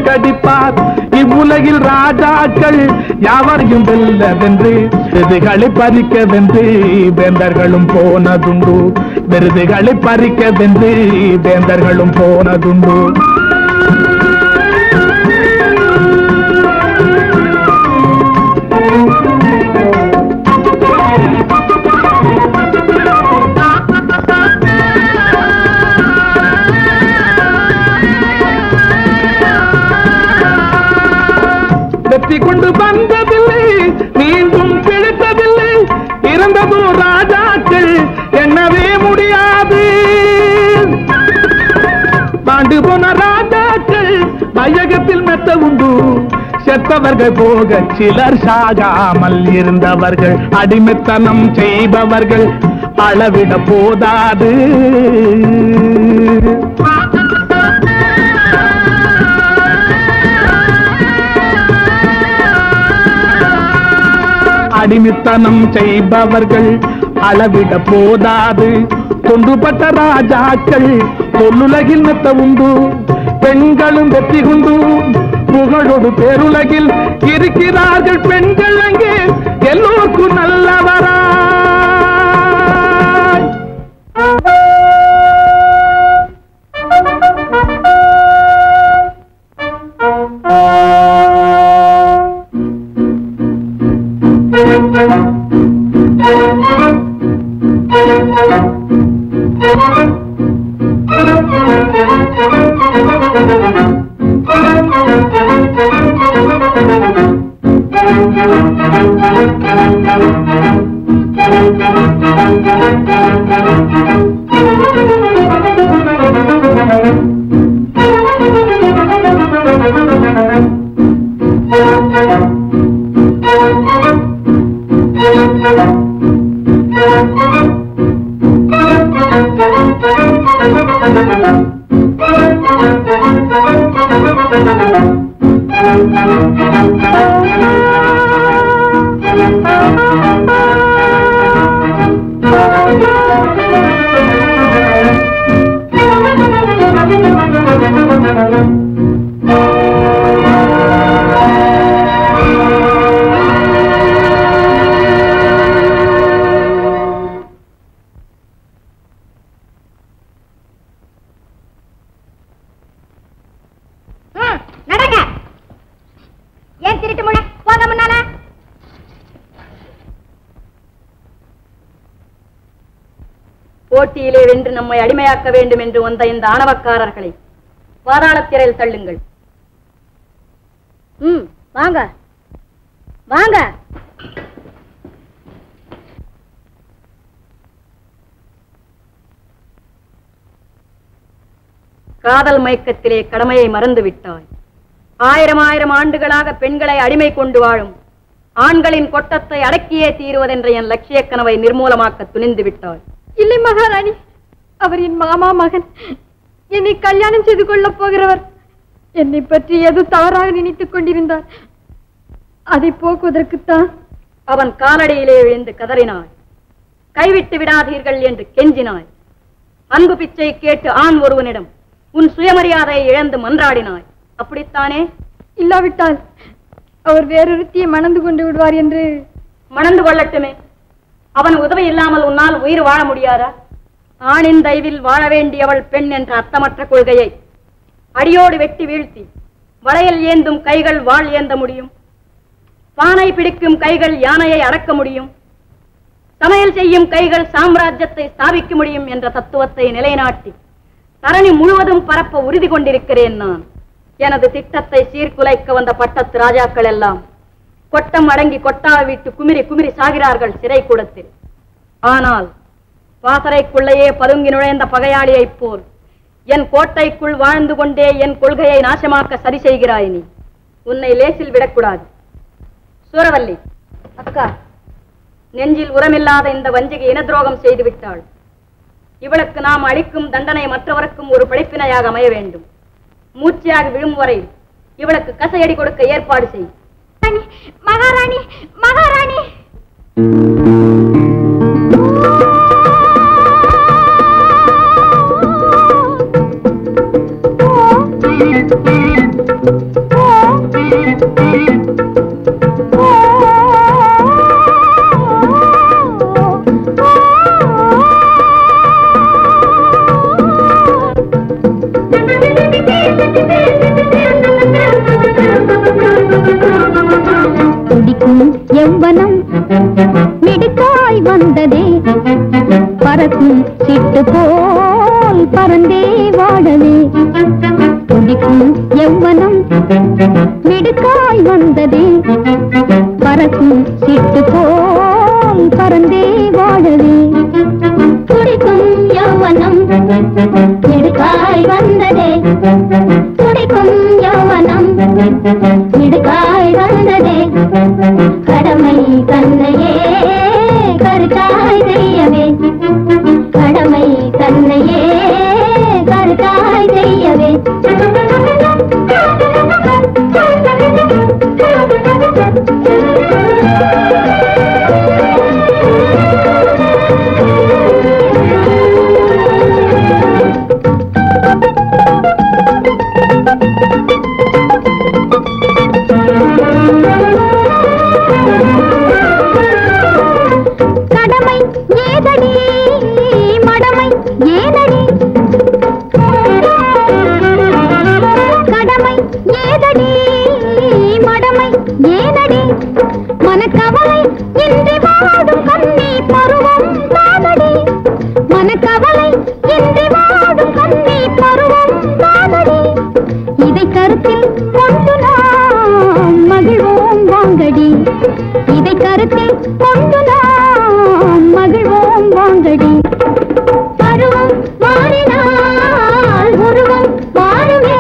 தோற்கடிப்பார் இவ்வுலகில் ராஜாக்கள் யாவரையும் வெல்லவென்று விருதுகளை பறிக்க வென்று வேந்தர்களும் போனதுண்டு விருதுகளை பறிக்க வென்று வேந்தர்களும் போனதுண்டு வெற்றி கொண்டு வந்ததில்லை மீண்டும் பிழைத்ததில்லை இறந்ததோ ராஜாக்கள் எண்ணவே முடியாது பாண்டு போன ராஜாக்கள் வையகத்தில் மெத்த உண்டு செத்தவர்கள் போக சிலர் சாகாமல் இருந்தவர்கள் அடிமைத்தனம் செய்பவர்கள் அளவிட போதாது அடிமைத்தனம் செய்பவர்கள் அளவிட போதாது தொண்டுபட்ட ராஜாக்கள் தொல்லுலகில் மெத்த உண்டு பெண்களும் வெற்றி கொண்டு புகழோடு பேருலகில் இருக்கிறார்கள் பெண்கள் அங்கே எல்லோருக்கும் நல்லவரா ம், நடங்க ஏன் திருட்டு முழ போங்க முன்னால போட்டியிலே வென்று நம்மை அடிமையாக்க வேண்டும் என்று வந்த இந்த ஆணவக்காரர்களை பாதாளத்திரையில் தள்ளுங்கள் ம் வாங்க வாங்க காதல் மயக்கத்திலே கடமையை மறந்து விட்டாய் ஆயிரம் ஆயிரம் ஆண்டுகளாக பெண்களை அடிமை கொண்டு வாழும் ஆண்களின் கொட்டத்தை அடக்கியே தீருவதென்ற என் லட்சிய கனவை நிர்மூலமாக்க துணிந்து விட்டாய் இல்லை மகாராணி அவர் என் மாமா மகன் என்னை கல்யாணம் செய்து கொள்ளப் போகிறவர் என்னை பற்றி எது தவறாக நினைத்துக் கொண்டிருந்தார் அதை போக்குவதற்குத்தான் அவன் காலடியிலே விழுந்து கதறினாய் கைவிட்டு விடாதீர்கள் என்று கெஞ்சினாய் அன்பு பிச்சை கேட்டு ஆண் ஒருவனிடம் உன் சுயமரியாதையை இழந்து மன்றாடினாய் அப்படித்தானே இல்லாவிட்டால் அவர் வேறொருத்தியை மணந்து கொண்டு விடுவார் என்று மணந்து கொள்ளட்டுமே அவன் உதவி இல்லாமல் உன்னால் உயிர் வாழ முடியாதா ஆணின் தயவில் வாழ வேண்டியவள் பெண் என்ற அர்த்தமற்ற கொள்கையை அடியோடு வெட்டி வீழ்த்தி வளையல் ஏந்தும் கைகள் வாழ் ஏந்த முடியும் பானை பிடிக்கும் கைகள் யானையை அடக்க முடியும் சமையல் செய்யும் கைகள் சாம்ராஜ்யத்தை ஸ்தாபிக்க முடியும் என்ற தத்துவத்தை நிலைநாட்டி தரணி முழுவதும் பரப்ப உறுதி கொண்டிருக்கிறேன் நான் எனது திட்டத்தை சீர்குலைக்க வந்த பட்டத்து ராஜாக்கள் எல்லாம் கொட்டம் அடங்கி கொட்டா விட்டு குமிரி குமிரி சாகிறார்கள் சிறை கூடத்தில் ஆனால் பாசறைக்குள்ளேயே பதுங்கி நுழைந்த பகையாளியைப் போல் என் கோட்டைக்குள் வாழ்ந்து கொண்டே என் கொள்கையை நாசமாக்க சரி செய்கிறாய் நீ உன்னை லேசில் விடக்கூடாது சூரவல்லி அக்கா நெஞ்சில் உரமில்லாத இந்த வஞ்சிகை இன துரோகம் செய்து விட்டாள் இவளுக்கு நாம் அளிக்கும் தண்டனை மற்றவருக்கும் ஒரு பிழைப்பினையாக அமைய வேண்டும் மூச்சியாக விழும் வரை இவளுக்கு கசையடி கொடுக்க ஏற்பாடு செய் மகாராணி மகாராணி ஆ வந்ததே பறக்கும் சிட்டு போல் பறந்தே வாழவே துடிக்கும் எவ்வனம் மிடுக்காய் வந்ததே பறக்கும் சிட்டு போல் பறந்தே வாழவே துடிக்கும் யௌவனம் மிடுக்காய் வந்ததே துடிக்கும் யௌவனம் மிடுக்காய் வந்ததே கடமை தன்னையே கருத்தாய் செய்யவே கடமை தன்னையே கருத்தாய் செய்யவே கடமை ஏதடி மடமை ஏதடி கடமை ஏதடி மடமை ஏதடி மனக்கவலை இன்றி வாடும் கண்ணி பருவம் தானடி மனக்கவலை இன்றி வாடும் கண்ணி பருவம் தானடி இதை கருத்தில் கொண்டு நாம் மகிழ்வோம் வாங்கடி இதை கருத்தில் கொண்டு நாம் மகிழ்வோம் வாங்கடி பருவம் மாறினால் உருவம் மாறுமே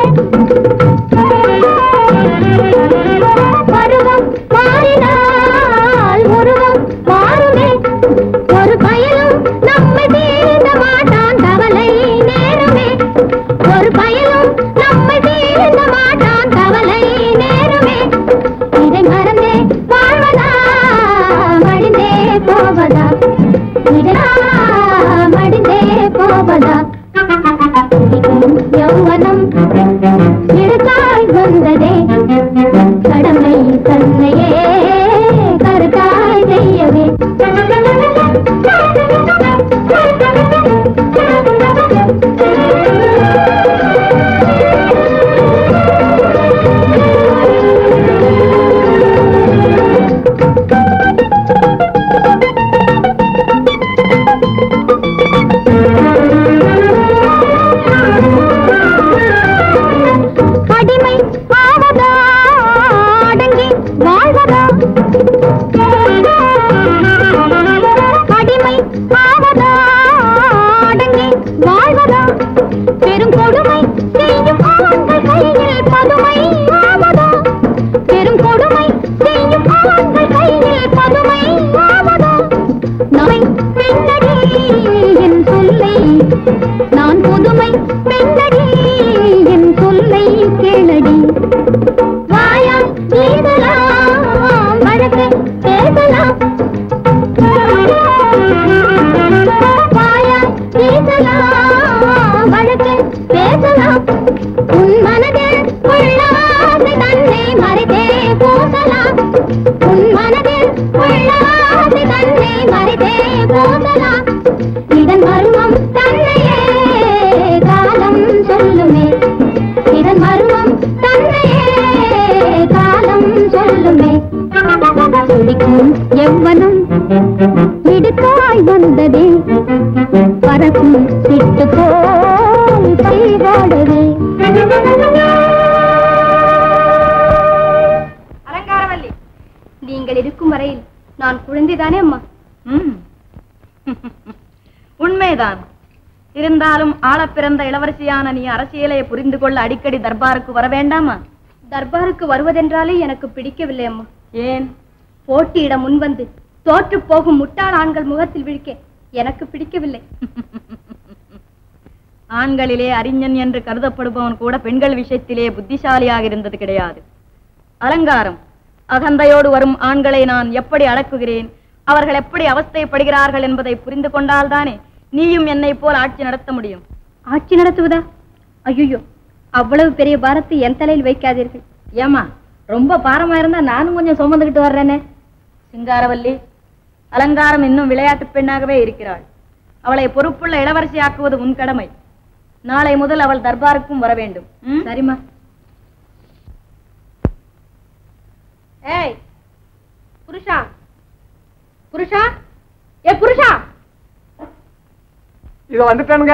பருவம் மாறினால் உருவம் மாறுமே ஒரு பயனும் நம்மை தீர்ந்த மாட்டான் கவலை நேருமே ஒரு பயனும் நம்மை தீர்ந்த மாட்டான் கவலை நேருமே இதை மறந்தே வாழ்வதா மடிந்தே போவதா இதை மடிந்தே போவதா துடிக்கும் யௌவனம் இடுகாய் வந்ததே கடமை தன்னையே கருத்தாய் செய்யவே அடிமை ஆவதா அடங்கி வாழ்வதா அடிமை ஆவதா அடங்கி வாழ்வதா பெரும் கொடுமை செய்யும் ஆண்கள் கையில் பதுமை ஆவதா பெரும் கொடுமை செய்யும் ஆண்கள் கையில் பதுமை ஆவதா நாய் பெண்ணடி என் சொல்லை நான் புதுமை பெண்ணடி என் சொல்லை கேளடி வாயால் பேசலாம் வழக்கு பேசலாம் வாயால் பேசலாம் வழக்கு பேசலாம் உன் மனதில் உள்ள ஆசை தன்னை மறைத்தே போகலாம் உன் மனதில் உள்ள ஆசை தன்னை மறைத்தே போகலாம் இதன் மர்மம் தன்னையே காலம் சொல்லுமே இதன் மர்மம் தன்னையே காலம் சொல்லுமே துடிக்கும் எவ்வனம் இடுக்காய் வந்ததே பறக்கும் சிட்டு போல் பைவாடவே அலங்காரவல்லி நீங்கள் இருக்கும் வரையில் நான் குழந்தைதானே அம்மா ம். உண்மைதான் இருந்தாலும் ஆளப் பிறந்த இளவரசியான நீ அரசியலை புரிந்து கொள்ள அடிக்கடி தர்பாருக்கு வர வேண்டாமா தர்பாருக்கு வருவதென்றாலே எனக்கு பிடிக்கவில்லை அம்மா ஏன் போட்டியிட முன்வந்து தோற்று போகும் முட்டாள் ஆண்கள் முகத்தில் விழிக்க எனக்கு பிடிக்கவில்லை ஆண்களிலே அறிஞன் என்று கருதப்படுபவன் கூட பெண்கள் விஷயத்திலே புத்திசாலியாக இருந்தது கிடையாது அலங்காரம் அகந்தையோடு வரும் ஆண்களை நான் எப்படி அடக்குகிறேன் அவர்கள் எப்படி அவஸ்தைப்படுகிறார்கள் என்பதை புரிந்து கொண்டால்தானே நீயும் என்னை போல் ஆட்சி நடத்த முடியும் ஆட்சி நடத்துவதா ஐயோ அவ்வளவு பெரிய பாரத்தை என் தலையில் வைக்காதீர்கள் ஏமா ரொம்ப பாரமா இருந்தா நானும் கொஞ்சம் சுமந்துக்கிட்டு வர்றேனே சிங்காரவல்லி அலங்காரம் இன்னும் விளையாட்டு பெண்ணாகவே இருக்கிறாள் அவளை பொறுப்புள்ள இளவரசியாக்குவது உன் கடமை நாளை முதல் அவள் தர்பாருக்கும் வர வேண்டும் ம்? சரிம்மா ஏய் புருஷா புருஷா ஏ புருஷா இத வந்துட்டானுங்க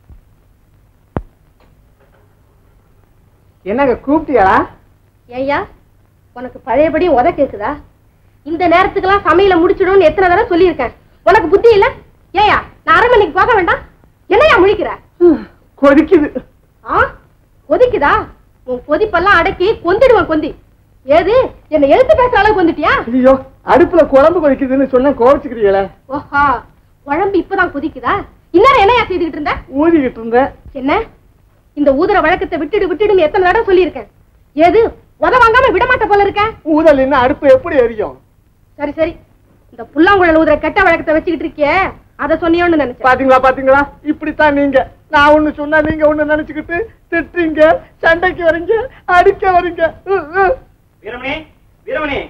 என்னங்க கூப்பிட்டியா ஏய்யா உனக்கு பழையபடி உத கேக்குதா இந்த நேரத்துக்கெல்லாம் சமையல முடிச்சிடும்னு எத்தனை தடவை சொல்லியிருக்கேன் உனக்கு புத்தி இல்ல ஏயா நான் அரை மணிக்கு போக வேண்டாம் என்னையா முழிக்கிற கொதிக்குது ஆ கொதிக்குதா உன் கொதிப்பெல்லாம் அடக்கி கொந்திடுவேன் கொந்தி ஏது என்ன எழுத்து பேசுற அளவுக்கு வந்துட்டியா ஐயோ அடுப்புல குழம்பு கொதிக்குதுன்னு சொன்னா கோவிச்சுக்கிறீங்களே ஓஹா குழம்பு இப்பதான் கொதிக்குதா இன்னும் என்னையா செய்துகிட்டு இருந்த ஊதிக்கிட்டு இருந்தேன் என்ன இந்த ஊதுற வழக்கத்தை விட்டுடு விட்டுடுன்னு எத்தனை தடவை சொல்லியிருக்கேன் ஏது உத வாங்காம விட மாட்ட போல இருக்க ஊதல் என்ன அடுப்பு எப்படி எரியும் சரி சரி இந்த புல்லாங்குழல் ஊதுற கெட்ட வழக்கத்தை வச்சுக்கிட்டு இருக்கியே அதை சொன்னியோன்னு நினைச்சேன் பாத்தீங்களா பாத்தீங்களா இப்படித்தான் நீங்க நான் ஒண்ணு சொன்னா நீங்க ஒண்ணு நினைச்சுக்கிட்டு திட்டுறீங்க சண்டைக்கு வரீங்க அடிக்க வரீங்க உ, உ. வீரமணி வீரமணி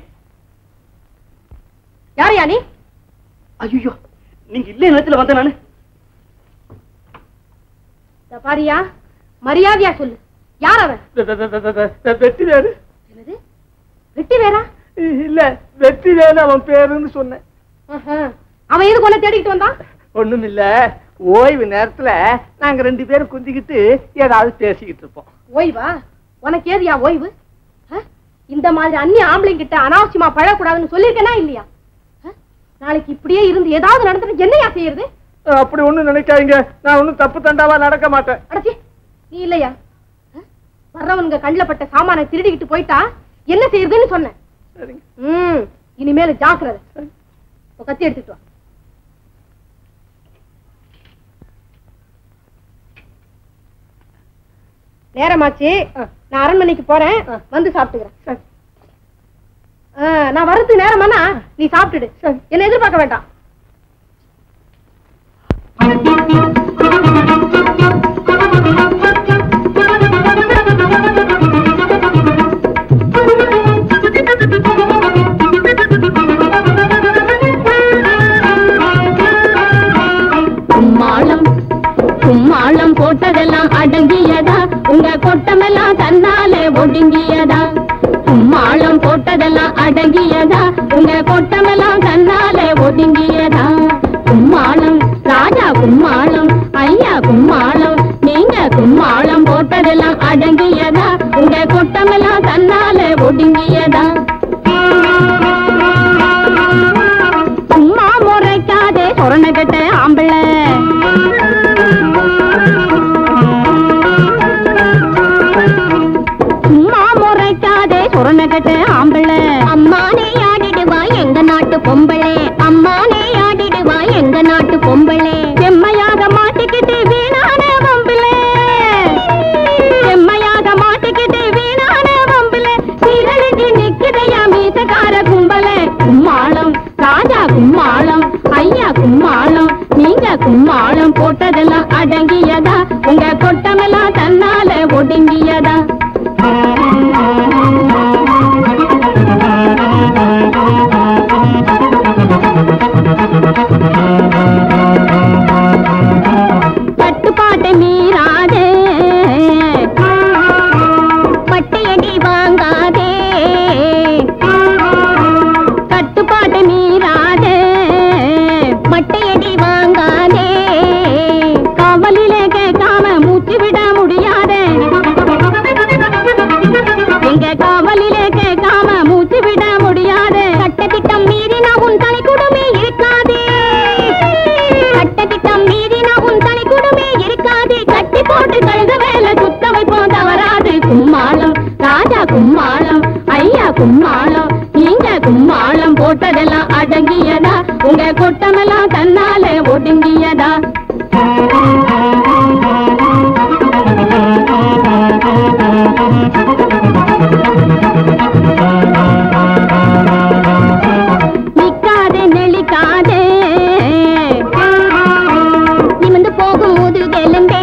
யாரையா நீ ஐயோ நீங்க இல்ல நேரத்துல வந்த நானு இந்த பாரியா மரியாதையா சொல்லு யார் அவன் த- த- த- த- த- த- வெட்டி வேறு என்னது வெட்டி வேறா இல்ல வெட்டி வேறு அவன் பேருன்னு சொன்னேன் ஆஹா. அவன் எதுக்கு உன்னை தேடிக்கிட்டு வந்தான் ஒண்ணும் இல்ல ஓய்வு நேரத்துல நாங்க ரெண்டு பேரும் குந்திக்கிட்டு ஏதாவது பேசிக்கிட்டு இருப்போம் ஓய்வா உனக்கு ஏதுயா ஓய்வு ஆ? இந்த மாதிரி அந்நிய ஆம்பளைங்கிட்ட அனாவசியமா பழக்கூடாதுன்னு சொல்லியிருக்கேனா இல்லையா ஆ? நாளைக்கு இப்படியே இருந்து ஏதாவது நடந்துட்டு என்னையா செய்யறது அப்படி ஒண்ணும் நினைக்காதீங்க நான் ஒண்ணும் தப்பு தண்டாவா நடக்க மாட்டேன் அடச்சி நீ இல்லையா ஆ? வர்றவனுங்க கண்ணில் பட்ட சாமானை திருடிக்கிட்டு போயிட்டா என்ன செய்யறதுன்னு சொன்னேன் சரிங்க ம் இனிமேல ஜாக்கிரதை இப்ப கத்தி எடுத்துட்டு வா நேரமாச்சு நான் அரண்மனைக்கு போறேன் வந்து சாப்பிட்டுக்கிறேன் சரி. ஆ, நான் வரதுக்கு நேரமானா நீ சாப்பிட்டுடு என்ன எதிர்பார்க்க வேண்டாம் கும்மாளம் கும்மாளம் போட்டதெல்லாம் அடங்கியதா உங்க கொட்டமெல்லாம் தன்னாலே ஒடுங்கியதா கும்மாளம் போட்டதெல்லாம் அடங்கியதா உங்க கொட்டமெல்லாம் தன்னாலே ஒடுங்கியதா கும்மாளம் ராஜா கும்மாளம் ஐயா கும்மாளம் நீங்க கும்மாளம் போட்டதெல்லாம் அடங்கியதா உங்க கொட்டமெல்லாம் தன்னாலே ஒடுங்கியதா சும்மா முறைக்காதே சொரணகட்ட ஆம்பளை சும்மா முறைக்காதே சொரணகட்ட ஆம்பளை அம்மானே ஆடிடுவா எங்க நாட்டு பொம்பளை அம்மானே ஆடிடுவா எங்க நாட்டு பொம்பளை செம்மையாக மாட்டிக்கிட்டு வீணான வம்பளை செம்மையாக மாட்டிக்கிட்டு வீணான வம்பளை சீரழிஞ்சு நிக்குதையா மீசக்கார கும்பலே கும்மாளம் ராஜா கும்மாளம் ஐயா கும்மாளம் நீங்க கும்மாளம் போட்டதெல்லாம் அடங்கியதா உங்க கொட்டமெல்லாம் தன்னால ஒடுங்கியதா கட்டுப்பாட்டை மீறாதே பட்டையடி வாங்காதே கட்டுப்பாட்டை மீறாதே பட்டையடி வாங்காதே காவலிலே கேட்காம மூச்சு விட முடியாதே எங்க காவலிலே கேட்காம மூச்சு விட முடியாதே சட்டத்திட்டம் மீறினா உன் தனி குடுமே இருக்காதே சட்டத்திட்டம் மீறினா உன் தனி குடுமே இருக்காதே கட்டி போட்டு கழுத வேலை சுத்த வைப்போம் தவறாது கும்மாளம் ராஜா கும்மாளம் ஐயா கும்மாளம் நீங்க கும்மாளம் போட்டதெல்லாம் அடங்கியதா உங்க கொட்டமெல்லாம் தன்னாலே ஒடுங்கியதா நிக்காதே நெளிக்காதே நிமிந்து போகும் முதுகெலும்பே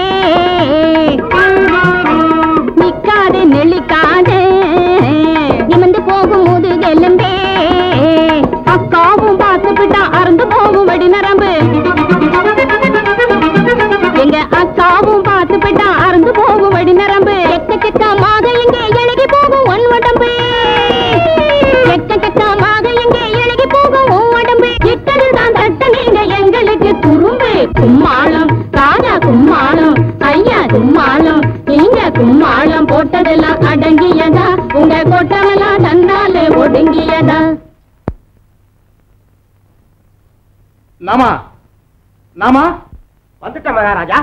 நிக்காதே நெளிக்காதே நிமிந்து போகும் முதுகெலும்பே அக்காவும் பார்த்துக்கிட்டா அறந்து போகும் வடி நரம்பு எங்க அக்காவும் பார்த்து போயிட்டா அறந்து போகும் வடி நரம்பு எக்கச்சக்கமாக இங்கே எழுகி போகும் ஒன் உடம்பு எக்கச்சக்கமாக இங்கே எழுகி போகும் உன் உடம்பு இட்டது தான் தட்ட நீங்க எங்களுக்கு துரும்பு கும்மாளம் ரா நாமா நாமா வந்துட்டேன் மகாராஜா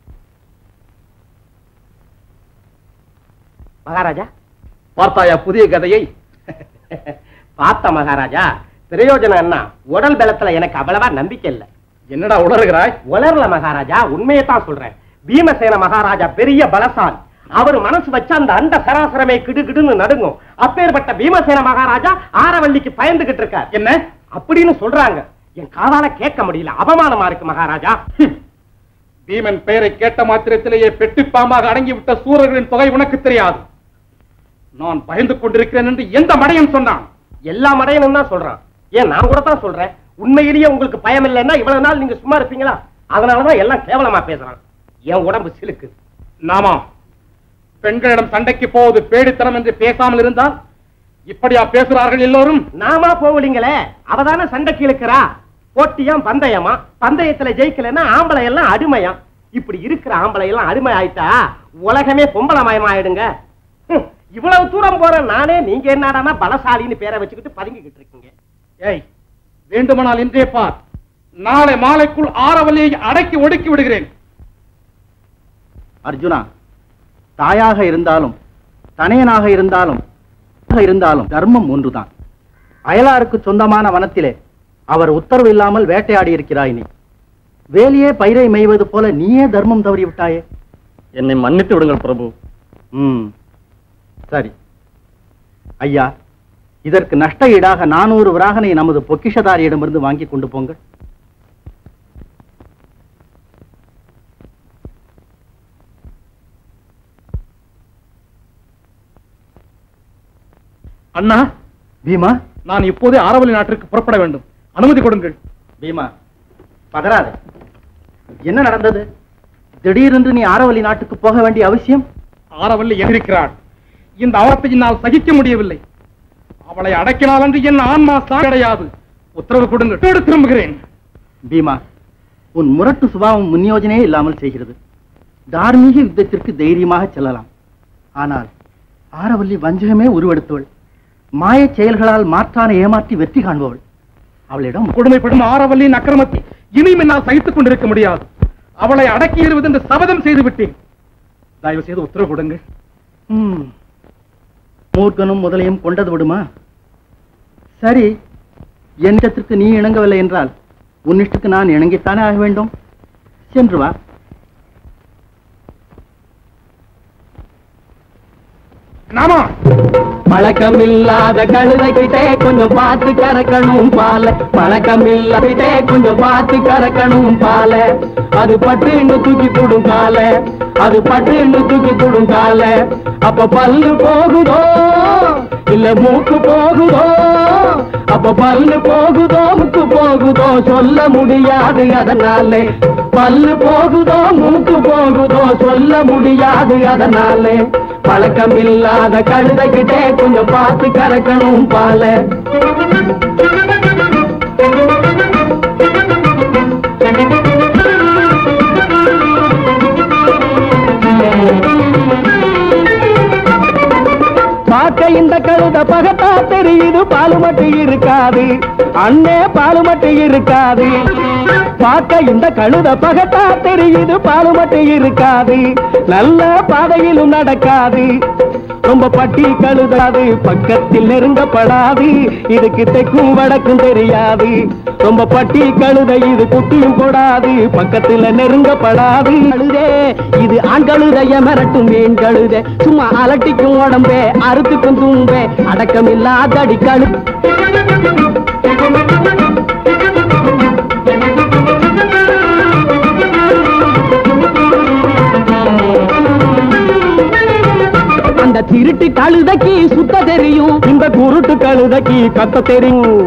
மகாராஜா பார்த்தாயா புதிய கதையை பார்த்த மகாராஜா பிரயோஜனம் என்ன உடல் பலத்துல எனக்கு அவ்வளவா நம்பிக்கை இல்ல என்னடா உளறுகிறாய் உலர்ல மகாராஜா உண்மையை தான் சொல்றேன் பீமசேன மகாராஜா பெரிய பலசாலி அவர் மனசு வச்சா அந்த அண்ட சராசரமே கிடுகிடுன்னு நடுங்கும் அப்பேற்பட்ட பீமசேன மகாராஜா ஆரவல்லிக்கு பயந்துகிட்டு இருக்கார் என்ன அப்படின்னு சொல்றாங்க என் காதால கேட்க முடியல அவமானமா இருக்கு மகாராஜா ஹம். பீமன் பெயரை கேட்ட மாத்திரத்திலேயே பெட்டிப்பாம்பாக அடங்கிவிட்ட சூரர்களின் தொகை உனக்கு தெரியாது நான் பயந்து கொண்டிருக்கிறேன் என்று எந்த மடையன் சொன்னான் எல்லா மடையனும் தான் சொல்றான் ஏன் நான் கூட தான் சொல்றேன் உண்மையிலேயே உங்களுக்கு பயம் இல்லைன்னா இவ்வளவு நாள் நீங்க சும்மா இருப்பீங்களா அதனாலதான் எல்லாம் கேவலமா பேசுறான் என் உடம்பு சிலுக்கு நாமா பெண்களிடம் சண்டைக்கு போவது பேடித்தனம் என்று பேசாமல் இருந்தால் இப்படியா பேசுகிறார்கள் எல்லோரும் நாமா போவலீங்களே அவதானே சண்டைக்கு இழுக்கிறா போட்டியாம் பந்தயமா பந்தயத்துல ஜெயிக்கலைன்னா ஆம்பளை எல்லாம் அடிமையா இப்படி இருக்கிற ஆம்பளை எல்லாம் அடிமை ஆயிட்டா உலகமே பொம்பளை மயமாயிடுங்க ஹம், இவ்வளவு தூரம் போற நானே நீங்க என்னடான்னா பலசாலின்னு பேரை வச்சுக்கிட்டு பதுங்கிக்கிட்டு இருக்கீங்க ஏய் வேண்டுமானால் இன்றே பார் நாளை மாலைக்குள் ஆரவல்லியை அடக்கி ஒடுக்கி விடுகிறேன் அர்ஜுனா தாயாக இருந்தாலும் தனையனாக இருந்தாலும் இருந்தாலும் தர்மம் ஒன்றுதான் அயலாருக்கு சொந்தமான வனத்திலே அவர் உத்தரவு இல்லாமல் வேட்டையாடி இருக்கிறாய் நீ வேலியே பயிரை மேய்வது போல நீயே தர்மம் தவறி விட்டாயே என்னை மன்னித்து விடுங்கள் பிரபு ம் சரி ஐயா இதற்கு நஷ்ட ஈடாக நானூறு விராகனை நமது பொக்கிஷதாரியிடமிருந்து வாங்கி கொண்டு போங்கள் அண்ணா பீமா நான் இப்போதே ஆரவல்லி நாட்டிற்கு புறப்பட வேண்டும் அனுமதி கொடுங்கள் பீமா பதறாதே என்ன நடந்தது திடீரென்று நீ ஆரவல்லி நாட்டுக்கு போக வேண்டிய அவசியம் ஆரவல்லி எதிர்க்கிறாள் இந்த அவலத்தை என்னால் சகிக்க முடியவில்லை அவளை அடக்கினால் என்று என் ஆன்மா சாக கிடையாது உத்தரவு கொடுங்கள் வீடு திரும்புகிறேன் பீமா உன் முரட்டு சுபாவம் முன்யோஜனையே இல்லாமல் செய்கிறது தார்மீக யுத்தத்திற்கு தைரியமாக செல்லலாம் ஆனால் ஆரவல்லி வஞ்சகமே உருவெடுத்தவள் மாயச் செயல்களால் மாற்றான ஏமாற்றி வெற்றி காண்பவள் அவளிடம் கொடுமைப்படும் ஆரவல்லியின் அக்கிரமத்தை இனியும் என்னால் சகித்துக் கொண்டிருக்க முடியாது அவளை அடக்கி எறிவது என்று சபதம் செய்து விட்டேன் தயவு செய்து உத்தரவு கொடுங்கள் ம், மூர்க்கனும் முதலையும் கொண்டது விடுமா சரி என் இஷ்டத்திற்கு நீ இணங்கவில்லை என்றால் உன் இஷ்டத்துக்கு நான் இணங்கித்தானே ஆக வேண்டும் சென்று வா நாமா பழக்கமில்லாத கழுதைகிட்டே கொஞ்சம் பார்த்து கறக்கணும் பால பழக்கமில்லாதே கொஞ்சம் பார்த்து கறக்கணும் பால அது பட்டுன்னு தூக்கி போடும் கால அது பட்டுன்னு தூக்கி போடும் கால அப்ப பல்லு போகுதோ இல்ல மூக்கு போகுதோ அப்ப பல்லு போகுதோ மூக்கு போகுதோ சொல்ல முடியாது அதனாலே பல்லு போகுதோ மூக்கு போகுதோ சொல்ல முடியாது அதனாலே பழக்கம் இல்லாத கழுதைகிட்டே கொஞ்சம் பார்த்து கறக்கணும் பால பார்க்க இந்த கழுத பகத்தா தெரியுது பாலு மட்டும் இருக்காது அண்ணே பாலு மட்டும் இருக்காது பார்க்க இந்த கழுத பகத்தா தெரியுது பாலு மட்டும் இருக்காது நல்ல பாதையிலும் நடக்காது ரொம்ப பட்டி கழுதாது பக்கத்தில் நெருங்கப்படாது இதுக்கு தெக்கும் வடக்கும் தெரியாது ரொம்ப பட்டி கழுத இது குட்டியும் போடாது பக்கத்துல நெருங்கப்படாது கழுதே இது ஆண் கழுதைய மிரட்டும் மீன் கழுதே சும்மா அலட்டிக்கும் உடம்பே அறுத்துக்கும் தும்பே அடக்கம் இல்லாதடி கழு அந்த திருட்டு கழுதைக்கு சுத்த தெரியும் இந்த குருட்டு கழுதைக்கு கத்த தெரியும்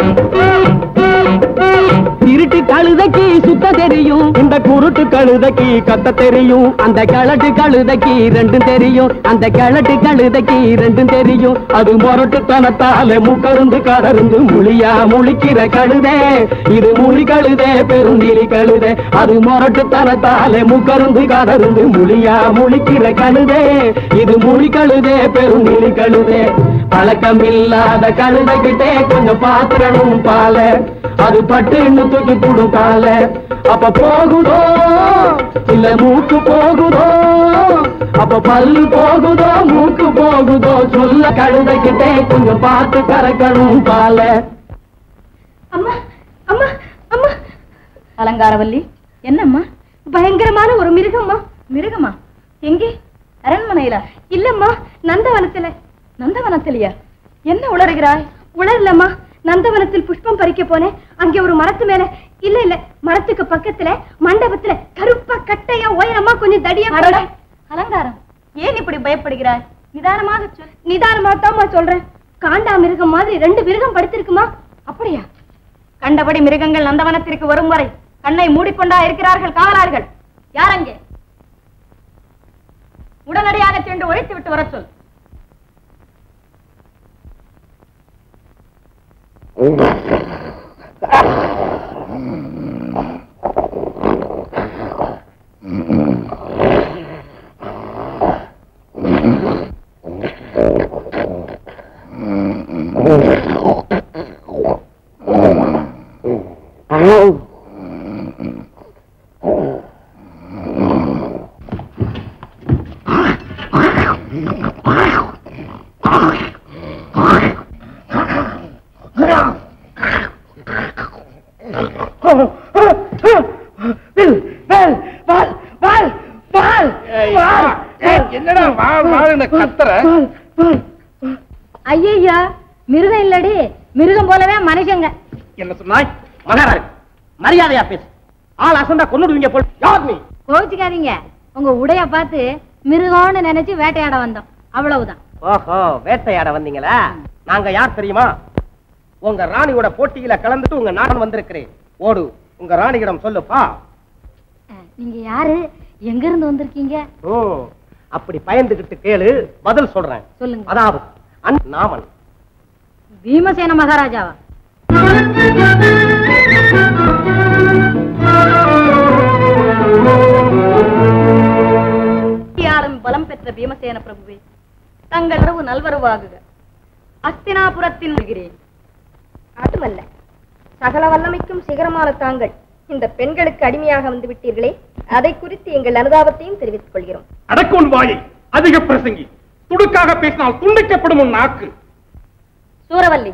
திருட்டு கழுதைக்கு சுத்த தெரியும் இந்த குருட்டு கழுதைக்கு கத்த தெரியும் அந்த கிழட்டு கழுதைக்கு ரெண்டும் தெரியும் அந்த கிழட்டு கழுதைக்கு ரெண்டும் தெரியும் அது முரட்டுத்தனத்தால முக்கருந்து கடருந்து முழியா முழிக்கிற கழுதே இது முழி கழுதே பெருந்திலி கழுதே அது முரட்டுத்தனத்தால முக்கருந்து கடருந்து முழியா முழிக்கிற கழுதே இது முழி கழுதே பெருந்திலி கழுதே பழக்கம் இல்லாத கழுதைகிட்டே கொஞ்சம் பாத்திரணும் பால அது பட்டுன்னு தூக்கி போடும் கால அப்ப போகுதோ இல்ல மூக்கு போகுதோ அப்ப பல்லு போகுதோ மூக்கு போகுதோ சொல்ல கழுதைக்கிட்டே கொஞ்சம் பார்த்து கறக்கணும் பால அம்மா அம்மா அம்மா அலங்காரவல்லி என்னம்மா பயங்கரமான ஒரு மிருகம்மா மிருகமா எங்கே அரண்மனையில இல்லம்மா நந்தவனத்துல நந்தவனத்திலையா என்ன உளறுகிறாய் உணரலம்மா நந்தவனத்தில் புஷ்பம் பறிக்க போனேன் அங்கே ஒரு மரத்து மேல இல்ல இல்ல மரத்துக்கு பக்கத்துல மண்டபத்துல கருப்பா கட்டையா உயரமா கொஞ்சம் தடியா அடடா, அலங்காரம் ஏன் இப்படி பயப்படுகிறாய் நிதானமாக சொல் நிதானமா தான்மா சொல்றேன் காண்டா மிருகம் மாதிரி ரெண்டு மிருகம் படுத்திருக்குமா அப்படியா கண்டபடி மிருகங்கள் நந்தவனத்திற்கு வரும் வரை கண்ணை மூடிக்கொண்டா இருக்கிறார்கள் காவலார்கள் யார் அங்கே உடனடியாக சென்று ஒழித்து விட்டு வரச் சொல் என்னடா வாழ் வாழ் கத்துற ஐயா மிருகம் இல்லடி மிருகம் போலவே மனுஷங்க என்ன சொன்னாய் மகாராஜ் மரியாதையா பேசு ஆள் அசந்தா கொன்னுடுவீங்க போல் யார் நீ கோவிச்சுக்காதீங்க உங்க உடைய பார்த்து மிருகம்னு நினைச்சு வேட்டையாட வந்தோம் அவ்வளவுதான் ஓஹோ வேட்டையாட வந்தீங்களா நாங்க யார் தெரியுமா உங்க ராணியோட போட்டியில கலந்துட்டு உங்க நாடன் வந்திருக்கிறேன் ஓடு உங்க ராணியிடம் சொல்லுப்பா நீங்க யாரு எங்க இருந்து வந்திருக்கீங்க ஓ அப்படி பயந்துகிட்டு கேளு பதில் சொல்றேன் சொல்லுங்க அதாவது அன் நாமன் பீமசேன மகாராஜாவா யாரும் பலம் பெற்ற பீமசேன பிரபுவே தங்கள் உறவு நல்வரவாகுக அஸ்தினாபுரத்தின் வருகிறேன் அதுமல்ல சகல வல்லமைக்கும் சிகரமான தாங்கள் இந்த பெண்களுக்கு அடிமையாக வந்து விட்டீர்களே அதை குறித்து எங்கள் அனுதாபத்தையும் தெரிவித்துக் கொள்கிறோம் அடக்கோன் வாயை அதிக பிரசங்கி துடுக்காக பேசினால் துண்டிக்கப்படும் உன் நாக்கு சூரவல்லி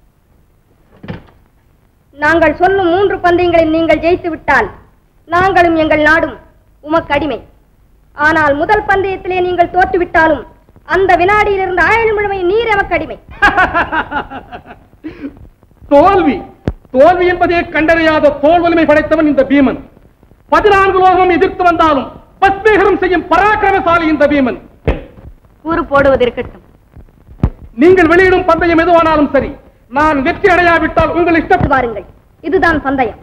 நாங்கள் சொல்லும் மூன்று பந்தயங்களில் நீங்கள் ஜெயித்து விட்டால் நாங்களும் எங்கள் நாடும் உமக்கு அடிமை ஆனால் முதல் பந்தயத்திலே நீங்கள் தோற்றுவிட்டாலும் அந்த வினாடியிலிருந்து ஆயுள் முழுமை நீர் எமக்கு அடிமை தோல்வி தோல்வி என்பதே கண்டறியாத தோல் வலிமை படைத்தவன் இந்த பீமன் பதினான்கு லோகம் எதிர்த்து வந்தாலும் பஸ்மேகரம் செய்யும் பராக்கிரமசாலி இந்த பீமன் கூறு போடுவது இருக்கட்டும் நீங்கள் வெளியிடும் பந்தயம் எதுவானாலும் சரி நான் வெற்றி அடையாவிட்டால் உங்கள் இஷ்டம் பாருங்கள் இதுதான் பந்தயம்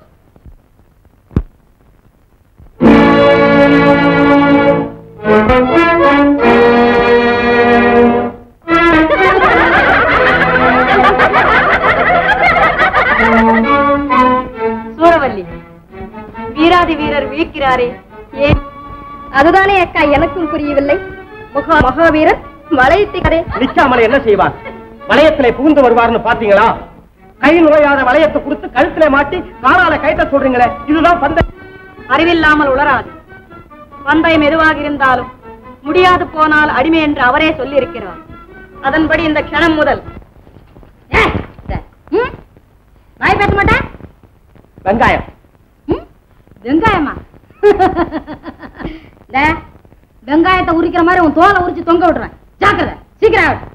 சூரவல்லி வீராதி வீரர் விழிக்கிறாரே ஏன் அதுதானே அக்கா எனக்கும் புரியவில்லை மகா மகாவீரர் வளையத்திக்கரே நிக்காமலே என்ன செய்வார் வளையத்திலே புகுந்து வருவார்னு பாத்தீங்களா கை நுழையாத வளையத்தை கொடுத்து கழுத்திலே மாட்டி காலால கைட்ட சொல்றீங்களே இதுதான் பந்த அறிவில்லாமல் உளராது பந்தயம் எதுவாக இருந்தாலும் முடியாது போனால் அடிமை என்று அவரே சொல்லி இருக்கிறார் அதன்படி இந்த க்ஷணம் முதல் ஏய், ம்? வாய் பேச மாட்டேன் வெங்காயம் ம்? வெங்காயமா டே, வெங்காயத்தை உரிக்கிற மாதிரி உன் தோலை உரிச்சு தொங்க விடுறேன் ஜாக்கிரதை சீக்கிரம் ஆகட்டும்.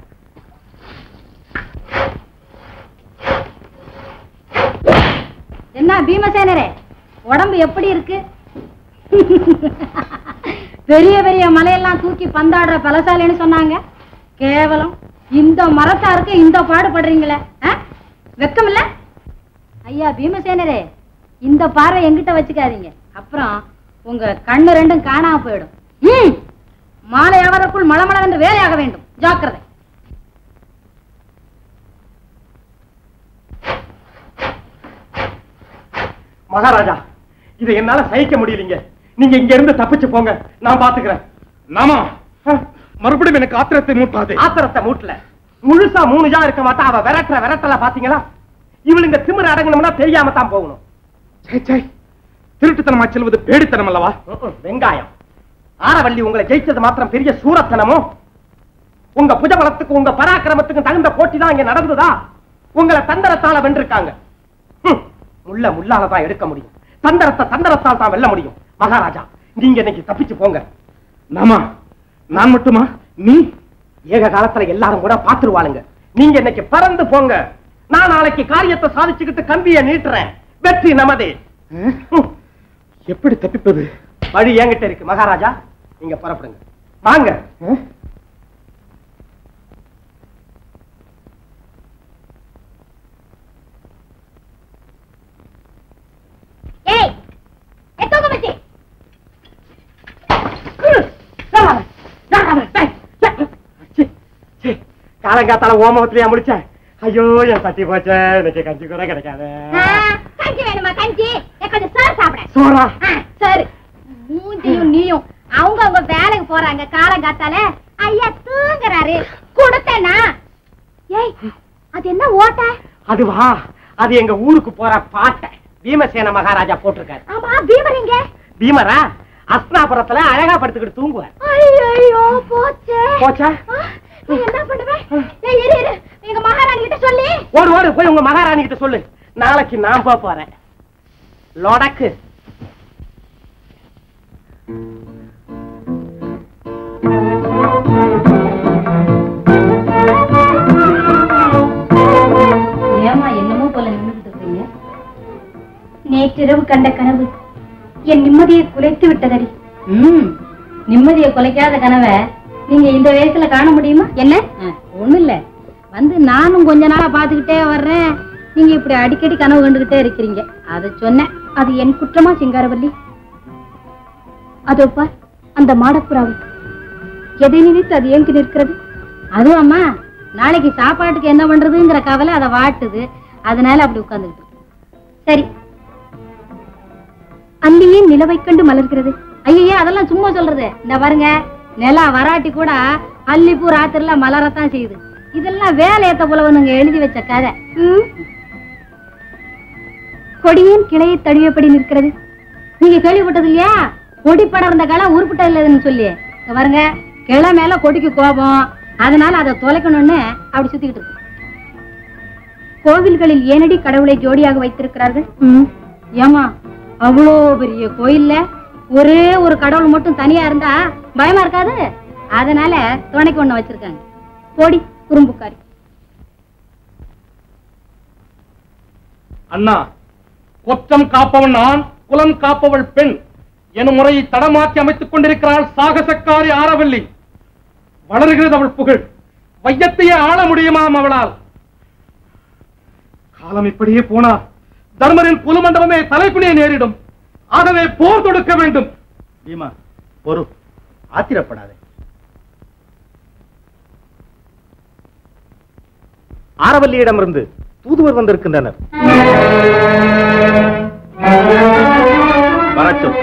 என்ன பீமசேனரே உடம்பு எப்படி இருக்கு பெரிய பெரிய மலையெல்லாம் தூக்கி பந்தாடுற பலசாலின்னு சொன்னாங்க கேவலம் இந்த மரத்தாருக்கு இந்த பாடுபடுறீங்களே ஆ? வெக்கம் இல்ல ஐயா பீமசேனரே இந்த பார்வை எங்கிட்ட வச்சுக்காதீங்க அப்புறம் உங்க கண்ணு ரெண்டும் காணாம போயிடும் ம். மாலை ஆவதற்குள் மளமளவென்று வேலையாக வேண்டும் ஜாக்கிரதை மகாராஜா இதை என்னால சகிக்க முடியலீங்க நீங்க இங்க இருந்து தப்பிச்சு போங்க நான் பாத்துக்கிறேன் நாமா மறுபடியும் எனக்கு ஆத்திரத்தை மூட்டாதே ஆத்திரத்தை மூட்டல முழுசா மூணு ஜா இருக்க மாட்டா அவ விரட்டுற விரட்டல பாத்தீங்களா இவளுங்க திமிர அடங்கணும்னா தெரியாம தான் போகணும் சே சே திருட்டுத்தனமா செல்வது பேடித்தனம் அல்லவா ம்ம், வெங்காயம் ஆரவள்ளி உங்களை ஜெயிச்சது மாத்திரம் பெரிய சூரத்தனமோ உங்க புஜபலத்துக்கு உங்க பராக்கிரமத்துக்கு தகுந்த போட்டி தான் இங்க நடந்ததா உங்களை தந்தரத்தால வென்றிருக்காங்க ஹம், முள்ள முள்ளால தான் எடுக்க முடியும் தந்தரத்தை தந்தரத்தால் தான் வெல்ல முடியும் மகாராஜா நீங்க இன்னைக்கு தப்பிச்சு போங்க நாமா நான் மட்டுமா நீ ஏக காலத்துல எல்லாரும் கூட பாத்துருவாளுங்க நீங்க இன்னைக்கு பறந்து போங்க நான் நாளைக்கு காரியத்தை சாதிச்சுக்கிட்டு கம்பியை நீட்டுறேன் வெற்றி நமதே ஹம். எப்படி தப்பிப்பது வழி என்கிட்ட இருக்கு மகாராஜா நீங்க புறப்படுங்க வாங்க ஏய் எத்தோக மச்சி காலங்காத்தால ஓமத்திலேயே முடிச்சேன் ஐயோ என் தட்டி போச்சே இன்னைக்கு கஞ்சி கூட கிடைக்காது கஞ்சி வேணுமா கஞ்சி ஏ, கொஞ்சம் சோறு சாப்பிட சோறா சரி மூஞ்சியும் நீயும் அவங்க அவங்க வேலைக்கு போறாங்க காலங்காத்தால ஐயா தூங்குறாரு கொடுத்தேனா ஏய் அது என்ன ஓட்ட அதுவா அது எங்க ஊருக்கு போற பாட்டை பீமசேன மகாராஜா போட்டிருக்காரு ஆமா பீமர் எங்க பீமரா அஸ்னாபுரத்துல அழகா படுத்துக்கிட்டு தூங்குவார் ஐயோ போச்சே போச்சா? ஆ, நீ என்ன பண்ணுவேன் ஏய் இரு இரு எங்க மகாராணி கிட்ட சொல்லி ஓடு ஓடு போய் உங்க மகாராணி கிட்ட சொல்லு நாளைக்கு நான் போக போறேன் லொடக்கு ஏமா என்னமோ போல நின்றுட்டு இருக்கீங்க நேற்றிரவு கண்ட கனவு என் நிம்மதியை குலைத்து விட்டதடி ம் நிம்மதியை குலைக்காத கனவை நீங்க இந்த வயசுல காண முடியுமா என்ன ஒண்ணும் இல்ல வந்து நானும் கொஞ்ச நாளா பாத்துக்கிட்டே வர்றேன் நீங்க இப்படி அடிக்கடி கனவு கண்டுகிட்டே இருக்கிறீங்க அதை சொன்னேன் அது என் குற்றமா சிங்காரவல்லி அதோ பார் அந்த மாடப்புறாவை எதை நினைத்து அது ஏங்கி நிற்கிறது அதுவும் அம்மா நாளைக்கு சாப்பாட்டுக்கு என்ன பண்றதுங்கிற கவலை அதை வாட்டுது அதனால அப்படி உட்கார்ந்துகிட்டு இருக்கு. சரி அல்லியே நிலவை கண்டு மலர்கிறது ஐயே அதெல்லாம் சும்மா சொல்றது இந்த பாருங்க நிலா வராட்டி கூட அல்லிப்பூ ராத்திரில மலரத்தான் செய்யுது இதெல்லாம் வேலையத்த புலவனுங்க எழுதி வச்ச கதை ம். கொடியின் கிளையை தழுவியபடி நிற்கிறது நீங்க கேள்விப்பட்டது இல்லையா கொடி படர்ந்த களை உருப்பிட்ட இல்லைன்னு சொல்லி இங்க பாருங்க கிளை மேல கொடிக்கு கோபம் அதனால அதை தொலைக்கணும்னு அப்படி சுத்திக்கிட்டு இருக்கு கோவில்களில் ஏனடி கடவுளை ஜோடியாக வைத்திருக்கிறார்கள் ஏமா அவ்வளோ பெரிய கோயில்ல ஒரே ஒரு கடவுள் மட்டும் தனியா இருந்தா பயமா இருக்காது அதனால துணைக்கு ஒண்ணு வச்சிருக்காங்க போடி குறும்புக்காரி அண்ணா கொற்றம் காப்பவன் நான் குலம் காப்பவள் பெண் எனும் முறையை தடமாற்றி அமைத்துக் கொண்டிருக்கிறாள் சாகசக்காரி ஆரவல்லி வளர்கிறது அவள் புகழ் வையத்தையே ஆள முடியுமாம் அவளால் காலம் இப்படியே போனால் தர்மரின் குலுமண்டபமே தலைக்குனியை நேரிடும் ஆகவே போர் தொடுக்க வேண்டும் பீமா பொறு ஆத்திரப்படாதே ஆரவல்லியிடமிருந்து தூதுவர் வந்திருக்கின்றனர் வரட்டும்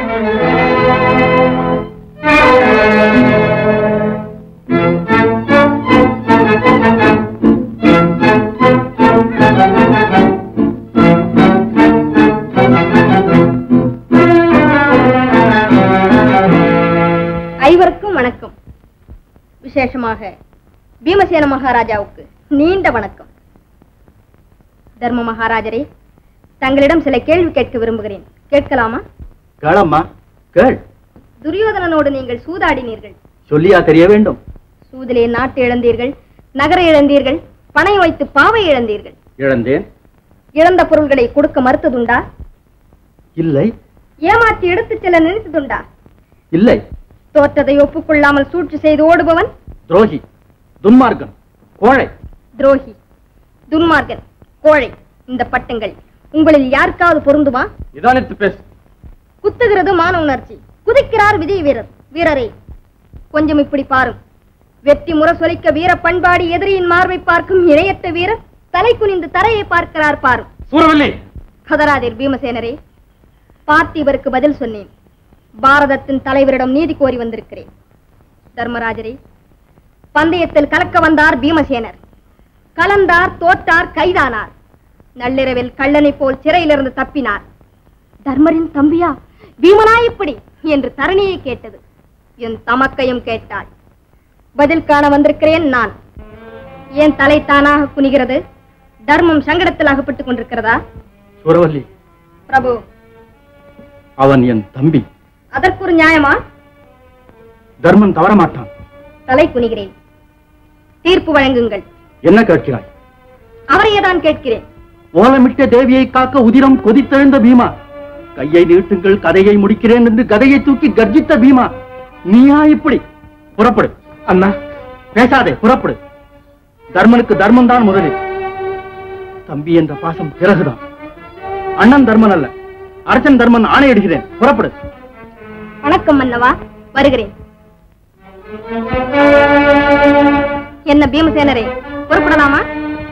ஐவருக்கும் வணக்கம் விசேஷமாக பீமசேன மகாராஜாவுக்கு நீண்ட வணக்கம் தர்ம மகாராஜரே தங்களிடம் சில கேள்வி கேட்க விரும்புகிறேன் கேட்கலாமா கேளம்மா கேள் துரியோதனனோடு நீங்கள் சூதாடினீர்கள் சொல்லியா தெரிய வேண்டும் சூதிலே நாட்டு இழந்தீர்கள் நகர இழந்தீர்கள் பணம் வைத்து பாவை இழந்தீர்கள் இழந்தேன் இழந்த பொருள்களை கொடுக்க மறுத்ததுண்டா இல்லை ஏமாற்றி எடுத்துச் செல்ல நினைத்ததுண்டா இல்லை தோற்றதை ஒப்புக்கொள்ளாமல் சூழ்ச்சி செய்து ஓடுபவன் துரோகி துன்மார்க்கன் கோழை துரோகி துன்மார்க்கன் கோழை இந்த பட்டங்கள் உங்களில் யாருக்காவது பொருந்துமா இதானித்து பேசு குத்துகிறது மான உணர்ச்சி குதிக்கிறார் விதி வீரர் வீரரே கொஞ்சம் இப்படி பாரும் வெற்றி முரசொலிக்க வீர பண்பாடி எதிரியின் மார்பை பார்க்கும் இணையற்ற வீரர் தலை குனிந்து தரையை பார்க்கிறார் பாரும் சூரவல்லி கதராதீர் பீமசேனரே பார்த்திபருக்கு பதில் சொன்னேன் பாரதத்தின் தலைவரிடம் நீதி கோரி வந்திருக்கிறேன் தர்மராஜரே பந்தயத்தில் கலக்க வந்தார் பீமசேனர் கலந்தார் தோற்றார் கைதானார் நள்ளிரவில் கள்ளனை போல் சிறையிலிருந்து தப்பினார் தர்மரின் தம்பியா பீமனா இப்படி என்று தரணியை கேட்டது என் தமக்கையும் கேட்டாள் பதில் காண வந்திருக்கிறேன் நான் ஏன் தலை தானாக குனிகிறது தர்மம் சங்கடத்தில் அகப்பட்டுக் கொண்டிருக்கிறதா சுரவல்லி பிரபு அவன் என் தம்பி அதற்கு ஒரு நியாயமா தர்மன் தவற மாட்டான் தலை குனிகிறேன் தீர்ப்பு வழங்குங்கள் என்ன கேட்கிறாய் அவரையே தான் கேட்கிறேன் ஓலமிட்ட தேவியை காக்க உதிரம் கொதித்தெழுந்த பீமா கையை நீட்டுங்கள் கதையை முடிக்கிறேன் என்று கதையை தூக்கி கர்ஜித்த பீமா நீயா இப்படி புறப்படு அண்ணா பேசாதே புறப்படு தர்மனுக்கு தர்மம் தான் முதலில் தம்பி என்ற பாசம் பிறகுதான் அண்ணன் தர்மன் அல்ல அரசன் தர்மன் ஆணையிடுகிறேன் புறப்படு வணக்கம் மன்னவா வருகிறேன் என்ன பீமசேனரே புறப்படலாமா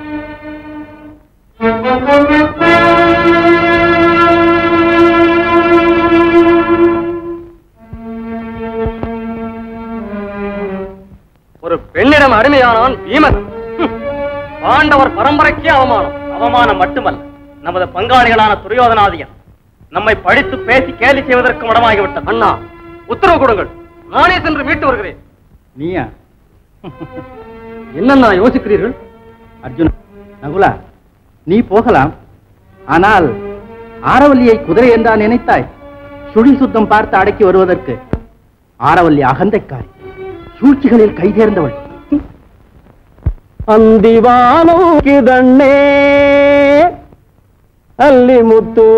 ஒரு பெண்ணிடம் அடிமையானான் பீமன் ஹம். பாண்டவர் பரம்பரைக்கே அவமானம் அவமானம் மட்டுமல்ல நமது பங்காளிகளான துரியோதனாதியன் நம்மை படித்து பேசி கேலி செய்வதற்கு இடமாகிவிட்டது அண்ணா உத்தரவு கொடுங்கள் நானே சென்று மீட்டு வருகிறேன் நீயா என்னண்ணா யோசிக்கிறீர்கள் அர்ஜுன் நகுலா நீ போகலாம் ஆனால் ஆரவல்லியை குதிரை என்றா நினைத்தாய் சுழி சுத்தம் பார்த்து அடக்கி வருவதற்கு ஆரவல்லி அகந்தைக்காரி சூழ்ச்சிகளில் கை தேர்ந்தவள் ಅಂದಿವಾನೋ ಕಿದಣ್ಣೆ ಅಲ್ಲಿ ಮುತ್ತು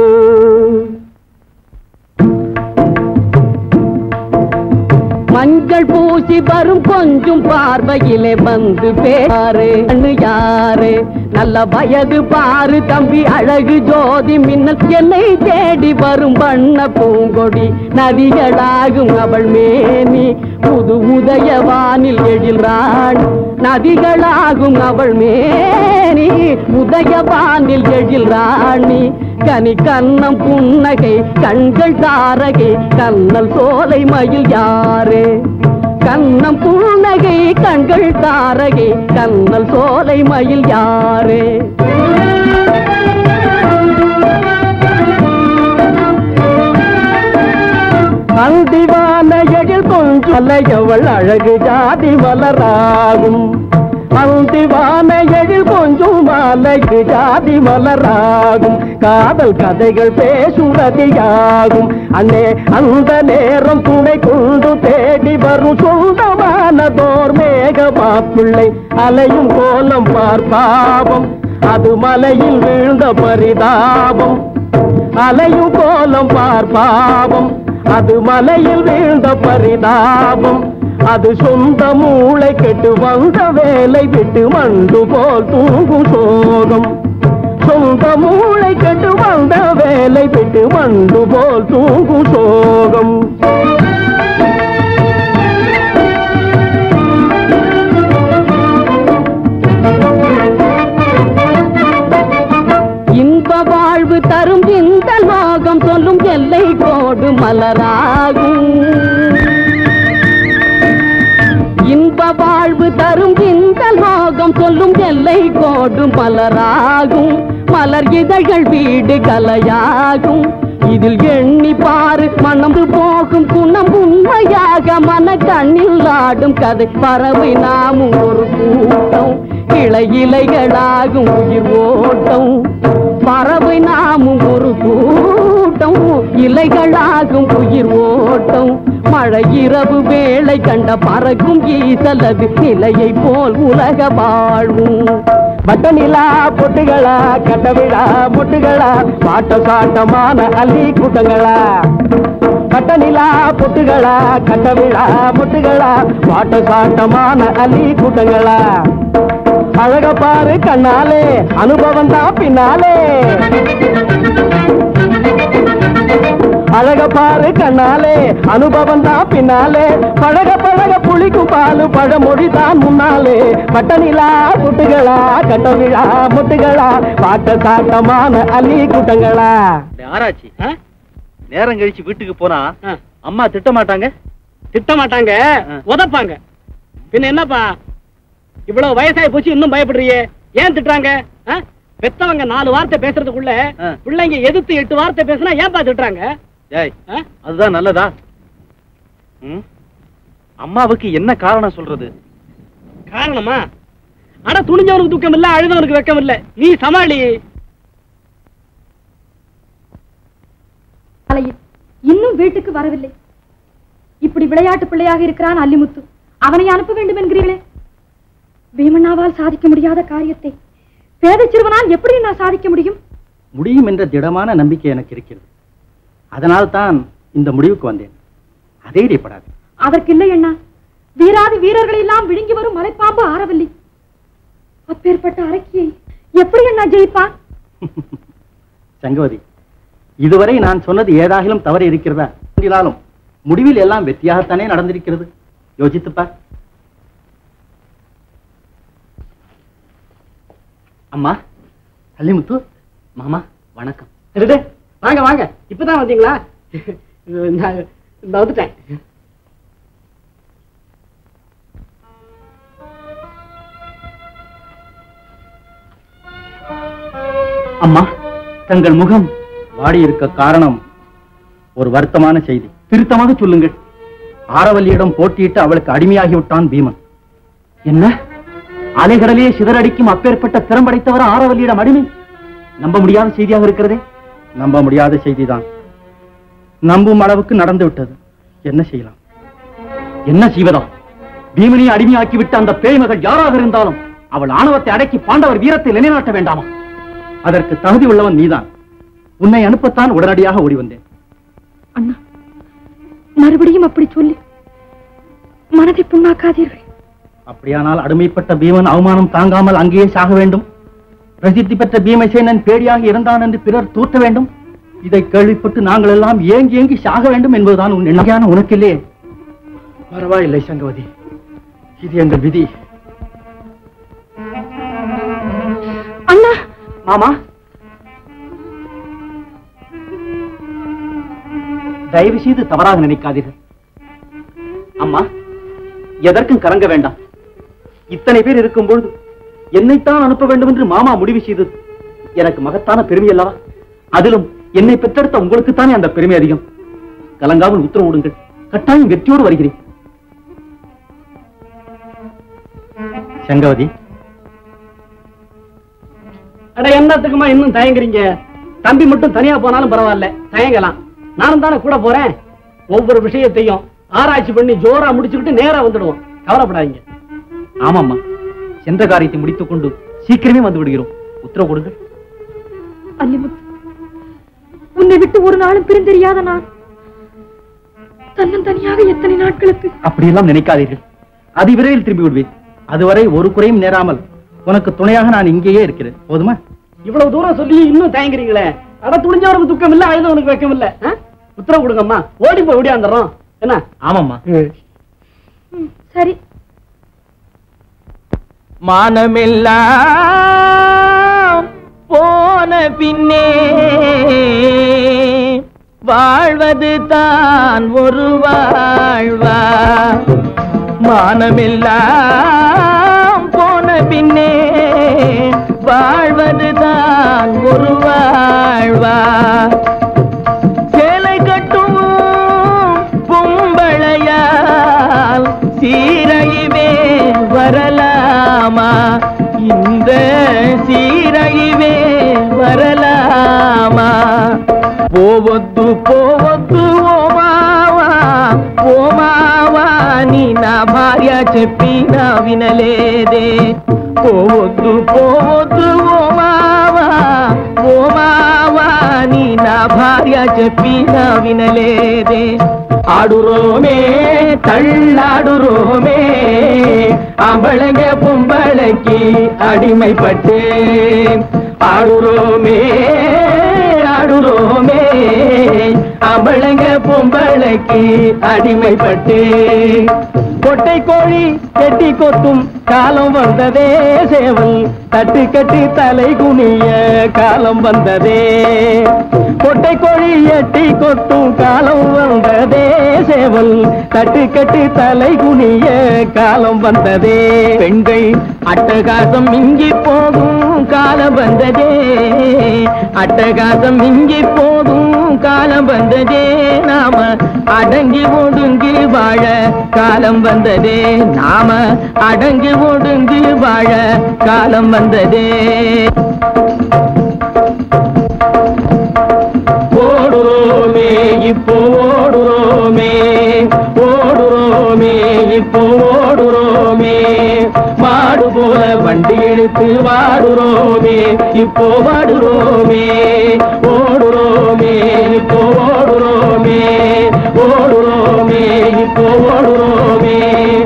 மஞ்சள் பூசி வரும் கொஞ்சம் பார்வையிலே வந்து பேரு கண்ணு யாரு நல்ல வயது பாரு தம்பி அழகு ஜோதி மின்னல் என்னை தேடி வரும் வண்ண பூங்கொடி நதிகளாகும் அவள் மேனி புது உதயவானில் எழில்றாள் நதிகளாகும் அவள் மேனி உதயவானில் எழில் ராணி கனி கண்ணம் புன்னகை கண்கள் தாரகை கண்ணல் சோலை மயில் யாரே கண்ணம் புன்னகை கண்கள் தாரகை கண்ணல் சோலை மயில் யாரே அந்திவான எழில் கொஞ்சம் அலையவள் அழகு ஜாதி மலராகும் அந்திவான எழில் கொஞ்சம் மாலைக்கு ஜாதி மலராகும் காதல் கதைகள் பேசுறதியாகும் அண்ணே அந்த நேரம் துணை கொண்டு தேடி வரும் சொந்தமானதோர் மேகமா பிள்ளை அலையும் கோலம் பார்ப்பாவம் அது மலையில் வீழ்ந்த பரிதாபம் அலையும் கோலம் பார்ப்பாவம் அது மலையில் வீழ்ந்த பரிதாபம் அது சொந்த மூளை கெட்டு வந்த வேலை விட்டு மண்டு போல் தூங்கும் சோகம் சொந்த மூளை கெட்டு வந்த வேலை விட்டு மண்டு போல் தூங்கும் சோகம் இன்ப வாழ்வு தரும் இந்த லோகம் சொல்லும் எல்லை கோடு மலராகும் இன்ப வாழ்வு தரும் இந்த லோகம் சொல்லும் எல்லை கோடு மலராகும் மலர் இதழ்கள் வீடு கலையாகும் இதில் எண்ணி பாரு மனம் போகும் குணம் உண்மையாக மன கண்ணில் ஆடும் கதை பறவை நாமும் ஒரு கூட்டம் கிளை இலைகளாகும் உயிர் ஓட்டம் பறவை நாமும் ஒரு கூட்டம் இலைகளாகும் உயிர் ஓட்டம் மழை இரவு வேளை கண்ட பறக்கும் ஈசலது நிலையை போல் உலக வாழ்வும் பட்டனிலா பொட்டுகளா கட்டவிழா முட்டுகளா பாட்ட சாட்டமான அள்ளி கூட்டங்களா கட்டனிலா பொட்டுகளா கட்டவிழா முட்டுகளா பாட்ட சாட்டமான அள்ளி கூட்டங்களா அழக பாரு கண்ணாலே அனுபவம் தான் பின்னாலே அழக பாரு கண்ணாலே அனுபவம் தான் பின்னாலே பழக பழக புளிக்கும் பாலு பழமொழி தான் முன்னாலே பட்டனிலா குட்டுகளா கட்டவிழா முட்டுகளா பாட்ட சாட்டமான அள்ளி கூட்டங்களா ஆராய்ச்சி நேரம் கழிச்சு வீட்டுக்கு போனா அம்மா திட்ட மாட்டாங்க திட்ட மாட்டாங்க ஆ. உதப்பாங்க பின்ன என்னப்பா இவ்வளவு வயசாகி போச்சு இன்னும் பயப்படுறியே ஏன் திட்டுறாங்க ஆ? பெத்தவங்க நாலு வார்த்தை பேசுறதுக்குள்ள ஆ. பிள்ளைங்க எதிர்த்து எட்டு வார்த்தை பேசினா ஏன் பாத்துட்டாங்க ஏய் அதுதான் நல்லதா ம்? அம்மாவுக்கு என்ன காரணம் சொல்றது காரணமா அட துணிஞ்சவனுக்கு துக்கம் இல்ல அழுதவனுக்கு வெக்கம் இல்ல நீ சமாளி காலையில் இன்னும் வீட்டுக்கு வரவில்லை இப்படி விளையாட்டு பிள்ளையாக இருக்கிறான் அல்லிமுத்து அவனை அனுப்ப வேண்டும் என்கிறீர்களே பீமண்ணாவால் சாதிக்க முடியாத காரியத்தை பேதை சிறுவனால் எப்படி நான் சாதிக்க முடியும் முடியும் என்ற திடமான நம்பிக்கை எனக்கு இருக்கிறது அதனால் தான் இந்த முடிவுக்கு வந்தேன் அதேடிப்படாது அதற்கு இல்லை அண்ணா வீராதி வீரர்களை எல்லாம் விழுங்கி வரும் மலைப்பாம்பு ஆரவல்லி அப்பேற்பட்ட அரக்கியை எப்படி அண்ணா ஜெயிப்பான் சங்கவதி இதுவரை நான் சொன்னது ஏதாகிலும் தவறு இருக்கிறதா என்றாலும் முடிவில் எல்லாம் வெற்றியாகத்தானே நடந்திருக்கிறது யோசித்துப் பார் அம்மா அல்லிமுத்து மாமா வணக்கம் டேய், டேய், வாங்க வாங்க இப்பதான் வந்தீங்களா நான் இந்த வந்துட்டேன் அம்மா தங்கள் முகம் வாடி இருக்க காரணம் ஒரு வருத்தமான செய்தி திருத்தமாக சொல்லுங்கள் ஆரவல்லியிடம் போட்டியிட்டு அவளுக்கு அடிமையாகி விட்டான் பீமன் என்ன அலைகடலே சிதறடிக்கும் அப்பேற்பட்ட திறம்படைத்தவர் ஆரவல்லியிடம் அடிமை நம்ப முடியாத செய்தியாக இருக்கிறதே நம்ப முடியாத செய்திதான் நம்பும் அளவுக்கு நடந்து விட்டது என்ன செய்யலாம் என்ன செய்வதா பீமனை அடிமையாக்கி விட்ட அந்த பேய்மகள் யாராக இருந்தாலும் அவள் ஆணவத்தை அடக்கி பாண்டவர் வீரத்தை நிலைநாட்ட வேண்டாமா அதற்கு தகுதி உள்ளவன் நீதான் உன்னை அனுப்பத்தான் உடனடியாக ஓடி வந்தேன் அண்ணா மறுபடியும் அப்படி சொல்லி மனதை புண்ணாக்காதீர்கள் அப்படியானால் அடிமைப்பட்ட பீமன் அவமானம் தாங்காமல் அங்கேயே சாக வேண்டும் பிரசித்தி பெற்ற பீமசேனன் பேடியாக இருந்தான் என்று பிறர் தூற்ற வேண்டும் இதை கேள்விப்பட்டு நாங்கள் எல்லாம் ஏங்கி ஏங்கி சாக வேண்டும் என்பதுதான் உன் எண்ணகையான உனக்கில்லையே பரவாயில்லை சங்கவதி இது எங்கள் விதி அண்ணா மாமா தயவு செய்து தவறாக நினைக்காதீர்கள் அம்மா எதற்கும் கலங்க வேண்டாம் இத்தனை பேர் இருக்கும் பொழுது என்னைத்தான் அனுப்ப வேண்டும் என்று மாமா முடிவு செய்தது எனக்கு மகத்தான பெருமை அல்லவா அதிலும் என்னை பெற்றெடுத்த உங்களுக்குத்தானே அந்த பெருமை அதிகம் கலங்காமல் உத்தரவிடுங்கள் கட்டாயம் வெற்றியோடு வருகிறேன் சங்கவதி அட என்னத்துக்குமா இன்னும் தயங்குறீங்க தம்பி மட்டும் தனியா போனாலும் பரவாயில்ல தயங்கலாம் நானும் தானே கூட போறேன் ஒவ்வொரு விஷயத்தையும் ஆராய்ச்சி பண்ணி ஜோரா முடிச்சுக்கிட்டு நேரா வந்துடுவோம் கவலைப்படாதீங்க ஆமாம்மா சென்ற காரியத்தை முடித்துக் கொண்டு சீக்கிரமே வந்து விடுகிறோம் உத்தரவு கொடுங்கள் அல்லிமுத்து உன்னை விட்டு ஒரு நாளும் பிரிந்தெரியாத நான் தன்னந்தனியாக எத்தனை நாட்களுக்கு அப்படியெல்லாம் நினைக்காதீர்கள் அதிவிரைவில் திரும்பி விடுவேன் அதுவரை ஒரு குறையும் நேராமல் உனக்கு துணையாக நான் இங்கேயே இருக்கிறேன் போதுமா இவ்வளவு தூரம் சொல்லி இன்னும் தயங்குறீங்களே அட துணிஞ்சவனுக்கு துக்கம் இல்ல அழுதவனுக்கு வெக்கம் இல்ல ஆ? உத்தரவு கொடுங்கம்மா ஓடி போய் ஓடியாந்துடுறோம் என்ன ஆமாம்மா சரி மானமெல்லாம் போன பின்னே வாழ்வது தான் ஒரு வாழ்வா மானமெல்லாம் போன பின்னே வாழ்வது தான் ஒரு வாழ்வா சேலை கட்டும் பொம்பளையால் சீரழிவே வரலாமா இந்த சீரழிவே வரலாமா పోవద్దు పోవద్దు ఓ మావా ఓ మావా నీ నా భార్య చెప్పినా వినలేదే పోవద్దు పోవద్దు ఓ మావా ఓ మావా నీ నా భార్య చెప్పినా వినలేదే ஆடுறோமே தள்ளாடுறோமே அவளங்க பொம்பளைக்கு அடிமைப்பட்டேன் ஆடுறோமே ஆடுறோமே அவளங்க பொம்பளைக்கு அடிமைப்பட்டேன் கொட்டை கோழி கெட்டி கொத்தும் காலம் வந்ததே சேவல் தட்டு கட்டி தலை குனிய காலம் வந்ததே கொட்டை கோழி எட்டி கொத்தும் காலம் வந்ததே சேவல் தட்டு கட்டி தலை குனிய காலம் வந்ததே பெண்கள் அட்டகாசம் மிஞ்சி போகும் காலம் வந்ததே அட்டகாசம் மிஞ்சி போகும் காலம் வந்ததே நாம அடங்கி ஒடுங்கி வாழ காலம் வந்ததே நாம அடங்கி ஒடுங்கி வாழ காலம் வந்ததே ஓடுறோமே இப்போ ஓடுறோமே ஓடுறோமே இப்போ ஓடுறோமே மாடு போல வண்டி இழுத்து வாடுறோமே இப்போ வாடுறோமே ஓடுறோமே இப்போ ஓடுறோமே ஓடுறோமே இப்போ ஓடுறோமே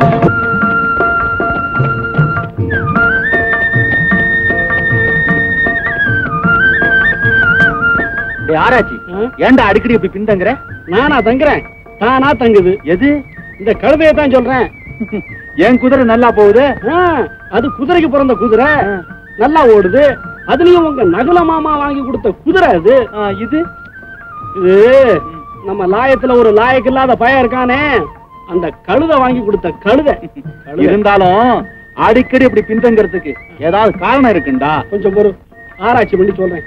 டேய் ஆராய்ச்சி ஏன்டா அடிக்கடி இப்படி பின்தங்குற நானா தங்குறேன் தானா தங்குது எது இந்த கழுதையை தான் சொல்றேன் என் குதிரை நல்லா போகுது ஆ, அது குதிரைக்கு பிறந்த குதிரை நல்லா ஓடுது அதுலயும் உங்க நகுல மாமா வாங்கி கொடுத்த குதிரை அது இது இது நம்ம லாயத்துல ஒரு லாயக்கு இல்லாத பையன் இருக்கானே அந்த கழுதை வாங்கி கொடுத்த கழுதை கழுதை. இருந்தாலும் அடிக்கடி இப்படி பின்தங்கிறதுக்கு ஏதாவது காரணம் இருக்குண்டா கொஞ்சம் பொறு ஆராய்ச்சி பண்ணி சொல்றேன்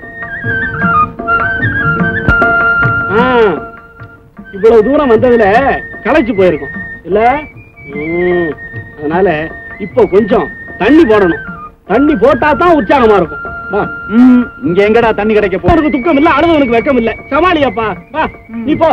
ஆ, இவ்வளவு தூரம் வந்ததுல களைச்சு போயிருக்கும் இல்ல ம், அதனால இப்போ கொஞ்சம் தண்ணி போடணும் தண்ணி போட்டா தான் உற்சாகமா இருக்கும் வா ம், இங்க எங்கடா தண்ணி கிடைக்க போ உனக்கு துக்கம் இல்ல அழுதவனுக்கு வெக்கம் இல்ல சமாளியாப்பா வா நீ போ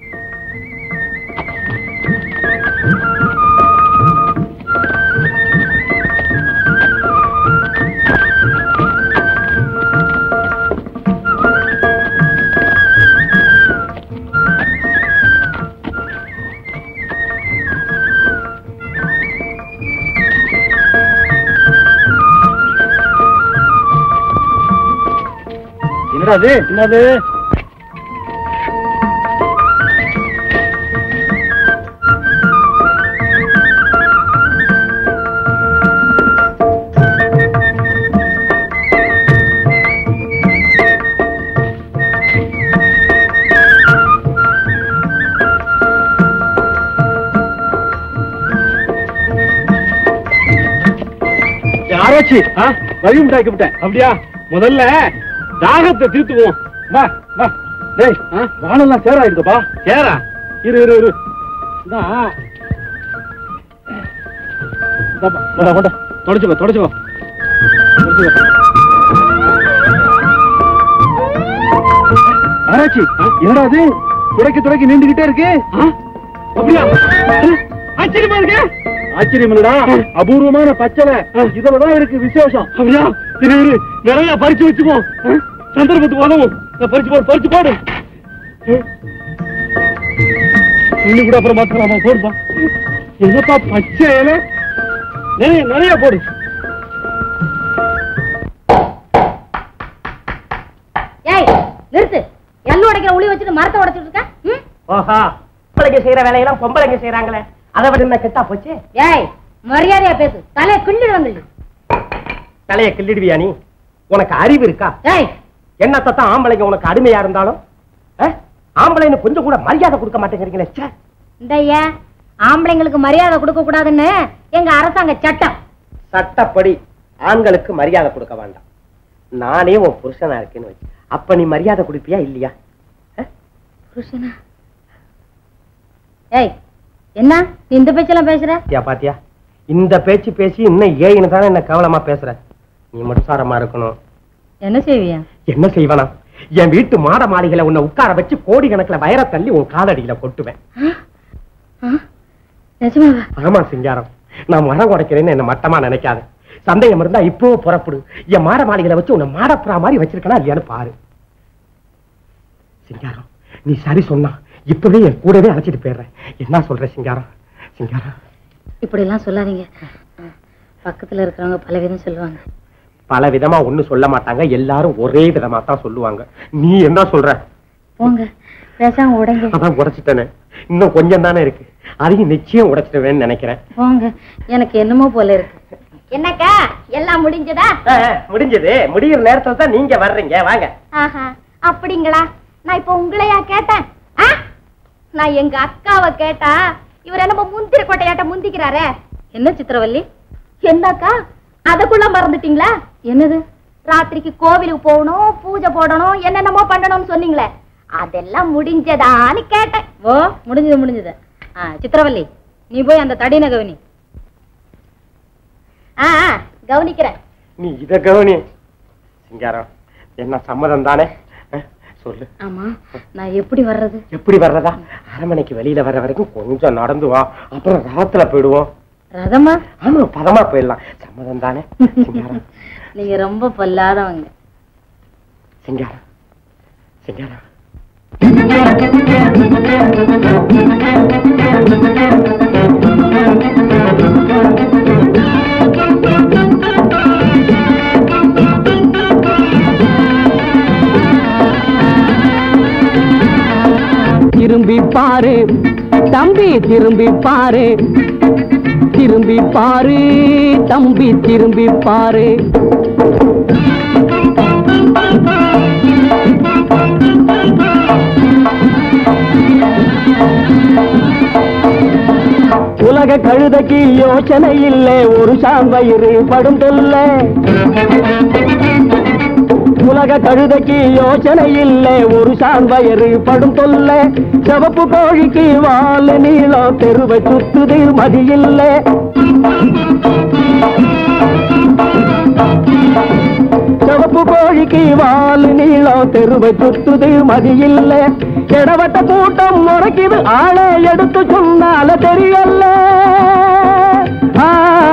என்னடா அது என்னது ஆராய்ச்சி ஆ? வழி உண்டாக்கி விட்டேன் அப்படியா முதல்ல தாகத்தை தீர்த்துக்குவோம் வா வா டேய் ஆ? வானெல்லாம் சேராயிருக்குப்பா சேரா இரு இரு இரு இதான் இந்தாப்பா, கொண்டா கொண்டா தொடச்சுக்கோ தொடச்சுக்கோ தொடச்சுக்கோ ஆராய்ச்சி என்னடா அது துடைக்க துடைக்க நீண்டுகிட்டே இருக்கு ஆ? அப்படியா ஆச்சரியமா இருக்கு ஆச்சரியம் இல்லடா அபூர்வமான பச்சளை இதுலதான் இருக்கு விசேஷம் அப்படியா இரு இரு நிறைய பறிச்சு வச்சுக்கோ ஆ? சந்தர்ப்பத்துக்கு உதவும் இதை பறிச்சு போடு பறிச்சு போடு தண்ணி கூட அப்புறம் மாத்திரமா போடுப்பா என்னப்பா பச்சை இலை நிறைய நிறைய போடு ஏய் நிறுத்து எள்ளு உடைக்கிற உளி வச்சுட்டு மரத்தை உடைச்சிட்டு இருக்க ம்? ஓஹா பொம்பளைங்க செய்யற வேலையெல்லாம் பொம்பளைங்க செய்யறாங்களே அதை விட என்ன கெட்டா போச்சு ஏய் மரியாதையா பேசு தலையை கிள்ளிடுவாங்க தலைய கிள்ளிடுவியா நீ உனக்கு அறிவு இருக்கா ஏய் என்னத்தான் ஆம்பளைங்க உனக்கு அடிமையா இருந்தாலும் ஆ? ஆம்பளைன்னு கொஞ்சம் கூட மரியாதை கொடுக்க மாட்டேங்கிறீங்களே ச்சே. இந்த ஏன் ஆம்பளைங்களுக்கு மரியாதை கொடுக்க கூடாதுன்னு எங்க அரசாங்க சட்டம் சட்டப்படி ஆண்களுக்கு மரியாதை கொடுக்க வேண்டாம் நானே உன் புருஷனா இருக்கேன்னு வச்சு அப்ப நீ மரியாதை கொடுப்பியா இல்லையா புருஷனா ஏய் என்ன நீ இந்த பேச்செல்லாம் பேசுற பாத்தியா பாத்தியா இந்த பேச்சு பேசி இன்னும் ஏன்னு தானே என்ன கவலமா பேசுற நீ மனுசாரமா இருக்கணும் என்ன செய்வியா என்ன செய்வனா என் வீட்டு மாட மாளிகையில உன்னை உட்கார வச்சு கோடி கணக்குல வயர தள்ளி உன் காலடியில கொட்டுவேன் நிஜமாவா ஆமா சிங்காரம் நான் மரம் உடைக்கிறேன்னு என்ன மட்டமா நினைக்காத சந்தேகம் இருந்தா இப்போ புறப்படு என் மாட மாளிகையில வச்சு உன்னை மாடப்புறா மாதிரி வச்சிருக்கனா இல்லையான்னு பாரு சிங்காரம் நீ சரி சொன்னா இப்பவே என் கூடவே அழைச்சிட்டு போயிடுறேன் என்ன சொல்ற சிங்காரம் சிங்காரம் இப்படி எல்லாம் சொல்லாதீங்க பக்கத்துல இருக்கிறவங்க பல விதம் சொல்லுவாங்க பல விதமா ஒண்ணு சொல்ல மாட்டாங்க எல்லாரும் ஒரே விதமா தான் சொல்லுவாங்க நீ என்ன சொல்ற போங்க பேசாம உடைங்க அதான் உடைச்சிட்டேனே இன்னும் கொஞ்சம் தானே இருக்கு அதையும் நிச்சயம் உடைச்சிடுவேன்னு நினைக்கிறேன் போங்க எனக்கு என்னமோ போல இருக்கு என்னக்கா எல்லாம் முடிஞ்சதா முடிஞ்சது முடிகிற நேரத்துல தான் நீங்க வர்றீங்க வாங்க ஆஹா அப்படிங்களா நான் இப்ப உங்களையா கேட்டேன் ஆ? நான் எங்க அக்காவை கேட்டா இவர் என்னமோ முந்திர கோட்டையாட்ட முந்திக்கிறாரே என்ன சித்திரவல்லி என்னக்கா அதக்குள்ள மறந்துட்டீங்களா என்னது ராத்திரிக்கு கோவிலுக்கு போகணும் பூஜை போடணும் என்னென்னமோ பண்ணணும்னு சொன்னீங்களே அதெல்லாம் முடிஞ்சதான்னு கேட்டேன் ஓ முடிஞ்சது முடிஞ்சது ஆ சித்திரவல்லி நீ போய் அந்த தடின கவனி ஆ ஆ, கவனிக்கிறேன் நீ இத கவனி சிங்காரம் என்ன சம்மதம் தானே அஹ், சொல்லு ஆமா நான் எப்படி வர்றது எப்படி வர்றதா அரண்மனைக்கு வெளியில வர வரைக்கும் கொஞ்சம் நடந்து வா அப்புறம் ராத்துல போயிடுவோம் ரதமா ஆமா பதமா போயிடலாம் சம்மதம் தானே சிங்காரம் நீங்க ரொம்ப பொல்லாதவங்க சிங்காரம் சிங்காரம் திரும்பி பாரு தம்பி திரும்பி பாரு திரும்பி பாரு தம்பி திரும்பி பாரு உலக கழுதைக்கு யோசனை இல்லை ஒரு சாம்பயிறு படும் தொல்லை உலக கழுதைக்கு யோசனை இல்லை ஒரு சாம்பயரு படும் தொல்லை சிவப்பு கோழிக்கு வால் நீளம் தெருவை சுத்துது மதியில்லை சிவப்பு கோழிக்கு வால் நீளம் தெருவை சுத்துது மதியில்லை கிடவட்ட கூட்டம் முறைக்குது ஆளை எடுத்து சொன்னால தெரியல ஆ,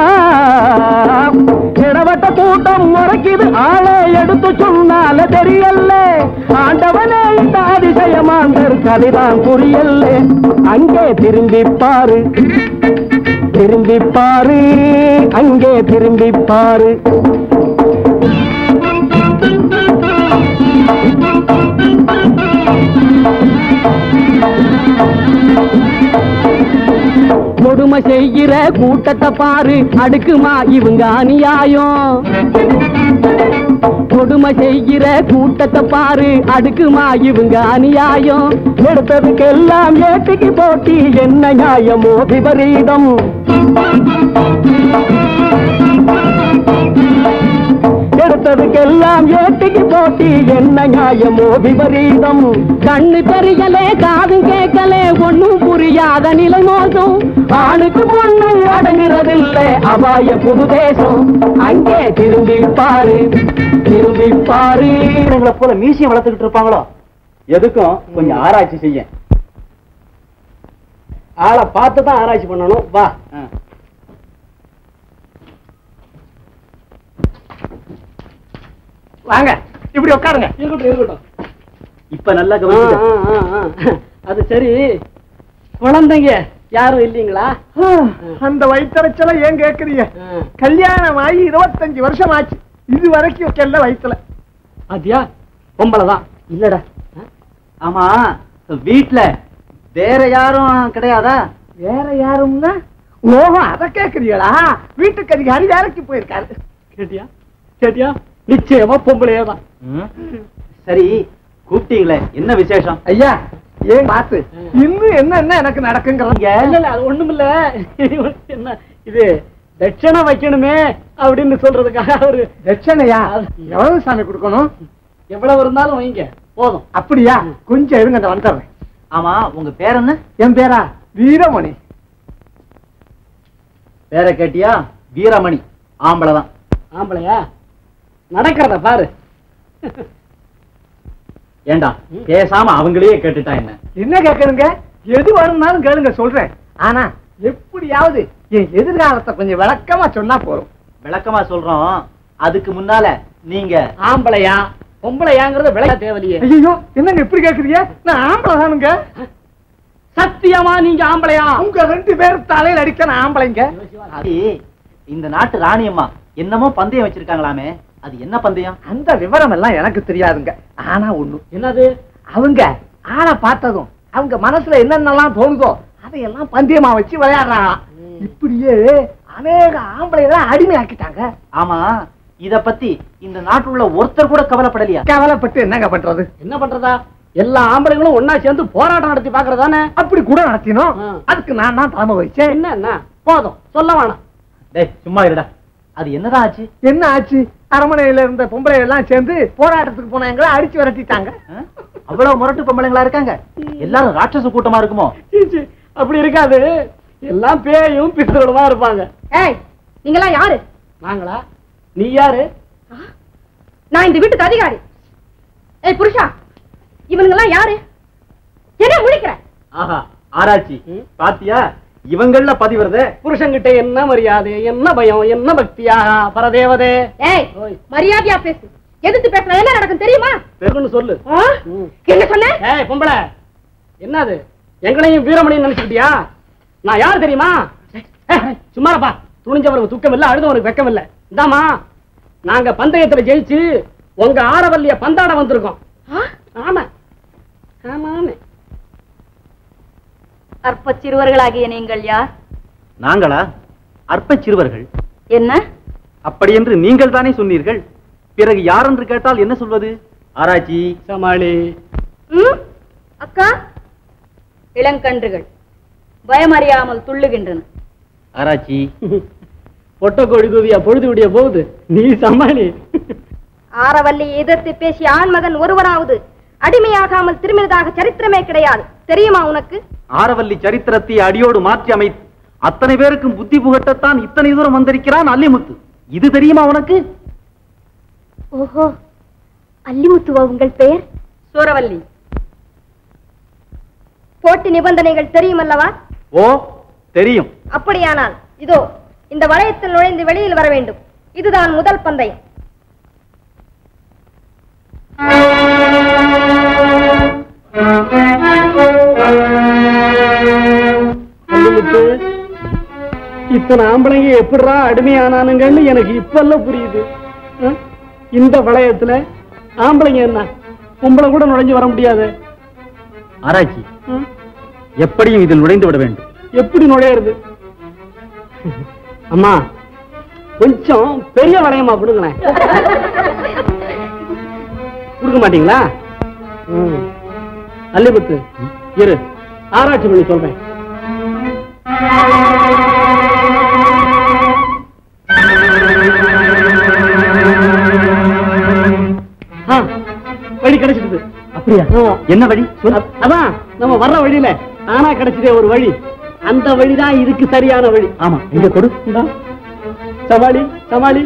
கிடவட்ட கூட்டம் முறைக்குது ஆளை எடுத்து சொன்னால தெரியல ஆண்டவனே இந்த அதிசயமாந்தர் கதைதான் புரியல அங்கே திரும்பி பாரு திரும்பி பாரு அங்கே திரும்பி பாரு கொடுமை செய்கிற கூட்டத்தை பாரு அடுக்குமா இவங்க அநியாயம் கொடுமை செய்கிற கூட்டத்தை பாரு அடுக்குமா இவங்க அநியாயம் எடுத்ததுக்கெல்லாம் ஏட்டிக்கு போட்டி என்ன நியாயமோ விபரீதம் எடுத்ததுக்கெல்லாம் ஏட்டிக்கு போட்டி என்ன நியாயமோ விபரீதம் கண்ணு தெரியலே காதும் கேட்கலே ஒண்ணும் புரியாத நிலை மோசம் ஆணுக்கு பொண்ணு அடங்குறதில்லை அபாய புது தேசம் அங்கே திரும்பி பாரு திரும்பி பாரு எங்களை போல மீசியம் வளர்த்துக்கிட்டு இருப்பாங்களோ எதுக்கும் கொஞ்சம் ஆராய்ச்சி செய்ய ஆளை பார்த்து தான் ஆராய்ச்சி பண்ணணும் வா வாங்க இப்படி உட்காருங்க இருக்கட்டும் இருக்கட்டும் இப்ப நல்லா ஆ, கவனிச்சுக்க ஆ, ஆ, ஆ. அது சரி குழந்தைங்க யாரும் இல்லைங்களா அந்த வயிற்றுச்சல ஏன் கேக்குறீங்க ஆ. கல்யாணம் ஆகி இருபத்தஞ்சு வருஷம் ஆச்சு இது வரைக்கும் வைக்கல வயிற்றுல பாத்தியா பொம்பளை தான் இல்லடா ஆமா வீட்ல வேற யாரும் கிடையாதா வேற யாரும்னா ஓஹோ அத கேக்குறீங்களா வீட்டுக்கு அதிகாரி வேலைக்கு போயிருக்காரு கேட்டியா கேட்டியா நிச்சயமா பொம்பளையே தான் சரி கூப்பிட்டீங்களே என்ன விசேஷம் ஐயா ஏன் பார்த்து இன்னும் என்ன என்ன எனக்கு நடக்குங்கிறீங்க இல்ல இல்ல அது ஒண்ணுமில்ல என்ன இது தட்சணை வைக்கணுமே அப்படின்னு சொல்றதுக்காக ஒரு தட்சணையா எவ்வளவு சாமி கொடுக்கணும் எவ்வளவு இருந்தாலும் வைங்க போதும் அப்படியா கொஞ்சம் இருங்க அந்த வந்துடுறேன் ஆமா உங்க பேர் என்ன என் பேரா வீரமணி பேரை கேட்டியா வீரமணி ஆம்பளை தான் ஆம்பளையா நடக்கிறத பாரு ஏண்டா பேசாம அவங்களையே கேட்டுட்டா என்ன என்ன கேட்கணுங்க எது வரும்னாலும் கேளுங்க சொல்றேன் ஆனா எப்படியாவது என் எதிர்காலத்தை கொஞ்சம் விளக்கமா சொன்னா போதும் விளக்கமா சொல்றோம் அதுக்கு முன்னால நீங்க ஆம்பளையா பொம்பளையாங்கிறத விளையா தேவையில்லையே ஐயோ என்னங்க இப்படி கேக்குறீங்க நான் ஆம்பளை தானுங்க சத்தியமா நீங்க ஆம்பளையா உங்க ரெண்டு பேரும் தலையில அடிக்க நான் ஆம்பளைங்க அது இந்த நாட்டு ராணியம்மா என்னமோ பந்தயம் வச்சிருக்காங்களாமே அது என்ன பந்தயம் அந்த விவரம் எல்லாம் எனக்கு தெரியாதுங்க ஆனா ஒண்ணு என்னது அவங்க ஆளை பார்த்ததும் அவங்க மனசுல என்னென்னலாம் தோணுதோ அதையெல்லாம் பந்தயமா வச்சு விளையாடுறாங்க இப்படியே அநேக ஆம்பளைகளை அடிமை ஆக்கிட்டாங்க ஆமா இத பத்தி இந்த நாட்டுல உள்ள ஒருத்தர் கூட கவலைப்படலையா கவலைப்பட்டு என்னங்க பண்றது என்ன பண்றதா எல்லா ஆம்பளைங்களும் ஒன்னா சேர்ந்து போராட்டம் நடத்தி பாக்குறதானே அப்படி கூட நடத்தினோம் ஆ. அதுக்கு நான் தான் தலைமை வச்சேன் என்ன என்ன போதும் சொல்ல வேணாம் டேய் சும்மா இருடா அது என்னதான் ஆச்சு என்ன ஆச்சு அரமனையில இருந்த பொம்பளை எல்லாம் சேர்ந்து போராட்டத்துக்கு போன எங்களை அடிச்சு விரட்டிட்டாங்க அவ்வளவு முரட்டு பொம்பளைங்களா இருக்காங்க எல்லாரும் ராட்சச கூட்டமா இருக்குமோ சீ, சீ, அப்படி இருக்காது எல்லாம் பேயும் பித்தரோடமா இருப்பாங்க ஏய் நீங்களாம் யாரு நாங்களா நீ யாரு நான் இந்த வீட்டுக்கு அதிகாரி ஏய் புருஷா இவனுங்கெல்லாம் யாரு என்ன முழிக்கிற ஆஹா ஆராய்ச்சி பாத்தியா இவங்கள பதிவிரதே புருஷன்கிட்ட என்ன மரியாதை என்ன பயம் என்ன பக்தியா பரதேவதே ஏய் ஓய். மரியாதையா பேசு எதிர்த்து பேசுற என்ன நடக்கும் தெரியுமா தெரியும்னு சொல்லு ஆ? என்ன சொன்ன ஏய் பொம்பளை என்னது எங்களையும் வீரமணின்னு நினைச்சுக்கிட்டியா நான் யார் தெரியுமா ஏய், சும்மாப்பா துணிஞ்சவனுக்கு துக்கம் இல்ல அழுதவனுக்கு வெக்கம் இல்ல இந்தாமா நாங்க பந்தயத்துல ஜெயிச்சு உங்க ஆரவல்லிய பந்தாட வந்திருக்கோம் ஆமா ஆமாமே அற்ப சிறுவர்களாகிய நீங்கள் யார் நாங்களா அற்ப சிறுவர்கள் என்ன அப்படி என்று நீங்கள் தானே சொன்னீர்கள் பிறகு யார் என்று கேட்டால் என்ன சொல்வது ஆராய்ச்சி சமாளி ம்? அக்கா இளங்கன்றுகள் பயமறியாமல் துள்ளுகின்றன ஆராய்ச்சி பொட்ட கோழி தூதியா பொழுது விடிய போகுது நீ சமாளி ஆரவல்லி எதிர்த்து பேசிய ஆண்மகன் ஒருவராவது அடிமையாகாமல் திரும்பினதாக சரித்திரமே கிடையாது தெரியுமா உனக்கு ஆரவல்லி சரித்திரத்தை அடியோடு மாற்றி அமைத்து அத்தனை பேருக்கும் புத்தி புகட்டத்தான் இத்தனை தூரம் வந்திருக்கிறான் அல்லிமுத்து இது தெரியுமா உனக்கு ஓஹோ அல்லிமுத்துவா உங்கள் பெயர் சூரவல்லி போட்டி நிபந்தனைகள் தெரியுமல்லவா ஓ தெரியும் அப்படியானால் இதோ இந்த வளையத்தில் நுழைந்து வெளியில் வர வேண்டும் இதுதான் முதல் பந்தயம் அல்லிமுத்து, இத்தனை ஆம்பளைங்க எப்படிடா அடிமையானானுங்கன்னு எனக்கு இப்பெல்லாம் புரியுது ஆ? இந்த வளையத்துல ஆம்பளைங்க என்ன பொம்பளை கூட நுழைஞ்சு வர முடியாது ஆராய்ச்சி ஆ? எப்படியும் இதில் நுழைந்து விட வேண்டும் எப்படி நுழையிறது அம்மா கொஞ்சம் பெரிய வளையமா கொடுங்களேன் கொடுக்க மாட்டீங்களா ம். அல்லிமுத்து இரு ஆராய்ச்சி பண்ணி சொல்றேன் ஆ, வழி கிடைச்சிடுது அப்படியா ஆமா. என்ன வழி சொல் அ- அதான் நம்ம வர்ற வழியில தானா கிடைச்சதே ஒரு வழி அந்த வழிதான் இதுக்கு சரியான வழி ஆமா இங்க கொடு இந்தா. சமாளி சமாளி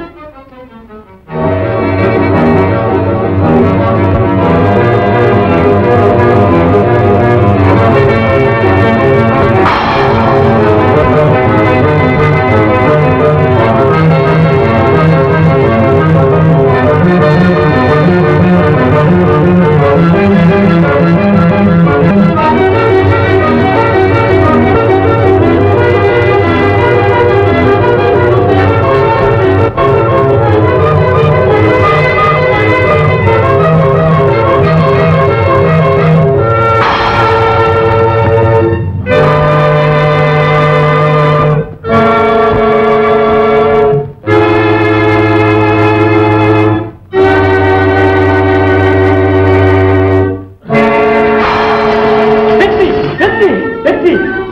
வெற்றி வெற்றி வெற்றி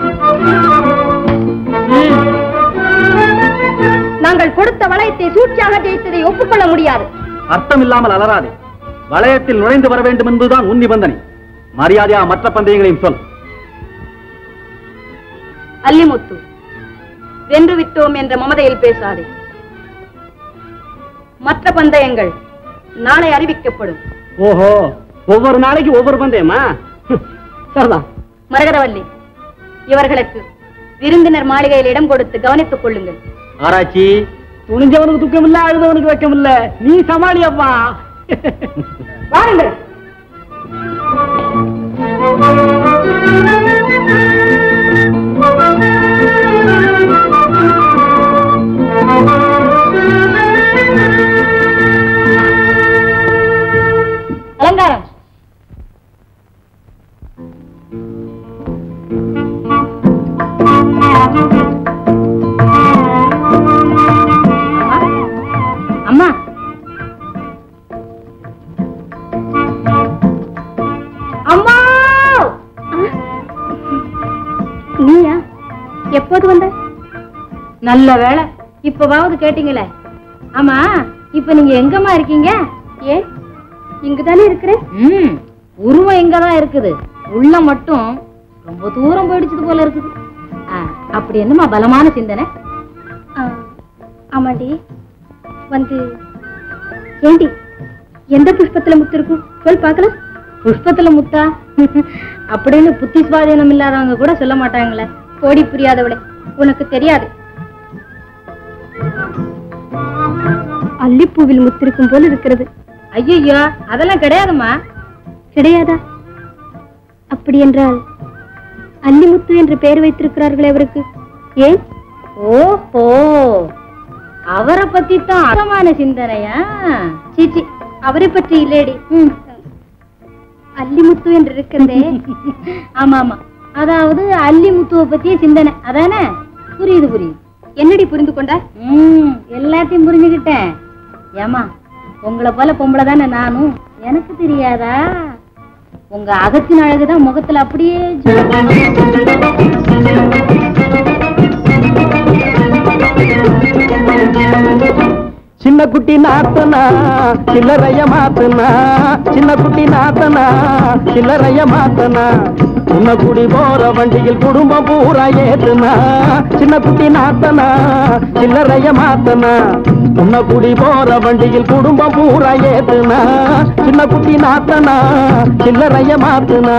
நாங்கள் கொடுத்த வளையத்தை சூழ்ச்சியாக ஜெயித்ததை ஒப்புக்கொள்ள முடியாது அர்த்தம் இல்லாமல் அலறாதே வளையத்தில் நுழைந்து வர வேண்டும் என்பதுதான் உன் நிபந்தனை மரியாதையா மற்ற பந்தயங்களையும் சொல் அல்லிமுத்து வென்று விட்டோம் என்ற மமதையில் பேசாதே மற்ற பந்தயங்கள் நாளை அறிவிக்கப்படும் ஓஹோ ஒவ்வொரு நாளைக்கு ஒவ்வொரு பந்தயமா சரிதான் மரகதவல்லி இவர்களுக்கு விருந்தினர் மாளிகையில் இடம் கொடுத்து கவனித்துக் கொள்ளுங்கள் ஆராய்ச்சி துணிஞ்சவனுக்கு துக்கம் இல்ல அழுதவனுக்கு வெக்கம் இல்ல நீ சமாளி அப்பா வாருங்கள் அலங்காரம் அம்மா அம்மா நீயா எப்போது வந்த நல்ல வேலை இப்பவாவது கேட்டீங்களே ஆமா இப்ப நீங்க எங்கம்மா இருக்கீங்க ஏன் இங்குதானே இருக்கிறேன் ம் உருவம் எங்கதான் இருக்குது உள்ள மட்டும் ரொம்ப தூரம் போயிடுச்சது போல இருக்குது ஆ, அப்படி என்னம்மா பலமான சிந்தனை ஆ, ஆமாண்டி வந்து ஏண்டி எந்த புஷ்பத்துல முத்து இருக்கும் சொல் பார்க்கலாம் புஷ்பத்துல முத்தா அப்படின்னு புத்தி சுவாதீனம் இல்லாதவங்க கூட சொல்ல மாட்டாங்களே கோடி புரியாதவளே உனக்கு தெரியாது அல்லிப்பூவில் முத்திருக்கும் போல் இருக்கிறது ஐயோ அதெல்லாம் கிடையாதும்மா கிடையாதா அப்படி என்றால் அல்லிமுத்து என்று பெயர் வைத்திருக்கிறார்களே அவருக்கு ஏன் ஓஹோ அவரை பத்தி தான் அகமான சிந்தனையா சீச்சி அவரை பற்றி இல்லேடி அல்லிமுத்து என்று இருக்கிறதே ஆமா ஆமா அதாவது அல்லி முத்துவ பத்திய சிந்தனை அதானே புரியுது புரியுது என்னடி புரிந்து கொண்டாய் ம் எல்லாத்தையும் புரிஞ்சுக்கிட்டேன் ஏமா உங்களை போல பொம்பளை தானே நானும் எனக்கு தெரியாதா உங்க அகத்தின் அழகுதான் முகத்துல அப்படியே சின்ன குட்டி நாத்தனா சில்லறைய மாத்தனா சின்ன குட்டி நாத்தனா சில்லறைய மாத்தனா உன்ன குடி போற வண்டியில் குடும்பம் பூரா ஏத்துனா சின்ன குட்டி நாத்தனா சில்லறைய மாத்தனா உன்ன குடி போற வண்டியில் குடும்பம் பூரா ஏத்துனா சின்ன குட்டி நாத்தனா சில்லறைய மாத்துனா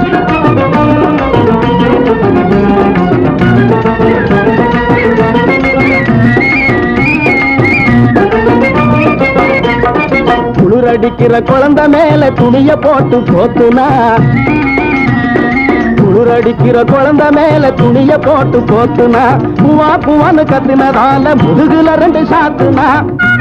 குளிரடிக்கிற குழந்தை மேல துணிய போட்டு போத்துனா குளிரடிக்கிற குழந்தை மேல துணிய போட்டு போத்துனா பூவா பூவான்னு கத்துனதால முதுகுல ரெண்டு சாத்துனா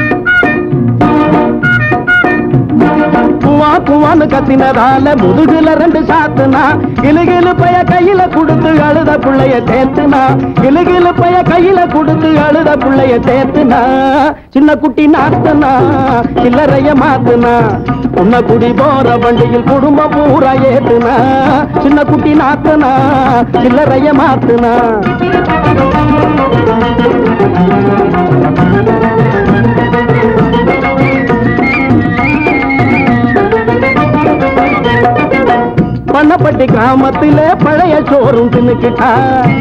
பூவா பூவான்னு கத்தினதால முதுகுல ரெண்டு சாத்துனா கிளுகிளு பைய கையில கொடுத்து அழுத புள்ளைய தேத்துனா கிளுகிளு பைய கையில கொடுத்து அழுத புள்ளைய தேத்துனா சின்ன குட்டி நாத்தனா சில்லறைய மாத்துனா உன்ன குடி போற வண்டியில் குடும்பம் பூரா ஏத்துனா சின்ன குட்டி நாத்தனா சில்லறைய மாத்துனா பண்ணப்பட்டி கிராமத்திலே பழைய சோறும் தின்னுக்கிட்டா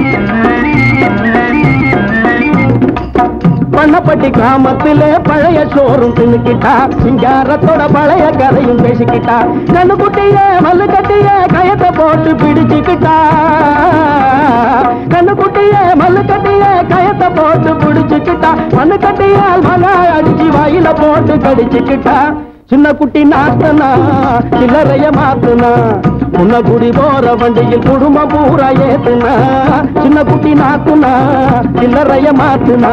பண்ணப்பட்டி கிராமத்திலே பழைய சோறும் தின்னுக்கிட்டா சிங்காரத்தோட பழைய கதையும் பேசிக்கிட்டா கண்ணு குட்டிய மல்லு கட்டிய கயத்தை போட்டு பிடிச்சுக்கிட்டா கண்ணு குட்டிய மல்லு கட்டிய கயத்தை போட்டு பிடிச்சுக்கிட்டா மண்ணு கட்டியால் மகா அடிச்சு வாயில போட்டு கடிச்சுக்கிட்டா சின்ன குட்டி நாத்தனா சில்லறைய மாத்துனா உன்ன குடி போற வண்டியில் குடும்பம் பூரா ஏத்துனா சின்ன குட்டி நாத்துனா சில்லறைய மாத்துனா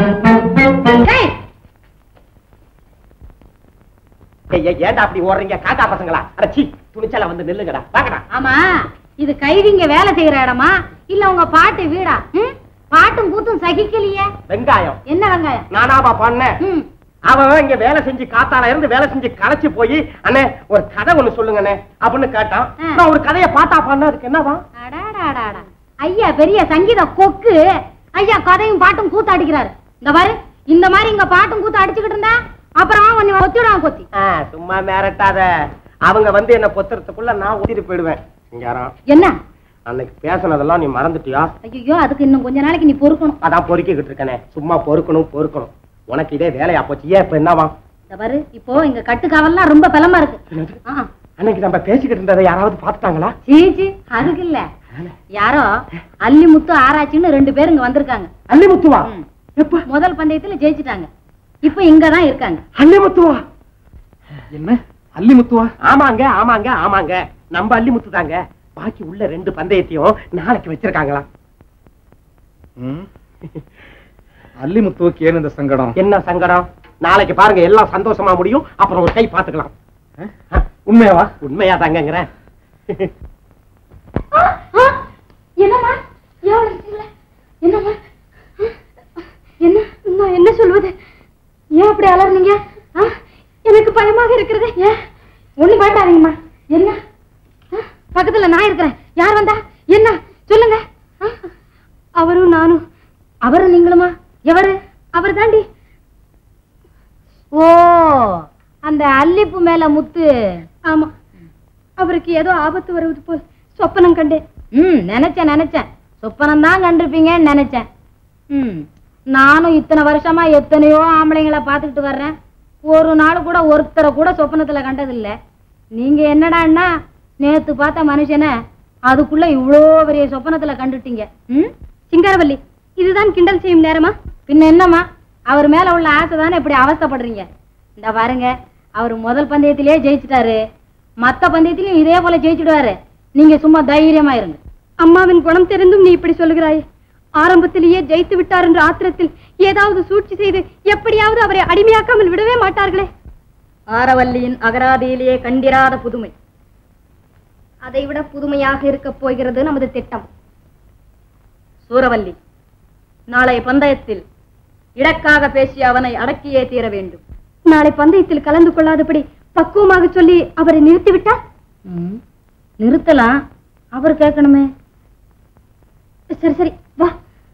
ஏய், ஏய், ஏன்டா அப்படி ஓடுறீங்க காக்கா பசங்களா அட சீ துணிச்சல வந்து நில்லுங்கடா வாங்கடா ஆமா இது கைதிங்க வேலை செய்யற இடமா இல்ல உங்க பாட்டு வீடா ம்? பாட்டும் கூத்தும் சகிக்கலையே வெங்காயம் என்ன வெங்காயம் நானாவா பண்ணேன் ம். அவன் இங்க வேலை செஞ்சு காத்தால இருந்து வேலை செஞ்சு களைச்சு போய் அண்ணே ஒரு கதை ஒண்ணு சொல்லுங்கண்ணே அப்படின்னு கேட்டான் ஆ. நான் ஒரு கதையை பார்த்தா பண்ண அதுக்கு என்னவா அடாடாடாடா. ஐயா பெரிய சங்கீத கொக்கு ஐயா கதையும் பாட்டும் கூத்து அடிக்கிறாரு இந்த பாரு இந்த மாதிரி இங்க பாட்டும் கூத்து அடிச்சுக்கிட்டு இருந்தா அப்புறம் உன்னை கொத்திவிடாம கொத்தி ஆ, சும்மா மிரட்டாத அவங்க வந்து என்ன பொத்துறதுக்குள்ள நான் ஊத்திட்டு போயிடுவேன் சிங்காரம் என்ன அன்னைக்கு பேசுனதெல்லாம் நீ மறந்துட்டியா ஐயோ அதுக்கு இன்னும் கொஞ்ச நாளைக்கு நீ பொறுக்கணும் அதான் பொறுக்கிக்கிட்டு இருக்கனே சும்மா பொறுக்கணும் பொறுக்கணும் உனக்கு இதே வேலையா போச்சு ஏன் இப்ப என்னவா இந்த பாரு இப்போ இங்க கட்டுக்காவல்லாம் ரொம்ப பலமா இருக்கு ஆ, அன்னைக்கு நம்ம பேசிக்கிட்டு இருந்ததை யாராவது பார்த்துட்டாங்களா சீ சீ அதுக்கு இல்ல யாரோ அல்லிமுத்து ஆராய்ச்சின்னு ரெண்டு பேர் இங்க வந்திருக்காங்க அல்லிமுத்துவா ம். முதல் பந்தயத்துல ஜெயிச்சிட்டாங்க இப்ப இங்க தான் இருக்காங்க அல்லிமுத்துவா என்ன அல்லிமுத்துவா ஆமாங்க ஆமாங்க ஆமாங்க நம்ம அல்லிமுத்து தாங்க பாக்கி உள்ள ரெண்டு பந்தயத்தையும் நாளைக்கு வச்சிருக்காங்களாம் அல்லிமுத்துவுக்கு ஏன் இந்த சங்கடம் என்ன சங்கடம் நாளைக்கு பாருங்க எல்லாம் சந்தோஷமா முடியும் அப்புறம் ஒரு கை பாத்துக்கலாம் உண்மையாவா உண்மையா தாங்கங்கிற என்னம்மா எவ்வளவு இருக்கீங்களே? என்னம்மா என்ன நான் என்ன சொல்வது ஏன் அப்படி அலர்னீங்க ஆ? எனக்கு பயமாக இருக்கிறது ஏன் ஒண்ணு வேண்டாதீங்கம்மா என்ன ஆ? பக்கத்துல நான் இருக்கிறேன் யார் வந்தா என்ன சொல்லுங்க ஆ? அவரும் நானும் அவரும் நீங்களுமா எவரு அவர் தாண்டி ஓ அந்த அல்லிப்பு மேல முத்து ஆமா அவருக்கு ஏதோ ஆபத்து வருவது போல் சொப்பனம் கண்டேன் ம் நினைச்சேன் நினைச்சேன் சொப்பனம் தான் கண்டிருப்பீங்கன்னு நினைச்சேன் ம் நானும் இத்தனை வருஷமா எத்தனையோ ஆம்பளைங்களை பார்த்துக்கிட்டு வர்றேன் ஒரு நாள் கூட ஒருத்தரை கூட சொப்பனத்துல கண்டதில்ல நீங்க என்னடான்னா நேத்து பார்த்த மனுஷனை அதுக்குள்ள இவ்வளோ பெரிய சொப்பனத்துல கண்டுட்டீங்க ம் சிங்காரவல்லி இதுதான் கிண்டல் செய்யும் நேரமா பின்ன என்னம்மா அவர் மேல உள்ள ஆசை தானே இப்படி அவஸ்தைப்படுறீங்க இந்த பாருங்க அவர் முதல் பந்தயத்திலேயே ஜெயிச்சிட்டாரு மத்த பந்தயத்திலையும் இதே போல ஜெயிச்சிடுவாரு நீங்க சும்மா தைரியமா இருங்க அம்மாவின் குணம் தெரிந்தும் நீ இப்படி சொல்லுகிறாய் ஆரம்பத்திலேயே ஜெயித்து விட்டார் என்ற ஆத்திரத்தில் ஏதாவது சூழ்ச்சி செய்து எப்படியாவது அவரை அடிமையாக்காமல் விடவே மாட்டார்களே ஆரவல்லியின் அகராதியிலேயே கண்டிராத புதுமை அதைவிட புதுமையாக இருக்கப் போகிறது நமது திட்டம் சூரவல்லி நாளை பந்தயத்தில் இடக்காக பேசி அவனை அடக்கியே தீர வேண்டும் நாளை பந்தயத்தில் கலந்து கொள்ளாதபடி பக்குவமாக சொல்லி அவரை நிறுத்திவிட்டார் ம், நிறுத்தலாம் அவர் கேட்கணுமே சரி சரி வா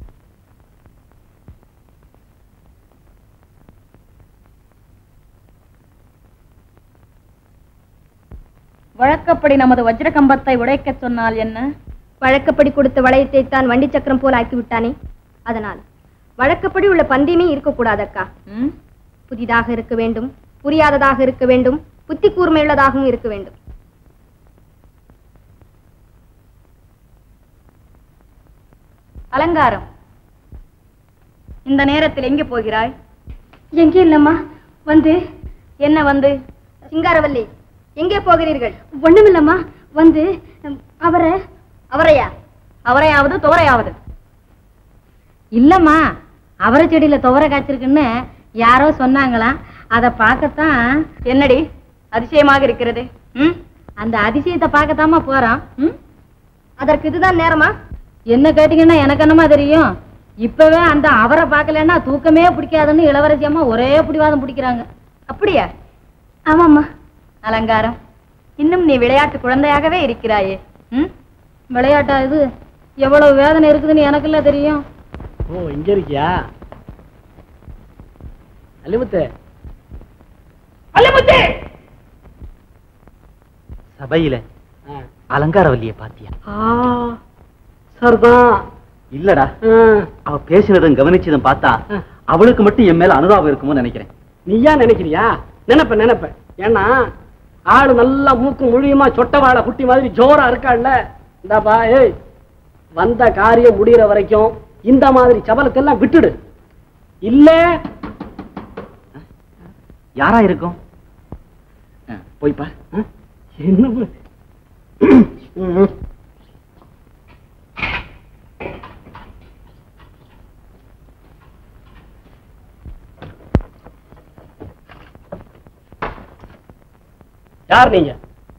வழக்கப்படி நமது வஜ்ர கம்பத்தை உடைக்கச் சொன்னால் என்ன வழக்கப்படி கொடுத்த வளையத்தை தான் வண்டி சக்கரம் போல் ஆக்கி விட்டானே அதனால் வழக்கப்படி உள்ள பந்தயமே இருக்கக்கூடாதக்கா ம்? புதிதாக இருக்க வேண்டும் புரியாததாக இருக்க வேண்டும் புத்தி கூர்மையுள்ளதாகவும் இருக்க வேண்டும் அலங்காரம் இந்த நேரத்தில் எங்கே போகிறாய் எங்கே இல்லம்மா வந்து என்ன வந்து சிங்காரவல்லி எங்கே போகிறீர்கள் ஒண்ணுமில்லம்மா வந்து ம், அவரை அவரையா அவரையாவது துவரையாவது இல்லம்மா அவரை செடியில துவர காய்ச்சிருக்குன்னு யாரோ சொன்னாங்களாம் அதை பார்க்கத்தான் என்னடி அதிசயமாக இருக்கிறது ம் அந்த அதிசயத்தை பார்க்கத்தாம்மா போறோம் ம்? அதற்கு இதுதான் நேரமா என்ன கேட்டீங்கன்னா எனக்கு என்னமா தெரியும் இப்பவே அந்த அவரை பார்க்கலன்னா தூக்கமே பிடிக்காதுன்னு இளவரசி அம்மா ஒரே பிடிவாதம் பிடிக்கிறாங்க அப்படியா ஆமாம்மா அலங்காரம் இன்னும் நீ விளையாட்டு குழந்தையாகவே இருக்கிறாயே ம் விளையாட்டா இது எவ்வளவு வேதனை இருக்குதுன்னு எனக்குல்ல தெரியும் ஓ இங்க இருக்கியா அல்லிமுத்து அல்லிமுத்து சபையில ஆ. அலங்காரவல்லிய பாத்தியா ஆ, சரிதான் இல்லடா ஆ, அவ பேசினதும் கவனிச்சதும் பார்த்தா ஆ. அவளுக்கு மட்டும் என் மேல அனுதாபம் இருக்குமோ நினைக்கிறேன் நீயா நினைக்கிறியா நினைப்ப நினைப்ப ஏன்னா ஆளு நல்லா மூக்கு முழியுமா சொட்ட வாழை குட்டி மாதிரி ஜோரா இருக்காள்ல இந்தாப்பா ஏய் வந்த காரியம் முடியிற வரைக்கும் இந்த மாதிரி சபலத்தெல்லாம் விட்டுடு இல்ல யாரா இருக்கும் ஆ, போய் பார் ஆ, என்ன ப- ம். யார் நீங்க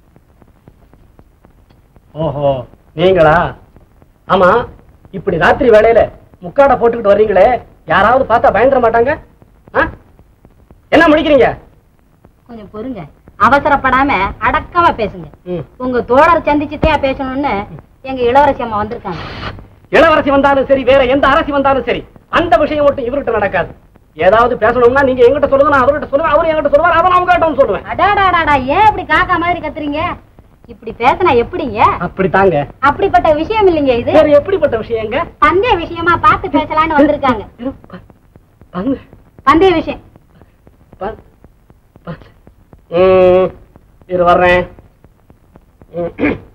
ஓஹோ நீங்களா ஆமா இப்படி ராத்திரி வேளையில முக்காட போட்டுக்கிட்டு வர்றீங்களே யாராவது பார்த்தா பயந்துட மாட்டாங்க ஆ? என்ன முடிக்கிறீங்க கொஞ்சம் பொறுங்க அவசரப்படாம அடக்கமா பேசுங்க ம். உங்க தோழர் சந்திச்சுட்டே பேசணும்னு எங்க இளவரசி அம்மா வந்திருக்காங்க இளவரசி வந்தாலும் சரி வேற எந்த அரசி வந்தாலும் சரி அந்த விஷயம் மட்டும் இவர்கிட்ட நடக்காது ஏதாவது பேசணும்னா நீங்க என்கிட்ட சொல்லுங்க நான் அவர்கிட்ட சொல்லுவேன் அவர் என்கிட்ட சொல்லுவார் அதை நான் உங்ககிட்ட சொல்லுவேன் அடாடாடாடா ஏன் இப்படி காக்கா மாதிரி கத்துறீங்க இப்படி பேசினா எப்படிங்க அப்படித்தாங்க அப்படிப்பட்ட விஷயம் இல்லைங்க இது வேற எப்படிப்பட்ட விஷயங்க பந்தய விஷயமா பார்த்து பேசலாம்னு வந்திருக்காங்க இரு, ப- பங்கு பந்தய விஷயம் ப- ப- ம், இரு வர்றேன் ம்.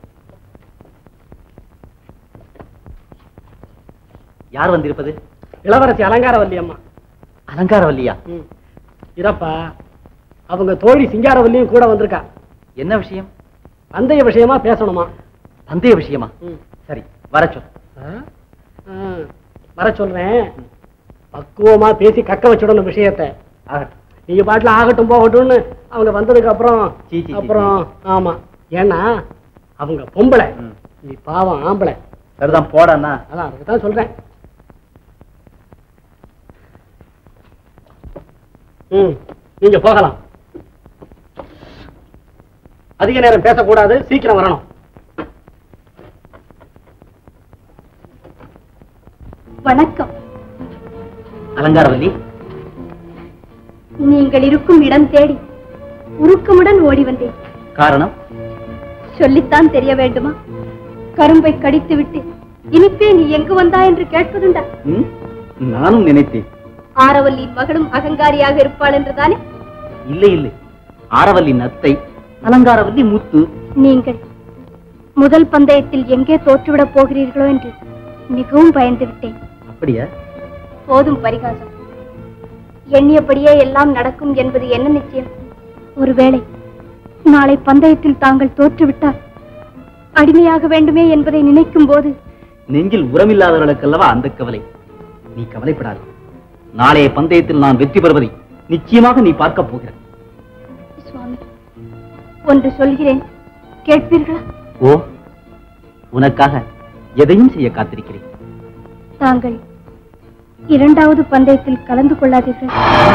யார் வந்திருப்பது இளவரசி அலங்காரவல்லி அம்மா அலங்காரவல்லியா ம். இரப்பா அவங்க தோழி சிங்காரவல்லியும் கூட வந்திருக்கா என்ன விஷயம் பந்தய விஷயமா பேசணுமா பந்தய விஷயமா ம். சரி வர சொல் ஆ? ஆ, வர சொல்றேன் பக்குவமா பேசி கக்க வச்சுடணும் விஷயத்தை ஆகட்டும் நீங்க பாட்டுல ஆகட்டும் போகட்டும்னு அவங்க வந்ததுக்கு அப்புறம் சீ, சீ, சீ, அப்புறம் ஆமா ஏன்னா அவங்க பொம்பளை ம். நீ பாவம் ஆம்பளை சரிதான் போடாண்ணா அதான் அதுக்கு தான் சொல்றேன் ம் நீங்க போகலாம் அதிக நேரம் பேசக்கூடாது சீக்கிரம் வரணும் வணக்கம் அலங்காரவல்லி நீங்கள் நீங்கள் இருக்கும் இடம் தேடி உருக்கமுடன் ஓடி வந்தேன் காரணம் சொல்லித்தான் தெரிய வேண்டுமா கரும்பை கடித்து விட்டு இனிப்பே நீ எங்கு வந்தா என்று கேட்பதுண்டா ம், நானும் நினைத்தேன் ஆரவல்லியின் மகளும் அகங்காரியாக இருப்பாள் என்றுதானே இல்லை இல்லை ஆரவல்லி நத்தை அலங்காரவல்லி முத்து நீங்கள் முதல் பந்தயத்தில் எங்கே தோற்றுவிடப் போகிறீர்களோ என்று மிகவும் பயந்து விட்டேன் அப்படியா போதும் பரிகாசம் எண்ணியபடியே எல்லாம் நடக்கும் என்பது என்ன நிச்சயம் ஒருவேளை நாளை பந்தயத்தில் தாங்கள் தோற்றுவிட்டால் அடிமையாக வேண்டுமே என்பதை நினைக்கும் போது நெஞ்சில் உரமில்லாதவர்களுக்கல்லவா அந்த கவலை நீ கவலைப்படாது நாளைய பந்தயத்தில் நான் வெற்றி பெறுவதை நிச்சயமாக நீ பார்க்க போகிறாய் சுவாமி ஒன்று சொல்கிறேன் கேட்பீர்களா ஓ உனக்காக எதையும் செய்ய காத்திருக்கிறேன் தாங்கள் இரண்டாவது பந்தயத்தில் கலந்து கொள்ளாதீர்கள்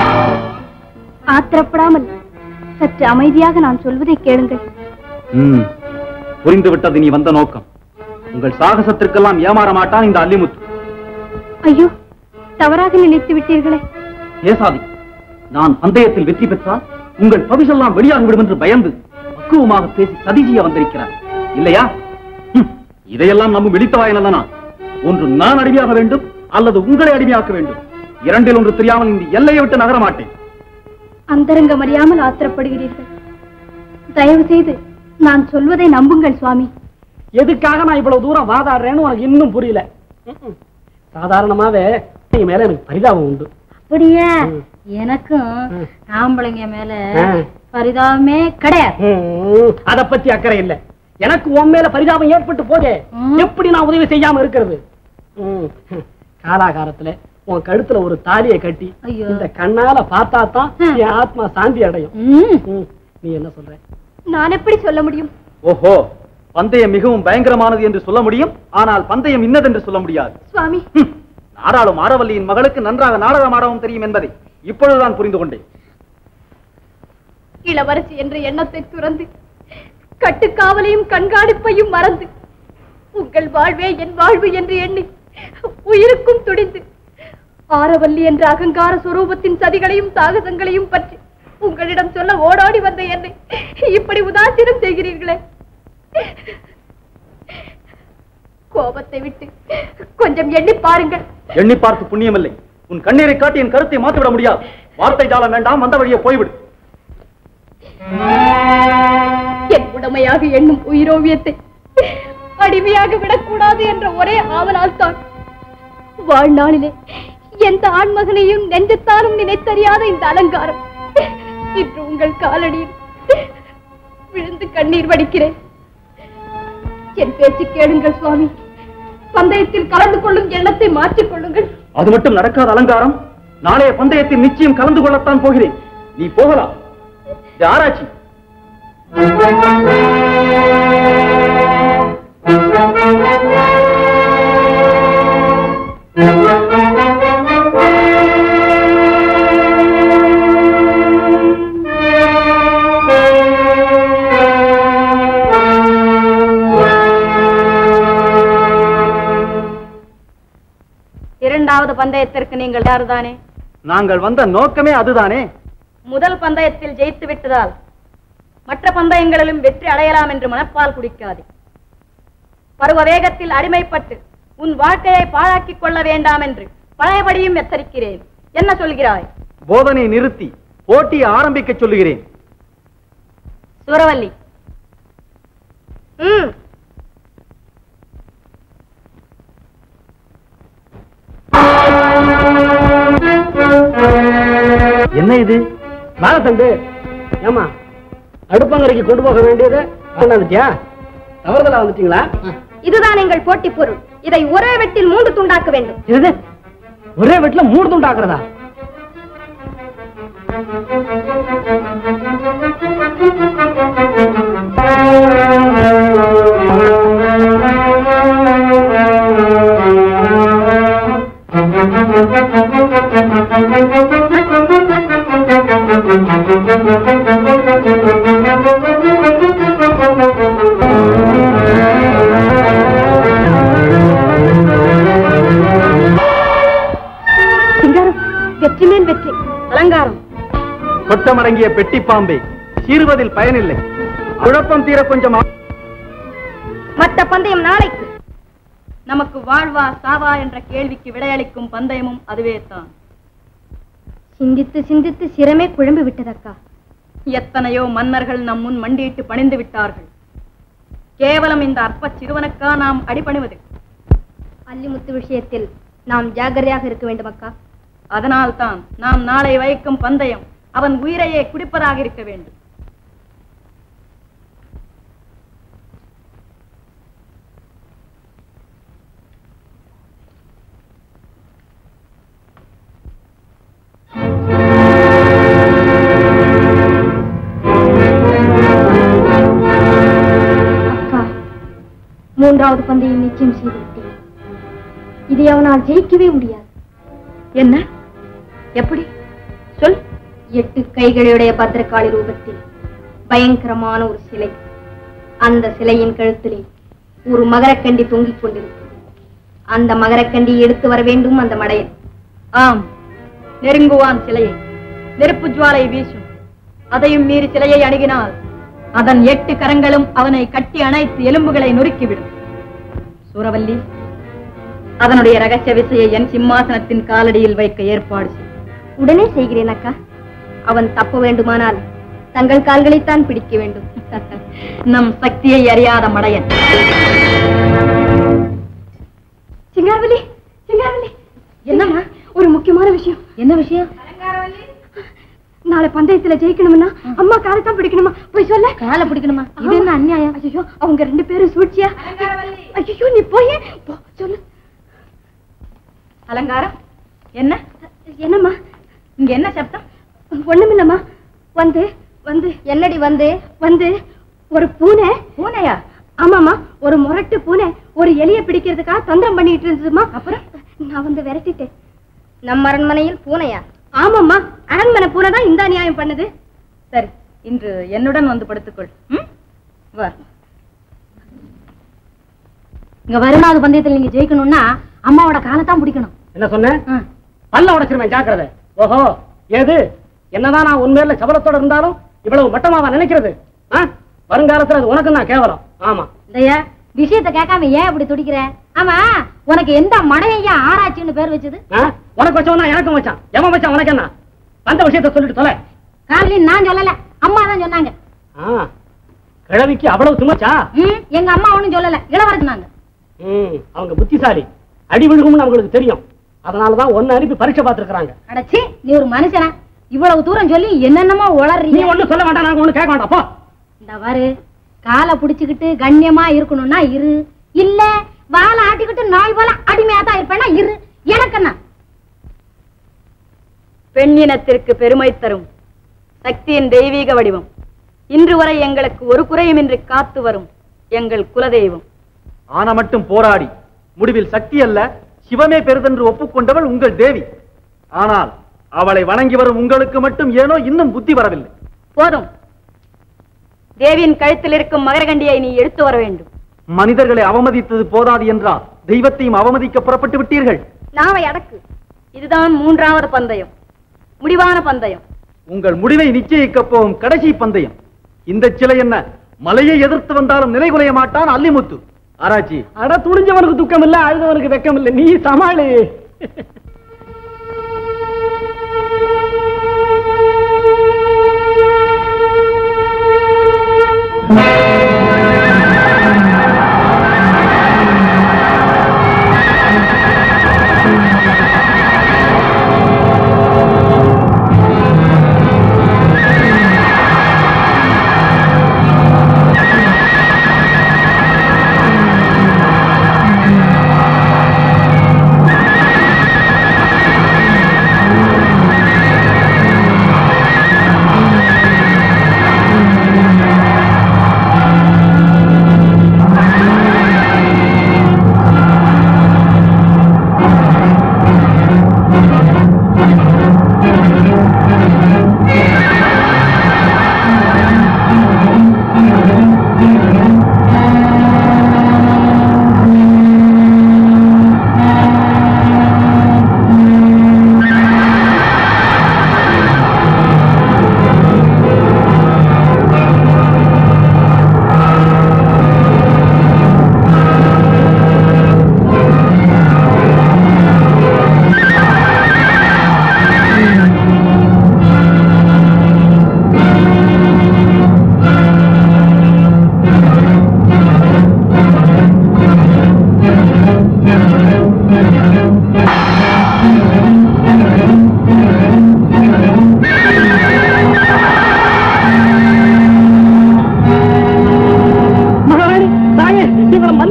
ஆத்திரப்படாமல் சற்று அமைதியாக நான் சொல்வதை கேளுங்கள் ம் புரிந்து விட்டது நீ வந்த நோக்கம் உங்கள் சாகசத்திற்கெல்லாம் ஏமாற மாட்டான் இந்த அல்லிமுத்து ஐயோ தவறாக நினைத்து விட்டீர்களே ஏசாதி நான் பந்தயத்தில் வெற்றி பெற்றால் உங்கள் பவிஷெல்லாம் வெளியாகிவிடும் என்று பயந்து பக்குவமாக பேசி சதி செய்ய வந்திருக்கிறார் இல்லையா ஹம், இதையெல்லாம் நம்பும் வெளித்தவாயனல்லனா ஒன்று நான் அடிமையாக வேண்டும் அல்லது உங்களை அடிமையாக்க வேண்டும் இரண்டில் ஒன்று தெரியாமல் இந்த எல்லையை விட்டு நகர மாட்டேன் அந்தரங்கம் அறியாமல் ஆத்திரப்படுகிறீர்கள் தயவு செய்து நான் சொல்வதை நம்புங்கள் சுவாமி எதுக்காக நான் இவ்வளவு தூரம் வாதாடுறேன்னு உனக்கு இன்னும் புரியல ம்ம். சாதாரணமாவே நீ மேல எனக்கு பரிதாபம் உண்டு அப்படியே எனக்கும் ஆம்பளைங்க மேல பரிதாபமே கிடையாது ம், அத பத்தி அக்கறை இல்ல எனக்கு உன் மேல பரிதாபம் ஏற்பட்டு போதே எப்படி நான் உதவி செய்யாம இருக்கிறது ம், காலாகாலத்துல உன் கழுத்துல ஒரு தாலியை கட்டி ஐயோ. இந்த கண்ணால பார்த்தா தான் என் ஆத்மா சாந்தி அடையும் ம், நீ என்ன சொல்ற நான் எப்படி சொல்ல முடியும் ஓஹோ பந்தயம் மிகவும் பயங்கரமானது என்று சொல்ல முடியும் ஆனால் பந்தயம் இன்னதென்று சொல்ல முடியாது சுவாமி ஹம், நாடாளும் ஆரவல்லியின் மகளுக்கு நன்றாக நாடகம் ஆடவும் தெரியும் என்பதை இப்பொழுதுதான் புரிந்து கொண்டேன் இளவரசி என்ற எண்ணத்தை துறந்து கட்டுக்காவலையும் கண்காணிப்பையும் மறந்து உங்கள் வாழ்வே என் வாழ்வு என்று எண்ணி உயிருக்கும் துடிந்து ஆரவல்லி என்ற அகங்கார சுரூபத்தின் சதிகளையும் சாகசங்களையும் பற்றி உங்களிடம் சொல்ல ஓடாடி வந்த என்னை இப்படி உதாசீனம் செய்கிறீர்களே கோபத்தை விட்டு கொஞ்சம் எண்ணி பாருங்கள் எண்ணி பார்த்து புண்ணியமில்லை உன் கண்ணீரை காட்டி என் கருத்தை மாற்றிவிட முடியாது வார்த்தை ஜாலம் வேண்டாம் வந்த வழியே போய்விடு என் உடமையாக எண்ணும் உயிரோவியத்தை அடிமையாக விடக்கூடாது என்ற ஒரே ஆவலால் தான் வாழ்நாளிலே எந்த ஆண்மகனையும் நெஞ்சத்தாலும் நினைத்தறியாத இந்த அலங்காரம் இன்று உங்கள் காலடியில் விழுந்து கண்ணீர் வடிக்கிறேன் என் பேச்சு கேளுங்கள் சுவாமி பந்தயத்தில் கலந்து கொள்ளும் எண்ணத்தை மாற்றிக் கொள்ளுங்கள் அது மட்டும் நடக்காத அலங்காரம் நாளைய பந்தயத்தில் நிச்சயம் கலந்து கொள்ளத்தான் போகிறேன் நீ போகலாம் இது ஆராய்ச்சி இரண்டாவது பந்தயத்திற்கு நீங்கள் யாருதானே நாங்கள் வந்த நோக்கமே அதுதானே முதல் பந்தயத்தில் ஜெயித்து விட்டதால் மற்ற பந்தயங்களிலும் வெற்றி அடையலாம் என்று மனப்பால் குடிக்காதே பருவ வேகத்தில் அடிமைப்பட்டு உன் வாழ்க்கையை பாழாக்கிக் கொள்ள வேண்டாம் என்று பழையபடியும் எச்சரிக்கிறேன் என்ன சொல்கிறாய் போதனை நிறுத்தி போட்டியை ஆரம்பிக்க சொல்லுகிறேன் சூரவல்லி ம் என்ன இது மேலத்தண்டு ஏமா அடுப்பங்கரைக்கு கொண்டு போக வேண்டியது கொண்டாந்துட்டியா தவறுதலா வந்துட்டீங்களா இதுதான் எங்கள் போட்டி பொருள் இதை ஒரே வெட்டில் மூன்று துண்டாக்க வேண்டும் இது ஒரே வீட்டுல மூணு துண்டாக்குறதா சிங்காரம் வெற்றி மேல் வெற்றி அலங்காரம் கொட்டமடங்கிய பெட்டி பாம்பே சீறுவதில் பயனில்லை குழப்பம் தீர கொஞ்சம் ஆ- மற்ற பந்தயம் நாளைக்கு நமக்கு வாழ்வா சாவா என்ற கேள்விக்கு விடையளிக்கும் பந்தயமும் அதுவே தான் சிந்தித்து சிந்தித்து சிரமே குழம்பு விட்டதக்கா எத்தனையோ மன்னர்கள் நம் முன் மண்டியிட்டு பணிந்து விட்டார்கள் கேவலம் இந்த அற்ப சிறுவனுக்கா நாம் அடிபணிவது அல்லிமுத்து விஷயத்தில் நாம் ஜாக்கிரதையாக இருக்க வேண்டும் அக்கா அதனால்தான் நாம் நாளை வைக்கும் பந்தயம் அவன் உயிரையே குடிப்பதாக இருக்க வேண்டும் அக்கா மூன்றாவது பந்தயம் நிச்சயம் செய்து விட்டேன் இதை அவனால் ஜெயிக்கவே முடியாது என்ன எப்படி சொல் எட்டு கைகளுடைய பத்திரகாளி ரூபத்தில் பயங்கரமான ஒரு சிலை அந்த சிலையின் கழுத்திலே ஒரு மகரக்கண்டி தொங்கிக் கொண்டிருக்கும் அந்த மகரக்கண்டி எடுத்து வர வேண்டும் அந்த மடையன் ஆம் நெருங்குவான் சிலையை நெருப்பு ஜுவாலை வீசும் அதையும் மீறி சிலையை அணுகினால் அதன் எட்டு கரங்களும் அவனை கட்டி அணைத்து எலும்புகளை நொறுக்கிவிடும் சூரவல்லி அதனுடைய ரகசிய விசையை என் சிம்மாசனத்தின் காலடியில் வைக்க ஏற்பாடு செய் உடனே செய்கிறேன் அக்கா அவன் தப்ப வேண்டுமானால் தங்கள் கால்களைத்தான் பிடிக்க வேண்டும் நம் சக்தியை அறியாத மடையன் சிங்காரவல்லி சிங்காரவல்லி என்னம்மா ஒரு முக்கியமான விஷயம் என்ன விஷயம் நாளை பந்தயத்துல ஜெயிக்கணும்னா அம்மா காலத்தான் பிடிக்கணுமா போய் சொல்ல காலை பிடிக்கணுமா இது என்ன அநியாயம் ஐயோ அவங்க ரெண்டு பேரும் சூழ்ச்சியா ஐயோ நீ போய் போ சொல்லு அலங்காரம் என்ன என்னம்மா இங்க என்ன சப்தம் ஒண்ணுமில்லம்மா வந்து வந்து என்னடி வந்து வந்து ஒரு பூனை பூனையா ஆமாமா ஒரு முரட்டு பூனை ஒரு எலிய பிடிக்கிறதுக்காக தந்திரம் பண்ணிட்டு இருந்ததுமா அப்புறம் நான் வந்து விரட்டிட்டேன் நம்ம அரண்மனையில் பூனையா ஆமாம்மா அரண்மனை பூனை தான் இந்த நியாயம் பண்ணுது சரி இன்று என்னுடன் வந்து படுத்துக்கொள் ம்? வா இங்க வருணாவது பந்தயத்துல நீங்க ஜெயிக்கணும்னா அம்மாவோட காலை தான் பிடிக்கணும் என்ன சொன்ன பல்ல உடைச்சிருவேன் ஜாக்கிரதை ஓஹோ ஏது என்னதான் நான் உண்மையில சபலத்தோட இருந்தாலும் இவ்வளவு மட்டமாவா நினைக்கிறது ஆ? வருங்காலத்துல அது உனக்கு தான் கேவலம் ஆமா இதையா விஷயத்தை கேட்காம ஏன் இப்படி துடிக்கிற ஆமா உனக்கு எந்த மடையா ஆராய்ச்சின்னு பேர் வச்சது ஆ? உனக்கு வச்சவன் எனக்கும் வச்சான் எவன் வச்சான் உனக்கு என்ன அந்த விஷயத்த சொல்லிட்டு தொலை காலையில் நான் சொல்லல அம்மா தான் சொன்னாங்க ஆ, கிழவிக்கு அவ்வளவு சுமச்சா ம், எங்க அம்மா ஒண்ணும் சொல்லல இளவரசி சொன்னாங்க ம், அவங்க புத்திசாலி அடி விழுகும்னு அவங்களுக்கு தெரியும் அதனாலதான் ஒன்னு அனுப்பி பரீட்சை பார்த்திருக்காங்க அடச்சி நீ ஒரு மனுஷனா இவ்வளவு தூரம் சொல்லி என்னென்னமோ நீ உளறீங்க ஒண்ணும் சொல்ல வேண்டாம் நாங்க ஒண்ணு கேட்க வேண்டாம் போ இந்த பாரு காலை புடிச்சுக்கிட்டு கண்ணியமா இருக்கணும்னா இரு இல்ல வாழை ஆட்டிக்கிட்டு நாய் போல அடிமையா தான் இருப்பேன்னா இரு எனக்கு என்ன பெண்ணினத்திற்கு பெருமை தரும் சக்தியின் தெய்வீக வடிவம் இன்று வரை எங்களுக்கு ஒரு குறையுமின்றி காத்து வரும் எங்கள் குலதெய்வம் ஆன மட்டும் போராடி முடிவில் சக்தி அல்ல சிவமே பெரிதென்று ஒப்புக்கொண்டவள் உங்கள் தேவி ஆனால் அவளை வணங்கி வரும் உங்களுக்கு மட்டும் ஏனோ இன்னும் புத்தி வரவில்லை போதும் தேவியின் கழுத்தில் இருக்கும் மகரகண்டியை நீ எடுத்து வர வேண்டும் மனிதர்களை அவமதித்தது போதாது என்றால் தெய்வத்தையும் அவமதிக்க புறப்பட்டு விட்டீர்கள் நாவை அடக்கு இதுதான் மூன்றாவது பந்தயம் முடிவான பந்தயம் உங்கள் முடிவை நிச்சயிக்கப் போகும் கடைசி பந்தயம் இந்த சிலை என்ன மலையை எதிர்த்து வந்தாலும் நிலைகுலைய மாட்டான் அல்லிமுத்து ஆராய்ச்சி அட துணிஞ்சவனுக்கு துக்கம் இல்ல அழுதவனுக்கு வெக்கம் இல்ல நீ சமாளி ஆ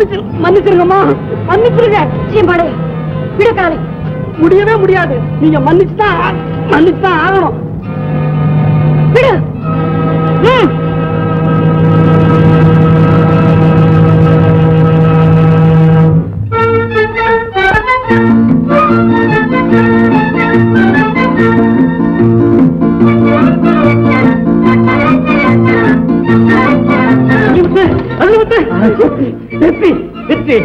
மன்னிச்சு மன்னிச்சிருங்கம்மா மன்னிச்சிருங்க சீம்பாடு விடக்காலை முடியவே முடியாது நீங்க மன்னிச்சுதான் மன்னிச்சுதான் ஆகணும் விடு ம். வெற்றி வெற்றி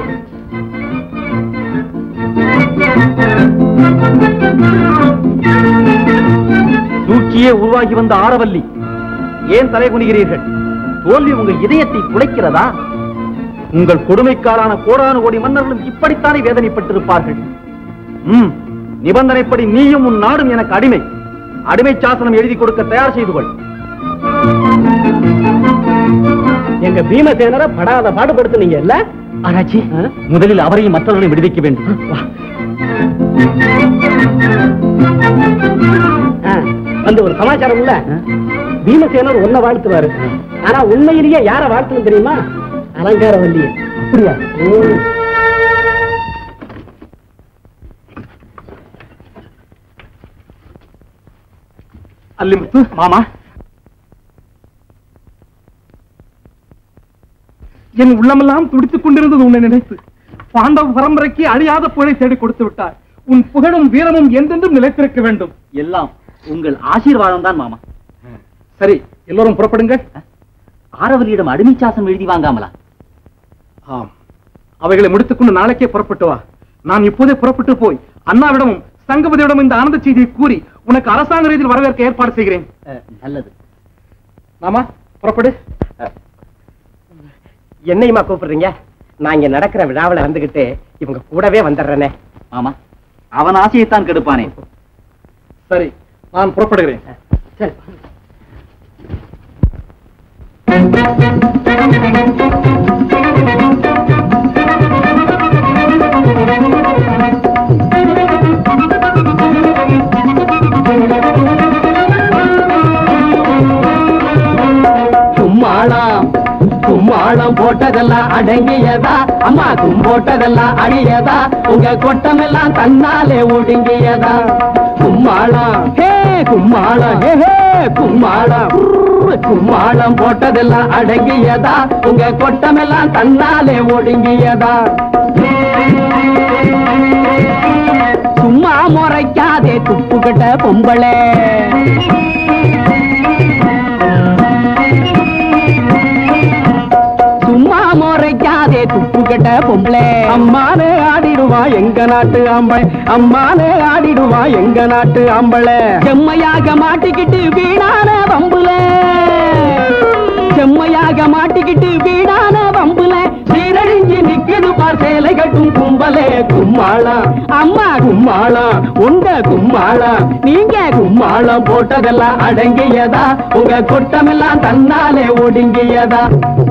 தூக்கியே உருவாகி வந்த ஆரவல்லி ஏன் தலை குனிகிறீர்கள் தோல்வி உங்கள் இதயத்தை குலைக்கிறதா உங்கள் கொடுமைக்காலான கோடானு கோடி மன்னர்களும் இப்படித்தானே வேதனைப்பட்டிருப்பார்கள் ம் நிபந்தனைப்படி நீயும் உன் நாடும் எனக்கு அடிமை அடிமை சாசனம் எழுதி கொடுக்க தயார் செய்து கொள் எங்க பீமசேனரை படாத பாடுபடுத்துனீங்க இல்ல ஆராய்ச்சி முதலில் அவரையும் மற்றவர்களையும் விடுவிக்க வேண்டும் வா. ஆ, வந்து ஒரு சமாச்சாரம் இல்ல பீமசேனர் உன்னை வாழ்த்துவாரு ஆனா உண்மையிலேயே யார வாழ்த்துன்னு தெரியுமா அலங்கார வள்ளிய அப்படியா அல்லிமுத்து மாமா என் உள்ளமெல்லாம் துடித்துக் கொண்டிருந்தது உன்னை நினைத்து பாண்டவ பரம்பரைக்கு அழியாத புகழை தேடி கொடுத்து விட்டார் உன் புகழும் வீரமும் என்றென்றும் நிலைத்திருக்க வேண்டும் எல்லாம் உங்கள் ஆசீர்வாதம் தான் மாமா சரி எல்லோரும் புறப்படுங்கள் ஆரவல்லியிடம் அடிமை சாசனம் எழுதி வாங்காமலா ஆம் அவைகளை முடித்துக்கொண்டு நாளைக்கே புறப்பட்டு வா நான் இப்போதே புறப்பட்டு போய் அண்ணாவிடமும் சங்கபதியிடம் இந்த ஆனந்த செய்தியை கூறி உனக்கு அரசாங்க ரீதியில் வரவேற்க ஏற்பாடு செய்கிறேன் நல்லது மாமா புறப்படு என்னையுமா கூப்பிடுறீங்க நான் இங்க நடக்கிற விழாவில் வந்துகிட்டு இவங்க கூடவே வந்துடுறேனே மாமா அவன் ஆசையைத்தான் கெடுப்பானே சரி நான் புறப்படுகிறேன் சரி கும்மாளம் கும்மாளம் போட்டதெல்லாம் அடங்கியதா அம்மா கும்போட்டதெல்லாம் அழியதா உங்க கொட்டமெல்லாம் தன்னாலே ஒடுங்கியதா கும்மாளம் ஹே கும்மாளம் ஹே ஹே கும்மாளம் உர்ரு, கும்மாளம் போட்டதெல்லாம் அடங்கியதா உங்க கொட்டமெல்லாம் தன்னாலே ஒடுங்கியதா சும்மா முறைக்காதே துப்புக்கிட்ட பொம்பளை சும்மா முறைக்காதே துப்பு கட்ட பொம்பளை அம்மானே ஆடிடுவா எங்க நாட்டு ஆம்பளை அம்மானே ஆடிடுவா எங்க நாட்டு ஆம்பளை செம்மையாக மாட்டிக்கிட்டு வீணான வம்புல செம்மையாக மாட்டிக்கிட்டு வீணான வம்புல சீரழிஞ்சு நிக்குது பார் சேலை கட்டும் கும்பலே கும்மாளம் அம்மா கும்மாளம் உண்ட கும்மாளம் நீங்க கும்மாளம் போட்டதெல்லாம் அடங்கியதா உங்க கொட்டமெல்லாம் தன்னாலே ஒடுங்கியதா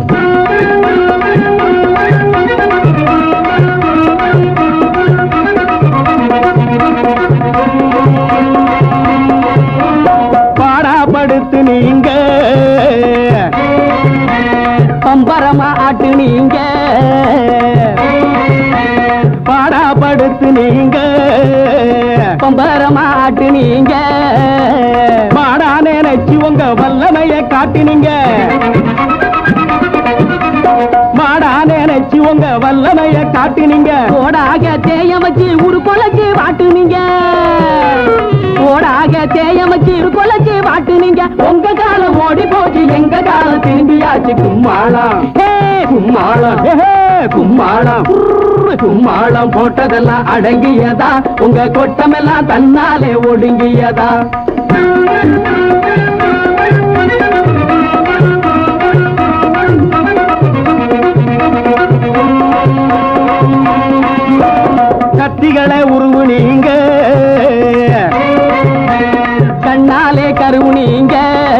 பாடாப்படுத்து நீங்க பம்பரமா ஆட்டு நீங்க பாடாப்படுத்து நீங்க பம்பரமா ஆட்டு நீங்க மாடா நினைச்சு உங்க வல்லமைய காட்டினீங்க மாடா நினைச்சு உங்க வல்லமைய காட்டினீங்க ஓடாக தேய வச்சு ஒரு கொலைச்சு வாட்டுனீங்க ஓடாக தேய வச்சு ஒரு கொலைச்சு வாட்டுனீங்க உங்க காலம் ஓடி போச்சு எங்க காலம் திரும்பியாச்சு கும்மாளம் ஹே கும்மாளம் ஹே ஹே, கும்மாளம் உர்ரு, கும்மாளம் போட்டதெல்லாம் அடங்கியதா உங்க கொட்டமெல்லாம் தன்னாலே ஒடுங்கியதா கத்திகளை உருவு நீங்க கண்ணாலே கருவு நீங்க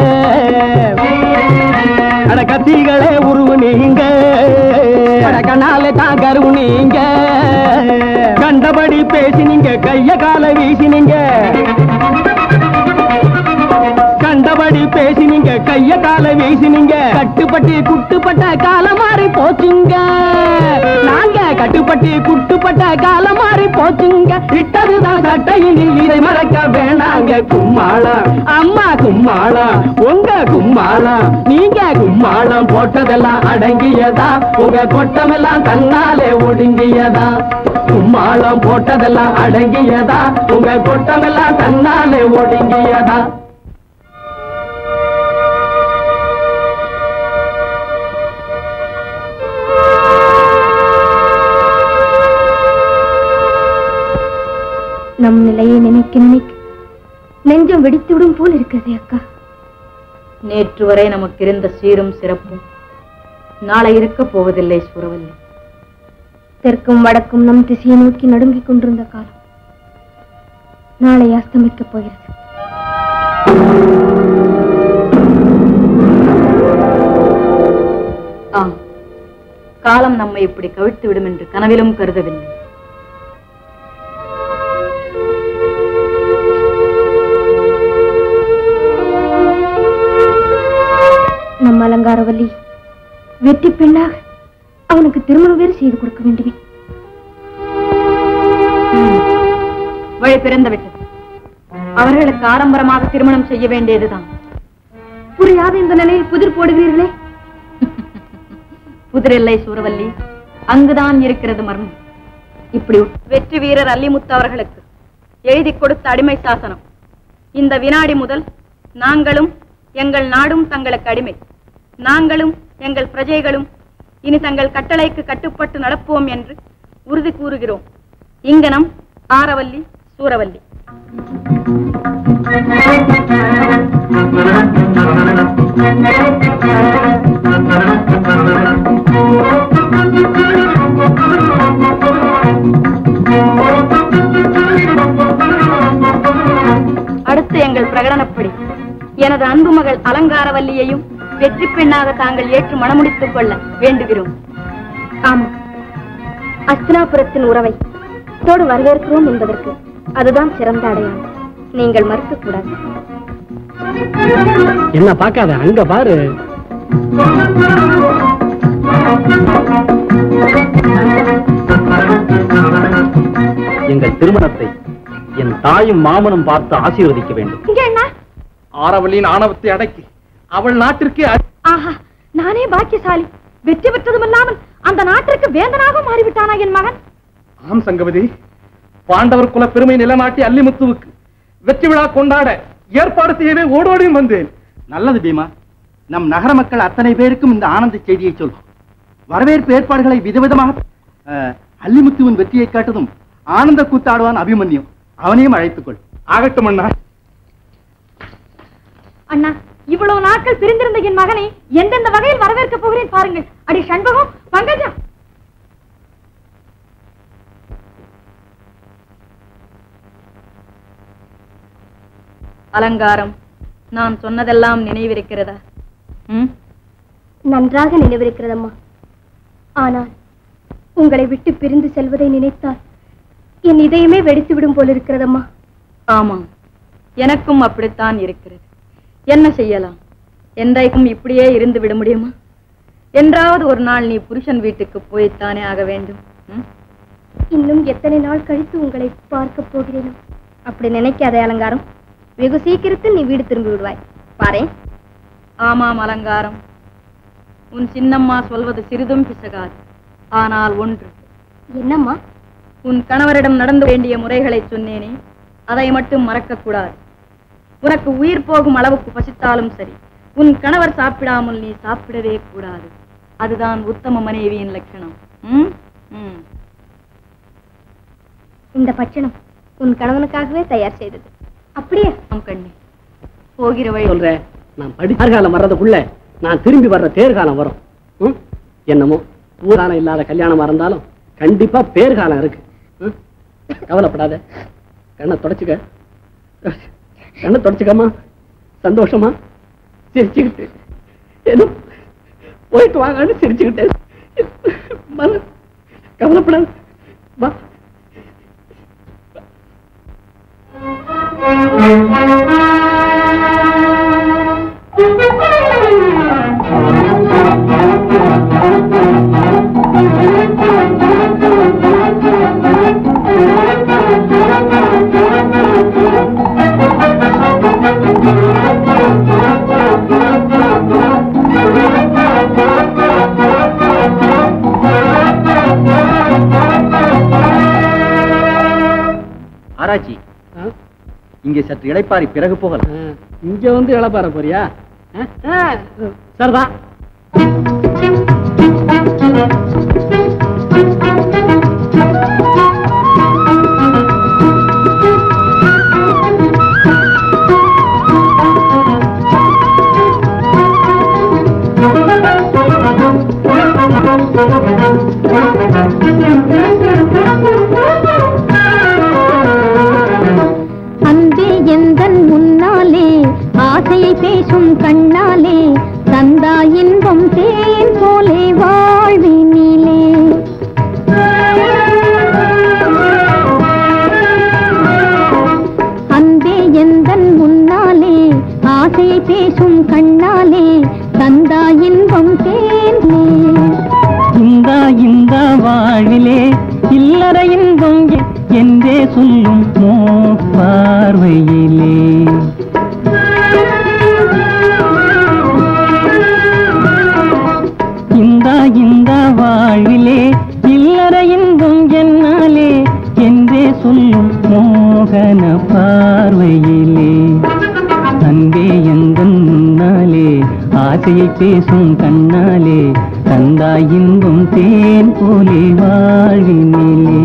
அட கத்திகளே உருவு நீங்க அட கண்ணாலே தான் கருவு நீங்க கண்டபடி பேசினீங்க கைய கால வீசினீங்க கண்ட கண்டபடி பேசினீங்க கைய கால வீசினீங்க கட்டுப்பட்டு குட்டுப்பட்ட காலம் மாறி போச்சுங்க நாங்க கட்டுப்பட்டு குட்டுப்பட்ட காலம் மாறி போச்சுங்க இட்டதுதான் சட்டையினில் இதை மறக்க வேணாங்க கும்மாளம் அம்மா கும்மாளம் உங்க கும்மாளம் நீங்க கும்மாளம் போட்டதெல்லாம் அடங்கியதா உங்க கொட்டமெல்லாம் தன்னாலே ஒடுங்கியதா கும்மாளம் போட்டதெல்லாம் அடங்கியதா உங்க கொட்டமெல்லாம் தன்னாலே ஒடுங்கியதா நம் நிலையை நினைக்க நினைக்க நெஞ்சம் வெடித்துவிடும் போல் இருக்கிறதே அக்கா நேற்று வரை நமக்கு இருந்த சீரும் சிறப்பும் நாளை இருக்க போவதில்லை சுரவல்லி தெற்கும் வடக்கும் நம் திசையை நோக்கி நடுங்கிக் கொண்டிருந்த காலம் நாளை அஸ்தமிக்கப் போகிறது ஆம் காலம் நம்மை இப்படி கவிழ்த்து விடும் என்று கனவிலும் கருதவில்லை நம் அலங்காரவல்லி வெற்றி பெண்ணாக அவனுக்கு திருமணம் வேறு செய்து கொடுக்க வேண்டுமே வழி பிறந்து விட்டது அவர்களுக்கு ஆடம்பரமாக திருமணம் செய்ய வேண்டியதுதான் புரியாத இந்த நிலையில் புதிர் போடுகிறீர்களே புதிரில்லை சூரவல்லி அங்குதான் இருக்கிறது மர்மம் இப்படி வெற்றி வீரர் அல்லிமுத்து அவர்களுக்கு எழுதி கொடுத்த அடிமை சாசனம் இந்த வினாடி முதல் நாங்களும் எங்கள் நாடும் தங்களுக்கு அடிமை நாங்களும் எங்கள் பிரஜைகளும் இனி தங்கள் கட்டளைக்கு கட்டுப்பட்டு நடப்போம் என்று உறுதி கூறுகிறோம் இங்கனம் ஆரவல்லி சூரவல்லி அடுத்து எங்கள் பிரகடனப்படி எனது அன்பு மகள் அலங்காரவல்லியையும் வெற்றி பெண்ணாக தாங்கள் ஏற்று மணமுடித்துக் கொள்ள வேண்டுகிறோம் ஆமாம் அஸ்தினாபுரத்தின் உறவை தோடு வரவேற்கிறோம் என்பதற்கு அதுதான் சிறந்த அடையாளம் நீங்கள் மறுக்கக் கூடாது என்ன பார்க்காத அங்க பாரு எங்கள் திருமணத்தை என் தாயும் மாமனும் பார்த்து ஆசீர்வதிக்க வேண்டும் இங்க என்ன ஆரவல்லியின் ஆணவத்தை அடக்கி அவள் நாட்டிற்கு அ- ஆஹா நானே பாக்கியசாலி வெற்றி பெற்றதுமில்லாமல் அந்த நாட்டிற்கு வேந்தனாக மாறிவிட்டானா என் மகன் ஆம் சங்கவதி பாண்டவர் குல பெருமை நிலநாட்டி அல்லிமுத்துவுக்கு வெற்றி விழா கொண்டாட ஏற்பாடு செய்யவே ஓடோடியும் வந்தேன் நல்லது பீமா நம் நகர மக்கள் அத்தனை பேருக்கும் இந்த ஆனந்த செய்தியை சொல் வரவேற்பு ஏற்பாடுகளை விதவிதமாக அஹ், அல்லிமுத்துவின் வெற்றியை காட்டதும் ஆனந்த கூத்தாடுவான் அபிமன்யு அவனையும் அழைத்துக்கொள் ஆகட்டும் அண்ணா அண்ணா இவ்வளவு நாட்கள் பிரிந்திருந்த என் மகனை எந்தெந்த வகையில் வரவேற்க போகிறேன் பாருங்கள் அடி சண்பகம் பங்கஜா அலங்காரம் நான் சொன்னதெல்லாம் நினைவிருக்கிறதா ம் நன்றாக நினைவிருக்கிறதம்மா ஆனால் உங்களை விட்டு பிரிந்து செல்வதை நினைத்தால் என் இதயமே வெடித்து விடும் போல் இருக்கிறதம்மா ஆமாம் எனக்கும் அப்படித்தான் இருக்கிறது என்ன செய்யலாம் என்றைக்கும் இப்படியே இருந்து விட முடியுமா என்றாவது ஒரு நாள் நீ புருஷன் வீட்டுக்கு போய்த்தானே ஆக வேண்டும் ம்? இன்னும் எத்தனை நாள் கழித்து உங்களை பார்க்க போகிறேனோ அப்படி நினைக்காதே அலங்காரம் வெகு சீக்கிரத்தில் நீ வீடு திரும்பி விடுவாய் பாரேன் ஆமாம் அலங்காரம் உன் சின்னம்மா சொல்வது சிறிதும் பிசகாது ஆனால் ஒன்று என்னம்மா உன் கணவரிடம் நடந்து வேண்டிய முறைகளை சொன்னேனே அதை மட்டும் மறக்கக்கூடாது உனக்கு உயிர் போகும் அளவுக்கு பசித்தாலும் சரி உன் கணவர் சாப்பிடாமல் நீ சாப்பிடவே கூடாது அதுதான் உத்தம மனைவியின் லட்சணம் ம்? ம். இந்த பட்சணம் உன் கணவனுக்காகவே தயார் செய்தது அப்படியே ஆம் கண்ணே போகிற வழி சொல்றேன் நான் படி தேர்காலம் வர்றதுக்குள்ள நான் திரும்பி வர்ற தேர்காலம் வரும் ம்? என்னமோ ஊராலம் இல்லாத கல்யாணமா இருந்தாலும் கண்டிப்பா பேர்காலம் இருக்கு ம்? கவலைப்படாத கண்ணை தொடச்சுக்க கண்ணை தொடச்சுக்கம்மா சந்தோஷமா சிரிச்சுக்கிட்டு ஏதோ போயிட்டு வாங்கன்னு சிரிச்சுக்கிட்டேன் மன கவலைப்படாத வா ஆராய்ச்சி இங்கே சற்று இளைப்பாரி பிறகு போகலாம் இங்க வந்து இழப்பார போறியா ஆ? ஆ, சரிதான் அன்பே எந்தன் முன்னாலே ஆசையை பேசும் கண்ணாலே தந்தா இன்பம் தேன் போலே வாழ்வினிலே அன்பே எந்தன் முன்னாலே ஆசையை பேசும் கண்ணாலே தந்தா இன்பம் தேன் இந்த இந்த வாழ்விலே இல்லற இன்பம் எ- என்றே சொல்லும் மோ பார்வையிலே இந்த இந்த வாழ்விலே இல்லற இன்பம் என்னாலே என்றே சொல்லும் மோகன பார்வையிலே அன்பே எந்தன் முன்னாலே ஆசையை பேசும் கண்ணாலே தந்தாய் இன்பம் தேன் போலே வாழ்வினிலே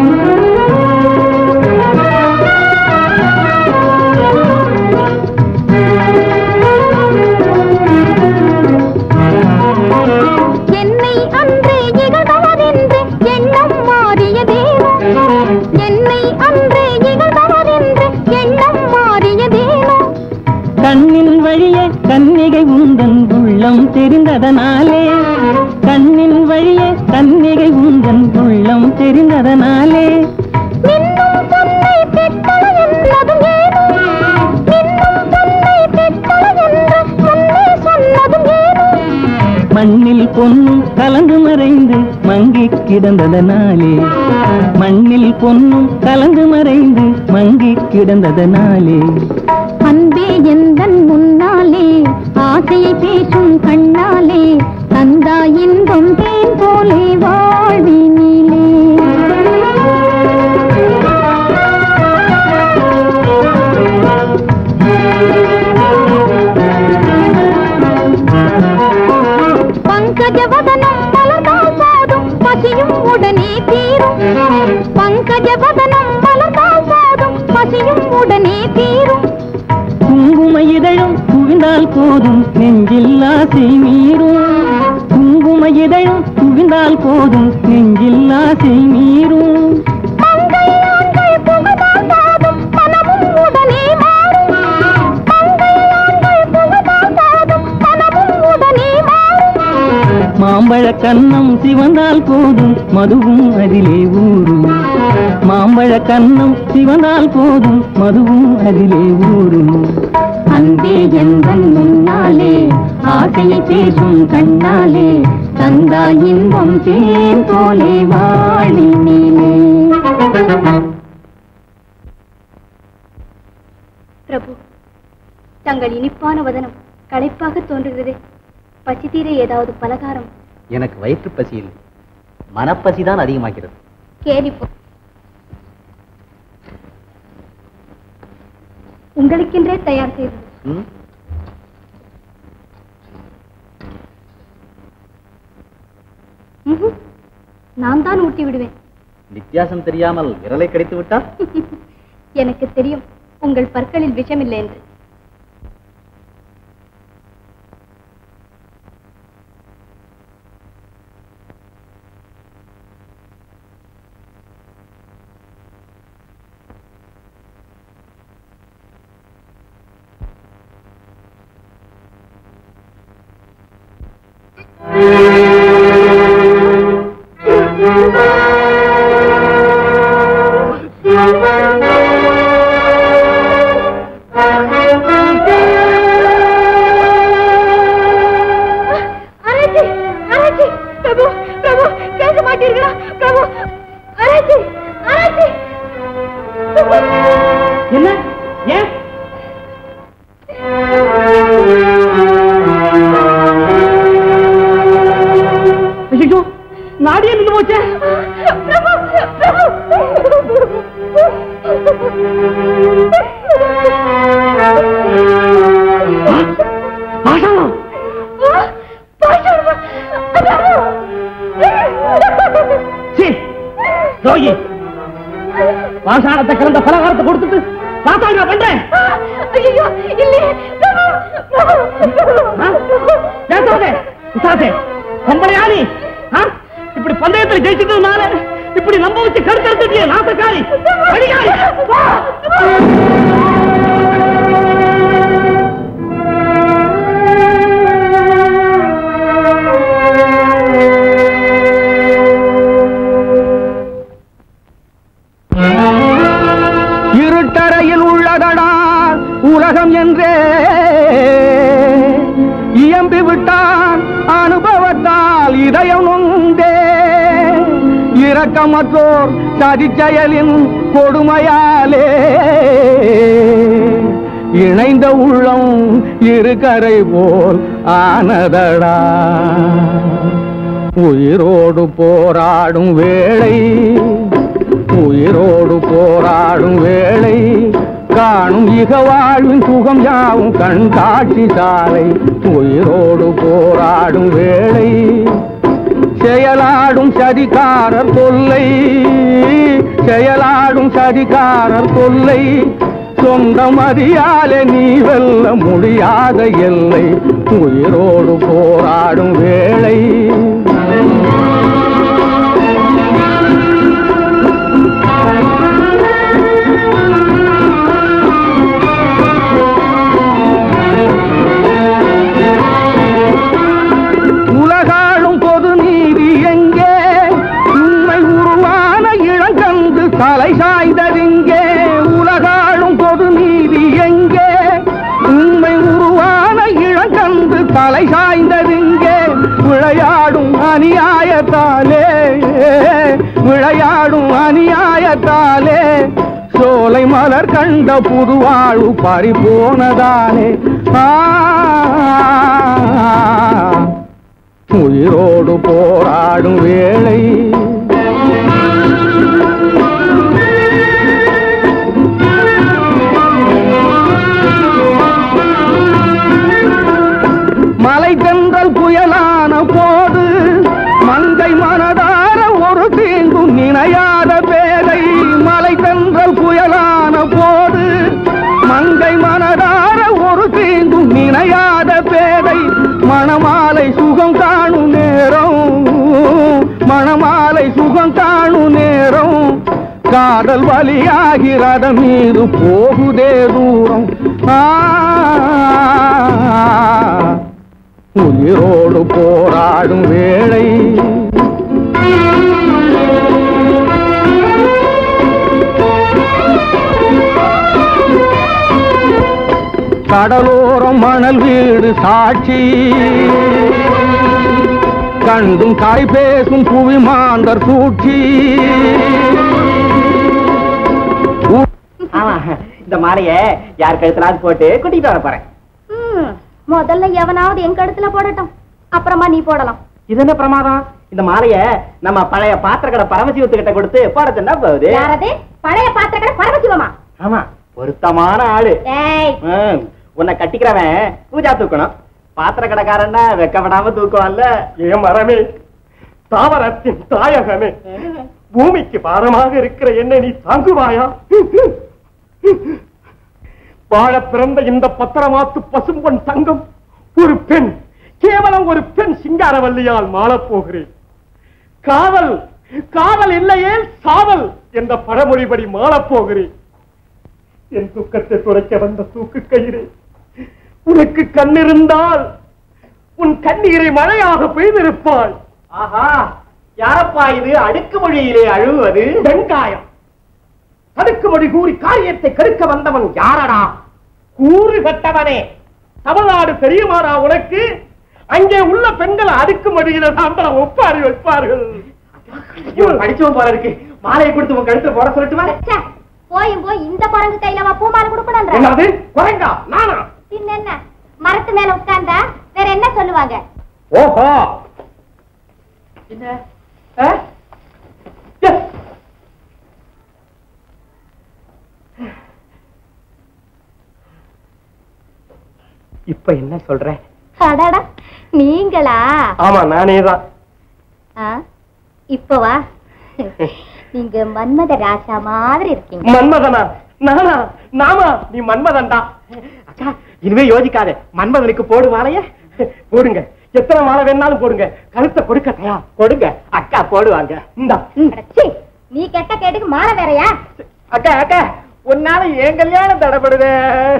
என்னை அன்று இகழ்ந்தவரென்று எண்ணம் மாறியதேனோ என்னை அன்று இகழ்ந்தவரென்று எண்ணம் மாறியதேனோ கண்ணின் வழியே கன்னிகை உந்தன் உள்ளம் தெரிந்ததனாலே கண்ணின் வழியே கன்னிகை உந்தன் உள்ளம் தெரிந்ததனாலே நின்னும் பொன்னை பெற்றள என்னதும் ஏனோ நின்னும் பொன்னை பெற்றள என்று முன்னே சொன்னதும் ஏனோ மண்ணில் பொன்னும் கலந்து மறைந்து மங்கி கிடந்ததனாலே மண்ணில் பொன்னும் கலந்து மறைந்து மங்கி கிடந்ததனாலே அன்பே எந்தன் முன்னாலே ஆசையை பேசும் கண்ணாலே தந்தா இன்பம் தேன் போலே வாழ்வினிலே பங்கஜவதனம் மலர்ந்தால் போதும் பசியும் உடனே தீரும் பங்கஜவதனம் மலர்ந்தால் போதும் பசியும் உடனே தீரும் குங்கும இதழும் குவிந்தால் போதும் நெஞ்சில் ஆசை மீறும் குங்கும இதழும் குவிந்தால் போதும் நெஞ்சில் ஆசை மீறும் மங்கையான்கள் புகழால் போதும் மனமும் உடனே மாறும் மங்கையான்கள் புகழால் போதும் மனமும் உடனே மாறும் மாம்பழ கன்னம் சிவந்தால் போதும் மதுவும் அதிலே ஊறும் மாம்பழ கன்னம் சிவந்தால் போதும் மதுவும் அதிலே ஊறும் அன்பே எந்தன் முன்னாலே ஆசையை பேசும் கண்ணாலே தந்தா இன்பம் தேன் போலே வாழினிலே பிரபு தங்கள் இனிப்பான வதனம் களைப்பாக தோன்றுகிறது பசி தீர ஏதாவது பலகாரம் எனக்கு வயிற்று பசி இல்லை மனப்பசி தான் அதிகமாகிறது கேலி போ உங்களுக்கென்றே தயார் செய்தது ம்? ம்ஹும். நான் தான் ஊட்டி விடுவேன் வித்தியாசம் தெரியாமல் விரலை கடித்து விட்டால் எனக்கு தெரியும் உங்கள் பற்களில் விஷமில்லை என்று அரசி அரசி பிரபு பிரபு பேச மாட்டீர்களா பிரபு அரசி அரசி என்ன ஏன் ஐயோ நாடியே நின்று போச்சே பிரபு பிரபு ரோகி பாஷாணத்தை கலந்த பலகாரத்தை கொடுத்துட்டு தாத்தா நான் பண்றேன் ஐயோ இல்லையே பேசாதே விசாசே பொம்பளையா நீ ஆ? இப்படி பந்தயத்துல ஜெயிச்சதுனால இப்படி நம்ப வச்சு கருத்தெடுத்துட்டியே நாசக்காரி அடிக்காரி இருட்டறையில் உள்ளதடா உலகம் என்றே இயம்பி விட்டான் அனுபவத்தால் இதயம் நொந்தே இரக்கமற்றோர் சதிச்செயலின் கொடுமையாலே இணைந்த உள்ளம் இருக்கரை போல் ஆனதடா உயிரோடு போராடும் வேளை உயிரோடு போராடும் வேளை காணும் இக வாழ்வின் சுகம் யாவும் கண் காட்சி சாலை உயிரோடு போராடும் வேளை செயலாடும் சதிகாரர் தொல்லை செயலாடும் சதிகாரர் தொல்லை சொந்தம் அறியாலே நீ வெல்ல முடியாத எல்லை உயிரோடு போராடும் வேளை உலகாளும் பொது நீதி எங்கே உண்மை உருவான இளங்கந்து தலை சாய்ந்ததிங்கே உலகாளும் பொது நீதி எங்கே உண்மை உருவான இளங்கந்து தலை சாய்ந்ததிங்கே விளையாடும் அநியாயத்தாலே விளையாடும் அநியாயத்தாலே சோலை மலர் கண்ட புதுவாழ்வு பறிபோனதானே ஆ உயிரோடு போராடும் வேளை மலை தென்றல் புயலான போது மங்கை மனதார ஒரு தீங்கும் நினையாத பேதை மலை தென்றல் புயலான போது மங்கை மனதார ஒரு தீங்கும் நினையாத பேதை மணமாலை சுகம் காணும் நேரம் மணமாலை சுகம் காணும் நேரம் காதல் வழியாகி ரதம் மீது போகுதே தூரம் ஆ உயிரோடு போராடும் வேளை கடலோரம் மணல் வீடு சாட்சி கண்டும் காய் பேசும் புவி மாந்தர் சூழ்ச்சி ஆமா இந்த மாலைய யார் கழுத்துலாவது போட்டு கூட்டிட்டு வர போறேன் ம், முதல்ல எவனாவது என் கழுத்துல போடட்டும் அப்புறமா நீ போடலாம் இது என்ன பிரமாதம் இந்த மாலைய நம்ம பழைய பாத்திர கடை பரமசிவத்து கிட்ட கொடுத்து போட சொன்னா போகுது யாரது பழைய பாத்திரக்கடை பரமசிவமா ஆமா பொருத்தமான ஆளு ஏய் ம், உன்னை கட்டிக்கிறவன் பூஜா தூக்கணும் பாத்திர கடைக்காரன்னா வெக்கப்படாம தூக்குவான்ல ஏன் மரமே தாவரத்தின் தாயகமே பூமிக்கு பாரமாக இருக்கிற என்ன நீ தாங்குவாயா வாழ பிறந்த இந்த பத்திரமாத்து பசும்பொன் தங்கம் ஒரு பெண் கேவலம் ஒரு பெண் சிங்காரவல்லியால் மாளப் போகிறேன் காவல் காவல் இல்லையே சாவல் என்ற பழமொழிபடி மாளப் போகிறேன் என் துக்கத்தை துடைக்க வந்த தூக்கு கயிறு உனக்கு கண்ணிருந்தால் உன் கண்ணீரை மழையாக பெய்திருப்பாள் ஆஹா யாரப்பா இது அடுக்கு மொழியிலே அழுவது வெங்காயம் தடுக்குமொழி கூறி காரியத்தை கெடுக்க வந்தவன் யாரடா கூறு கட்டவனே தமிழ்நாடு தெரியுமாடா உனக்கு அங்கே உள்ள பெண்கள் அடுக்குமொழியில சாம்பலம் ஒப்பாரி வைப்பார்கள் இவன் படிச்சவன் போல இருக்கு மாலையை கொடுத்து உன் கழுத்துல போட சொல்லட்டுமா ச்சே, போயும் போய் இந்த குரங்கு கையில வா பூமாலை கொடுக்கணும்ன்ற என்னது குறைங்கா நானா பின்ன என்ன மரத்து மேல உட்கார்ந்தா வேற என்ன சொல்லுவாங்க ஓஹோ இப்ப என்ன சொல்ற அடடா நீங்களா ஆமா நானே தான் ஆ, இப்ப வா நீங்க மன்மத ராசா மாதிரி இருக்கீங்க மன்மதனா நானா நாமா நீ மன்மதன்டா அக்கா இனிமே யோசிக்காத மன்மதனுக்கு போடு மாலைய போடுங்க எத்தனை மாலை வேணாலும் போடுங்க கழுத்தை கொடுக்க தயா கொடுங்க அக்கா போடுவாங்க இந்தா ம். அடச்சீ, நீ கெட்ட கேட்டுக்கு மாலை வேறயா அக்கா அக்கா உன்னால என் கல்யாணம் தடப்படுதே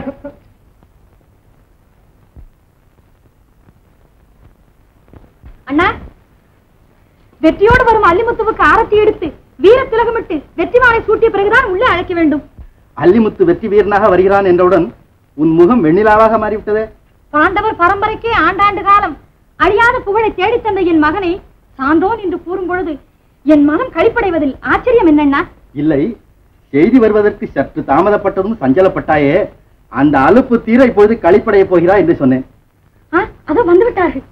அண்ணா வெற்றியோடு வரும் அல்லிமுத்துவுக்கு ஆரத்தி எடுத்து வீர திலகமிட்டு வெற்றி மாலை சூட்டிய பிறகுதான் உள்ளே அழைக்க வேண்டும் அல்லிமுத்து வெற்றி வீரனாக வருகிறான் என்றவுடன் உன் முகம் வெண்ணிலாவாக மாறிவிட்டதே பாண்டவர் பரம்பரைக்கே ஆண்டாண்டு காலம் அழியாத புகழை தேடித் தந்த என் மகனை சான்றோன் என்று கூறும் பொழுது என் மனம் கழிப்படைவதில் ஆச்சரியம் என்னண்ணா இல்லை செய்தி வருவதற்கு சற்று தாமதப்பட்டதும் சஞ்சலப்பட்டாயே அந்த அலுப்பு தீர இப்பொழுது கழிப்படைய போகிறா என்று சொன்னேன் ஆ, அதோ வந்து விட்டார்கள்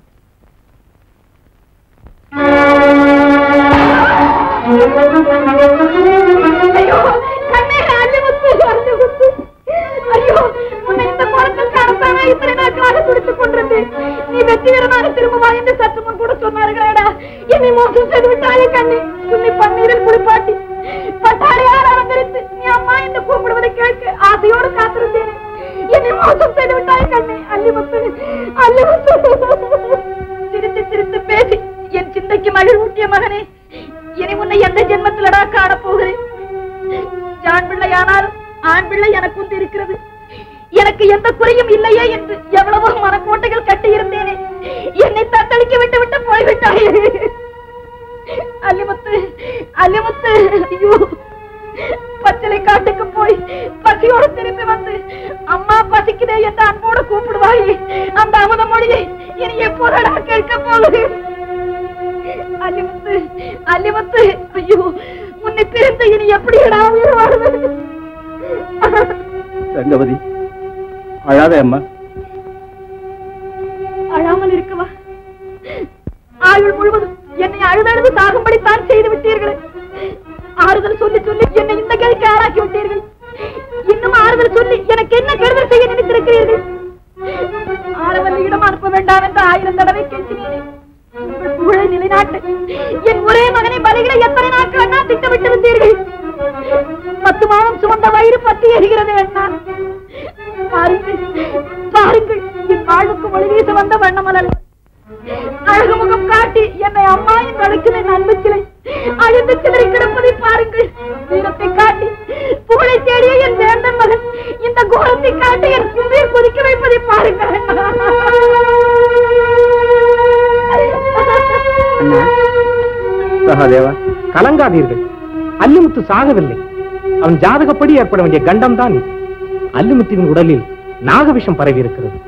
ஐயோ, கண்ணே, அல்லிமுத்து, அல்லிமுத்து. ஐயோ, உன்னை இந்த கோலத்தில் காணத்தானே இத்தனை நாட்களாக துடித்துக் கொண்டிருந்தேன். நீ வெற்றி வீரனாக திரும்புவா என்று சற்று முன் கூட சொன்னார்களேடா என்னை மோசம் செய்து விட்டாயே கண்ணே உன்னை பன்னீரில் குளிப்பாட்டி பட்டாடையார் அலங்கரித்து நீ அம்மா என்று கூப்பிடுவதை கேட்க ஆசையோடு காத்திருந்தேன் என்னை மோசம் செய்து விட்டாய் கண்ணே அல்லிமுத்து அல்லிமுத்து சிரித்து சிரித்து பேசி என் சிந்தைக்கு மகிழ்வூட்டிய மகனே இனி உன்னை எந்த ஜென்மத்திலடா காணப் போகிறேன் ஆண் பிள்ளையானாலும் ஆண் பிள்ளை எனக்கு உண்டு இருக்கிறது எனக்கு எந்த குறையும் இல்லையே என்று எவ்வளவோ மனக்கோட்டைகள் கட்டி இருந்தேனே என்னை தத்தளிக்க விட்டு விட்டு போய்விட்டாயே அல்லிமுத்து அல்லிமுத்து ஐயோ பச்சளை காட்டுக்கு போய் பசியோடு திரும்பி வந்து அம்மா பசிக்குதே என்று அன்போடு கூப்பிடுவாயே அந்த அமுத மொழியை இனி எப்போதடா கேட்க போகுது அல்லிமுத்து அல்லிமுத்து ஐயோ உன்னை பிரிந்து இனி எப்படியடா உயிர் வாழ்வது ரங்கவதி அழாதே அம்மா அழாமல் இருக்கவா ஆயுள் முழுவதும் என்னை அழுதழுது சாகும்படி தான் செய்து விட்டீர்களே ஆறுதல் சொல்லி சொல்லி என்னை இந்த கேள்விக்கு ஆளாக்கி விட்டீர்கள் இன்னும் ஆறுதல் சொல்லி எனக்கு என்ன கெடுதல் செய்ய நினைத்திருக்கிறீர்கள் ஆளவல்லியிடம் அனுப்ப வேண்டாம் என்று ஆயிரம் தடவை கெஞ்சினேன் உங்கள் புகழை நிலைநாட்டு என் ஒரே மகனை பலிகளை எத்தனை நாட்கள் அண்ணா திட்டமிட்டிருந்தீர்கள் பத்து மாதம் சுமந்த வயிறு பற்றி எரிகிறது அண்ணா பாருங்கள் பாருங்கள் என் வாழ்வுக்கு ஒளி வீச வந்த வண்ணமலர் அழகு முகம் காட்டி என்னை அம்மா என்று அழைக்கும் என் அன்பு சிலை அழிந்து சிதறி கிடப்பதை பாருங்கள் வீரத்தை காட்டி புகழை தேடிய என் வேந்தன் மகன் இந்த கோலத்தை காட்டி என் கும்பியை கொதிக்க வைப்பதை பாருங்கள் சகாதேவா கலங்காதீர்கள் அல்லிமுத்து சாகவில்லை அவன் ஜாதகப்படி ஏற்பட வேண்டிய கண்டம் தான் இது அல்லிமுத்துவின் உடலில் நாகவிஷம் பரவி இருக்கிறது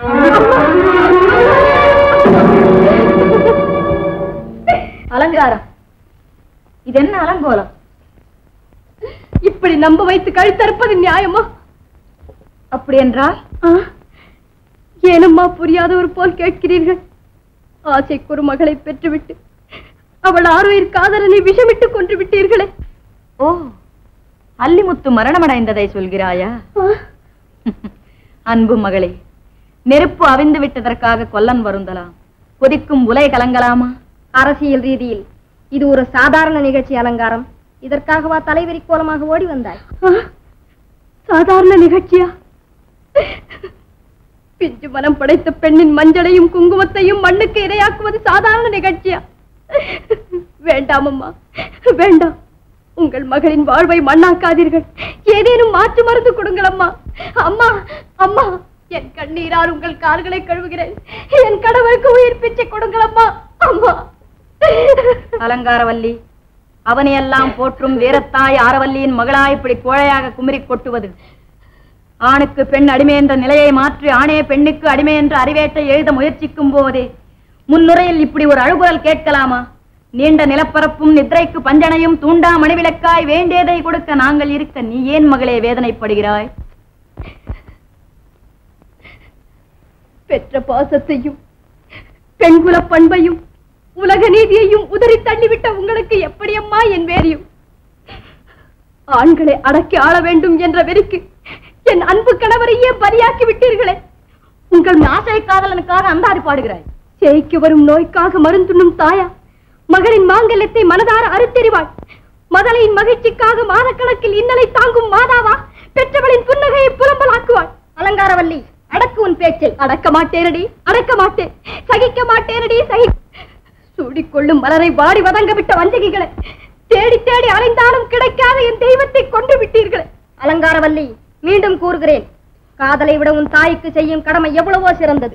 அலங்காரம் இது என்ன அலங்கோலம் இப்படி நம்ப வைத்து கழுத்தறுப்பது நியாயமா அப்படி என்றால் ஏனம்மா புரியாதவர் போல் கேட்கிறீர்கள் ஆசைக்கு ஒரு மகளை பெற்றுவிட்டு அவள் ஆறுயிர் காதலனை விஷமிட்டு கொன்று விட்டீர்களே ஓ அல்லிமுத்து மரணமடைந்ததை சொல்கிறாயா அன்பு மகளே நெருப்பு அவிந்து விட்டதற்காக கொல்லன் வருந்தலாம் கொதிக்கும் உலை கலங்கலாமா அரசியல் ரீதியில் இது ஒரு சாதாரண நிகழ்ச்சி அலங்காரம் இதற்காகவா தலைவிரி கோலமாக ஓடி வந்தாய் சாதாரண நிகழ்ச்சியா பிஞ்சு மனம் படைத்த பெண்ணின் மஞ்சளையும் குங்குமத்தையும் மண்ணுக்கு இரையாக்குவது சாதாரண நிகழ்ச்சியா வேண்டாம் அம்மா வேண்டாம் உங்கள் மகளின் வாழ்வை மண்ணாக்காதீர்கள் ஏதேனும் மாற்று மருந்து கொடுங்கள் அம்மா அம்மா அம்மா என் கண்ணீரால் உங்கள் கால்களை கழுவுகிறேன் என் கடவுளுக்கு உயிர் பிச்சை கொடுங்கள் அம்மா அம்மா அலங்காரவல்லி அவனையெல்லாம் போற்றும் வீரத்தாய் ஆரவல்லியின் மகளாய் இப்படி கோழையாக குமரி கொட்டுவது ஆணுக்கு பெண் அடிமை என்ற நிலையை மாற்றி ஆணே பெண்ணுக்கு அடிமை என்ற அறிவேட்டை எழுத முயற்சிக்கும் போதே முன்னுரையில் இப்படி ஒரு அழுகுரல் கேட்கலாமா நீண்ட நிலப்பரப்பும் நித்ரைக்கு பஞ்சனையும் தூண்டா மணிவிளக்காய் வேண்டியதை கொடுக்க நாங்கள் இருக்க நீ ஏன் மகளே வேதனைப்படுகிறாய் பெற்ற பாசத்தையும் பெண்குல பண்பையும் உலக நீதியையும் உதறி தள்ளிவிட்ட உங்களுக்கு எப்படியம்மா என் வேரியும் ஆண்களை அடக்கி ஆள வேண்டும் என்ற வெறிக்கு என் அன்பு கணவரையே பலியாக்கி விட்டீர்களே உங்கள் ஆசை காதலனுக்காக அந்தாதி பாடுகிறாய் ஜெயிக்கு வரும் நோய்க்காக மருந்துண்ணும் தாயா மகளின் மாங்கல்யத்தை மனதார அறுத்தெறிவாள் மதலையின் மகிழ்ச்சிக்காக மாதக்கணக்கில் இன்னலை தாங்கும் மாதாவா பெற்றவளின் புன்னகையை புலம்பலாக்குவாள் அலங்காரவல்லி அடக்கு உன் பேச்சை அடக்க மாட்டேனடி அடக்க மாட்டேன் சகிக்க மாட்டேனடி சகி சூடிக்கொள்ளும் மலரை வாடி வதங்க விட்ட வஞ்சகிகளை தேடி தேடி அலைந்தாலும் கிடைக்காத என் தெய்வத்தை கொண்டு விட்டீர்களே அலங்காரவல்லி மீண்டும் கூறுகிறேன் காதலை விட உன் தாய்க்கு செய்யும் கடமை எவ்வளவோ சிறந்தது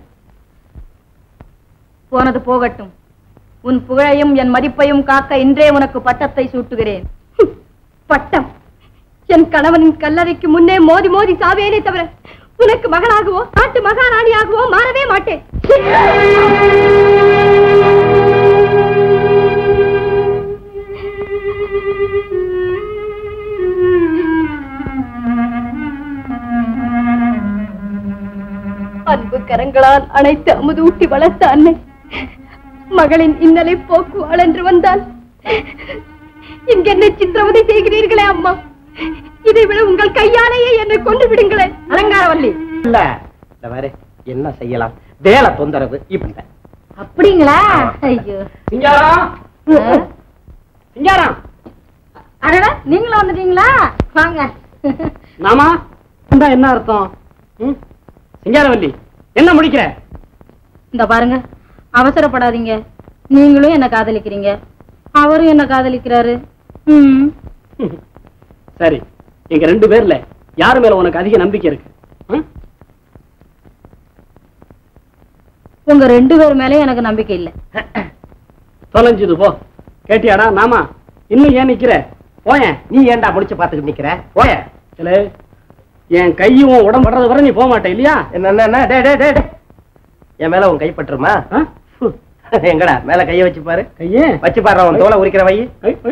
போனது போகட்டும் உன் புகழையும் என் மதிப்பையும் காக்க இன்றே உனக்கு பட்டத்தை சூட்டுகிறேன் பட்டம் என் கணவனின் கல்லறைக்கு முன்னே மோதி மோதி சாவேனே தவிர உனக்கு மகனாகவோ நாட்டு மகாராணியாகவோ மாறவே மாட்டேன் அன்பு கரங்களால் அனைத்து அமுதூட்டி வளர்த்த அன்னை மகளின் இன்னலை போக்குவாள் என்று வந்தால் இங்கென்ன சித்திரவதை செய்கிறீர்களே அம்மா இதை விட உங்கள் கையாலேயே என்னை கொண்டு விடுங்களேன் அலங்காரவல்லி இல்ல இந்த பாரு என்ன செய்யலாம் வேலை தொந்தரவு இப்ப அப்படிங்களா ஐயோ சிங்காரம் சிங்காரம் அடடா நீங்களும் வந்துட்டீங்களா வாங்க நாமா இந்தா என்ன அர்த்தம் ம்? சிங்காரவல்லி என்ன முடிக்கிற இந்த பாருங்க அவசரப்படாதீங்க நீங்களும் என்ன காதலிக்கிறீங்க அவரும் என்ன காதலிக்கிறாரு ம் சரி எங்க ரெண்டு பேர்ல யாரு மேல உனக்கு அதிக நம்பிக்கை இருக்கு ம்? உங்க ரெண்டு பேர் மேலே எனக்கு நம்பிக்கை இல்லை தொலைஞ்சுது போ கேட்டியாடா நாமா இன்னும் ஏன் நிக்கிற போயேன் நீ ஏன்டா முடிச்சு பாத்துக்கிட்டு நிக்கிற போய இல்ல என் கையும் உன் உடம்பு வர்றது வரை நீ போக மாட்டே இல்லையா என்ன என்ன, என்ன டே டே டே டே. என் மேல உன் கைப்பற்றுமா ஆ? எங்கடா மேல கைய வச்சு பாரு கையே வச்சு பாரு உன் தோலை உரிக்கிற வை ஐ, ஐ.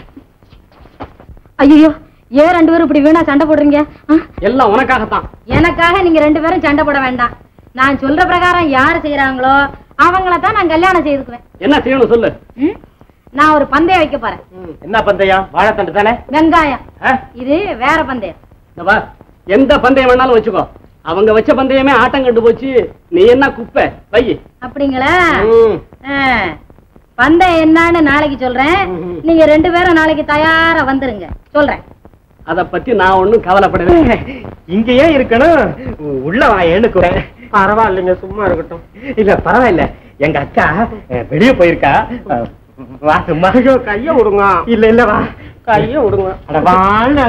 ஐயோ ஏன் ரெண்டு பேரும் இப்படி வீணா சண்டை போடுறீங்க ஆ? எல்லாம் உனக்காகத்தான் எனக்காக நீங்க ரெண்டு பேரும் சண்டை போட வேண்டாம் நான் சொல்ற பிரகாரம் யாரு செய்யறாங்களோ அவங்கள தான் நான் கல்யாணம் செய்துக்குவேன் என்ன செய்யணும் சொல்லு ம்? நான் ஒரு பந்தயம் வைக்க போறேன் என்ன பந்தயம் வாழைத்தண்டு தானே வெங்காயம் ஆ? இது வேற பந்தயம் இந்த பார், எந்த பந்தயம் வேணாலும் வச்சுக்கோ அவங்க வச்ச பந்தயமே ஆட்டம் கண்டு போச்சு நீ என்ன குப்பை வை அப்படிங்களா ம். ஆ. பந்தயம் என்னன்னு நாளைக்கு சொல்றேன் ம்ஹும். நீங்க ரெண்டு பேரும் நாளைக்கு தயாரா வந்துருங்க சொல்றேன் அத பத்தி நான் ஒண்ணும் கவலைப்படவே இங்கேயே இருக்கணும் உள்ள வா ஏனுக்கு பரவாயில்லைங்க சும்மா இருக்கட்டும் இல்ல பரவாயில்ல எங்க அக்கா அஹ், வெளிய போயிருக்கா அஹ், வா சும்மா கைய விடுங்க இல்ல இல்ல வா கைய விடுங்க அட வாங்க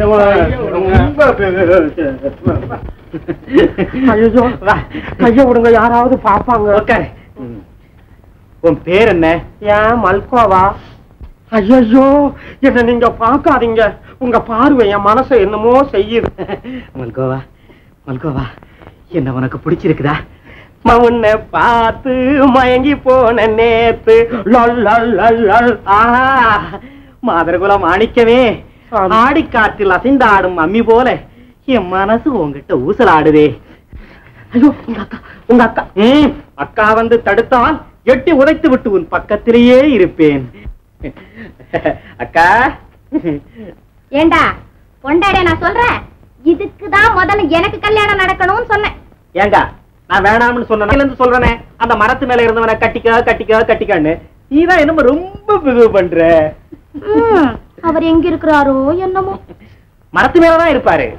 ஐயோ வா கைய விடுங்க யாராவது பாப்பாங்க உட்காரு உன் பேர் என்ன ஏன் மல்கோவா ஐயோ என்ன நீங்க பாக்காதீங்க உங்க பார்வை என் மனசை என்னமோ செய்யுது மல்கோவா மல்கோவா என்ன உனக்கு பிடிச்சிருக்குதா உன்னை பார்த்து மயங்கி போன நேத்து லொல் லொல் லொல் லொல். ஆஹா மாதரகுலம் மாணிக்கவே ஆடி காற்றில் அசைந்தாடும் அம்மி போல என் மனசு உங்ககிட்ட ஊசலாடுதே ஐயோ உங்க அக்கா உங்க அக்கா ம் அக்கா வந்து தடுத்தால் எட்டி உதைத்து விட்டு உன் பக்கத்திலேயே இருப்பேன் அக்கா ஏண்டா பொண்டாடே நான் சொல்றேன் இதுக்குதான் முதல்ல எனக்கு கல்யாணம் நடக்கணும்னு சொன்னேன் ஏங்க நான் வேணாம்னு சொன்னேன் இருந்து சொல்றேனே அந்த மரத்து மேல இருந்தவனை கட்டிக்க கட்டிக்க கட்டிக்கன்னு நீதான் என்னமோ ரொம்ப இது பண்ற ம், அவர் எங்க இருக்கிறாரோ என்னமோ மரத்து மேலதான் இருப்பாரு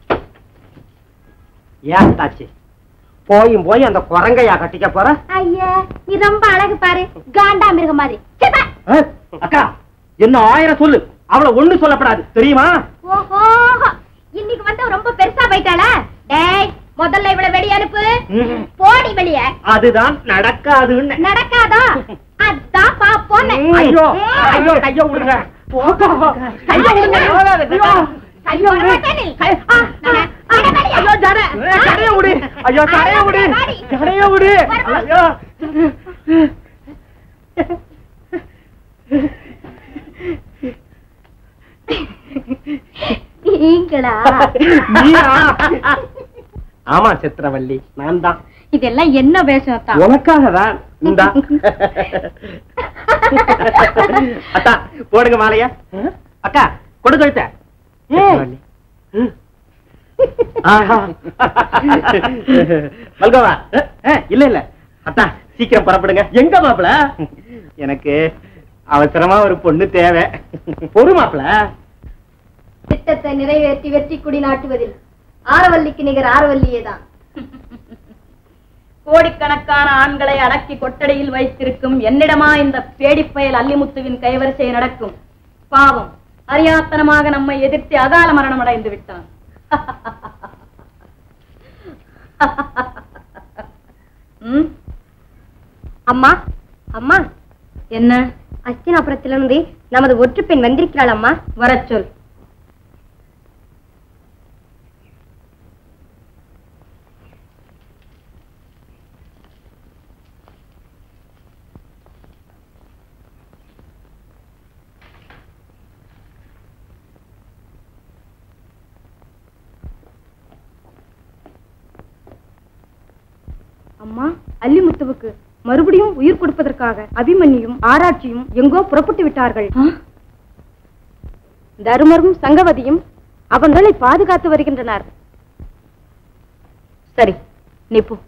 ஏன் தாச்சி போயும் போய் அந்த குரங்கையா கட்டிக்க போற ஐயா நீ ரொம்ப அழகு பாரு காண்டா மிருகம் மாதிரி சீ, பா. அஹ், அக்கா என்ன ஆயிரம் சொல்லு அவளை ஒண்ணு சொல்லப்படாது தெரியுமா ஓஹோ இன்னைக்கு வந்து ரொம்ப பெருசா போயிட்டாளா டேய் முதல்ல இவளை வெளிய அனுப்பு ம். போடி வெளிய அதுதான் நடக்காதுன்னு நடக்காதா அதான் பாப்போன்னு ஐயோ ஐயோ கைய விடுங்க கைய விடுங்க ஐயோ ஐயோ ஐயோ ஜட ஜடைய விடு ஐயோ ஜடைய விடு ஜடைய விடு ஐயோ நீங்களா நீயா ஆமா சித்திரவள்ளி நான் தான் இதெல்லாம் என்ன வேஷம் தான் உனக்காக தான் இந்தா அத்தா போடுங்க மாலையா அக்கா கொடுத்து வைத்த மல்கோவா இல்ல இல்ல அத்தா சீக்கிரம் புறப்படுங்க எங்க மாப்பிள எனக்கு அவசரமா ஒரு பொண்ணு தேவை பொறு மாப்பிள திட்டத்தை நிறைவேற்றி வெற்றி குடி நாட்டுவதில் ஆரவல்லிக்கு நிகர் ஆரவல்லியே தான் கோடிக்கணக்கான ஆண்களை அடக்கி கொட்டடியில் வைத்திருக்கும் என்னிடமா இந்த பேடிப்பயல் அல்லிமுத்துவின் கைவரிசை நடக்கும் பாவம் அறியாத்தனமாக நம்மை எதிர்த்து அகால மரணம் அடைந்து விட்டான் ம்? அம்மா அம்மா என்ன அஸ்தினாபுரத்திலிருந்து நமது ஒற்று பெண் வந்திருக்கிறாள் அம்மா வரச் சொல் அம்மா அல்லிமுத்துவுக்கு மறுபடியும் உயிர் கொடுப்பதற்காக அபிமன்யும் ஆராய்ச்சியும் எங்கோ புறப்பட்டு விட்டார்கள் தருமரும் சங்கவதியும் அவங்களை பாதுகாத்து வருகின்றனர் சரி நீ போ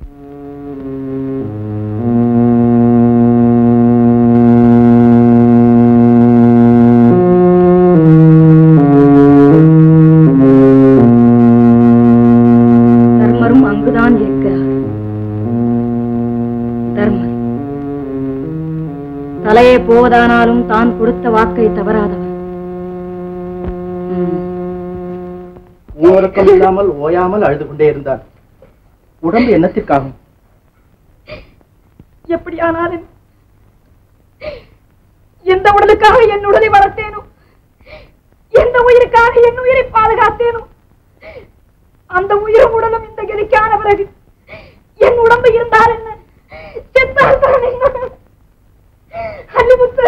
தர்மரும் அங்குதான் இருக்கிறார் தர்மர் தலையே போவதானாலும் தான் கொடுத்த வாக்கை தவறாதவர் ம். மூவருக்கம் இல்லாமல் ஓயாமல் அழுது கொண்டே இருந்தார் உடம்பு என்னத்திற்காகும் எப்படியானாலும் எந்த உடலுக்காக என் உடலை வளர்த்தேனோ எந்த உயிருக்காக என் உயிரை பாதுகாத்தேனோ அந்த உயிரும் உடலும் இந்த கதிக்கான பிறகு என் உடம்பு இருந்தால் என்ன செத்தால் தான் என்ன அல்லிமுத்து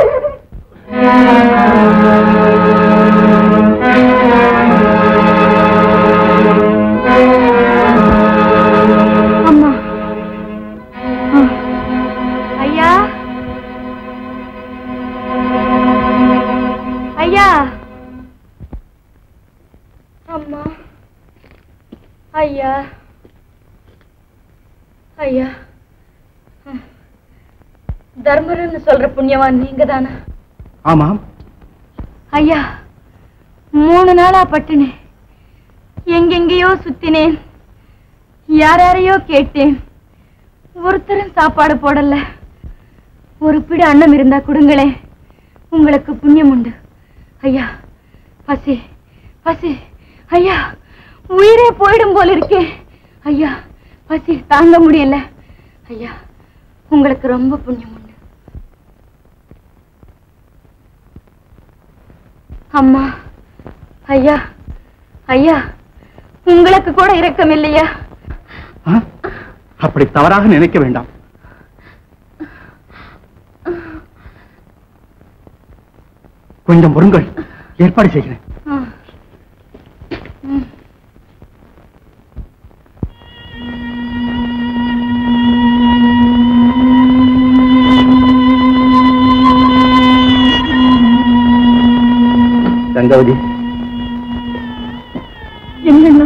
அம்மா ஐயா ஐயா அம்மா ஐயா ஐயா தர்மருன்னு சொல்ற புண்ணியவான் நீங்க தானா ஆமாம் ஐயா மூணு நாளா பட்டினே எங்கெங்கேயோ சுத்தினேன் யார் யாரையோ கேட்டேன் ஒருத்தரும் சாப்பாடு போடல ஒரு பிடி அன்னம் இருந்தா கொடுங்களே உங்களுக்கு புண்ணியம் உண்டு ஐயா பசி பசி ஐயா உயிரே போயிடும் போல இருக்கே ஐயா பசி தாங்க முடியல ஐயா உங்களுக்கு ரொம்ப புண்ணியம் உண்டு அம்மா ஐயா ஐயா உங்களுக்கு கூட இரக்கம் இல்லையா ஆ? அப்படி தவறாக நினைக்க வேண்டாம் கொஞ்சம் பொருங்கள் ஏற்பாடு செய்கிறேன் ஆ. ம். கங்கவதி என்னண்ணா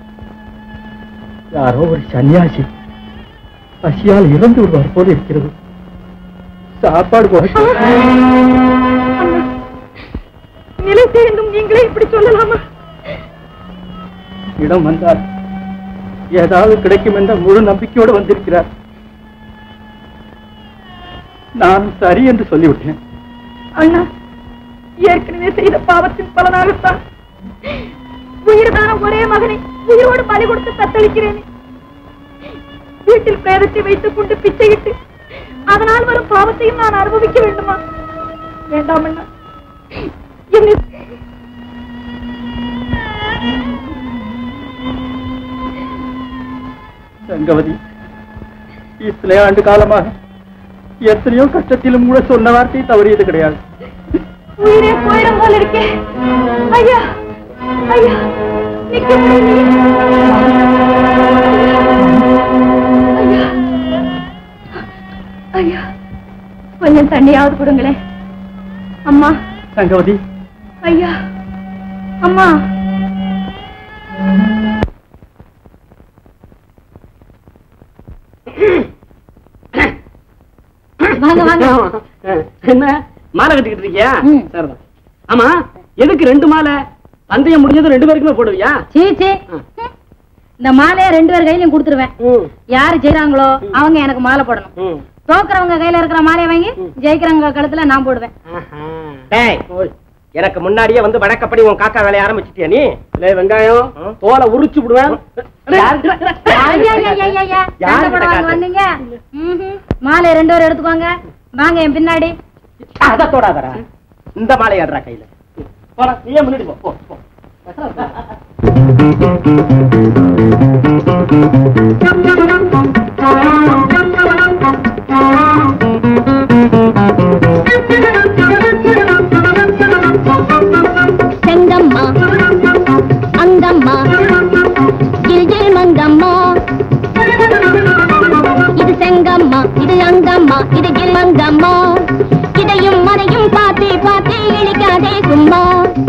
யாரோ ஒரு சன்னியாசி பசியால் இறந்து விடுவார் போல இருக்கிறது சாப்பாடு போக நிலை தெரிந்தும் நீங்களே இப்படி சொல்லலாமா இடம் வந்தார் ஏதாவது கிடைக்கும் என்ற முழு நம்பிக்கையோடு வந்திருக்கிறார் நான் சரி என்று சொல்லிவிட்டேன் அண்ணா ஏற்கனவே செய்த பாவத்தின் பலனாகத்தான் உயிர்தான ஒரே மகனை உயிரோடு பலி கொடுத்து தத்தளிக்கிறேன் வீட்டில் பேரத்தை வைத்துக் கொண்டு பிச்சையிட்டு அதனால் வரும் பாவத்தையும் நான் அனுபவிக்க வேண்டுமா வேண்டாம் அண்ணா என்னை சங்கவதி இத்தனை ஆண்டு காலமாக எத்தனையோ கஷ்டத்திலும் கூட சொன்ன வார்த்தை தவறியது கிடையாது உயிரே போயிடும் போல இருக்கே ஐயா ஐயா நிக்க முடியலையே. ஐயா ஐயா கொஞ்சம் தண்ணியாவது கொடுங்களேன் அம்மா சங்கவதி ஐயா அம்மா என்ன மாலை கட்டிக்கிட்டு இருக்கியா சரிதான் ஆமா எதுக்கு ரெண்டு மாலை பந்தயம் முடிஞ்சது ரெண்டு பேருக்குமே போடுவியா சீ சீ இந்த மாலையை ரெண்டு பேர் கையிலயும் கொடுத்துருவேன் யாரு செய்யறாங்களோ அவங்க எனக்கு மாலை போடணும் தோக்குறவங்க கையில இருக்கிற மாலையை வாங்கி ஜெயிக்கிறவங்க கழுத்துல நான் போடுவேன் டேய் எனக்கு முன்னாடியே வந்து வழக்கப்படி உன் காக்கா வேலைய ஆரம்பிச்சிட்டியா நீ டேய் வெங்காயம் தோலை உரிச்சு விடுவேன் ஐயா, ஐயா, ஐயா, ஐயா, ஐயா. சண்டை போட வாங்க வந்தீங்க ம்ஹும். மாலையை ரெண்டு பேரும் எடுத்துக்கோங்க வாங்க என் பின்னாடி அத தொடாதடா இந்த மாலை ஆடுறா கையில போடா நீயே முன்னாடி போ போ போ செங்கம்மா அங்கம்மா ஜில் ஜில் மங்கம்மா இது செங்கம்மா இது அங்கம்மா இது ஜில் மங்கம்மா இதையும் மதையும் பார்த்து பார்த்து இழிக்காதே சும்மா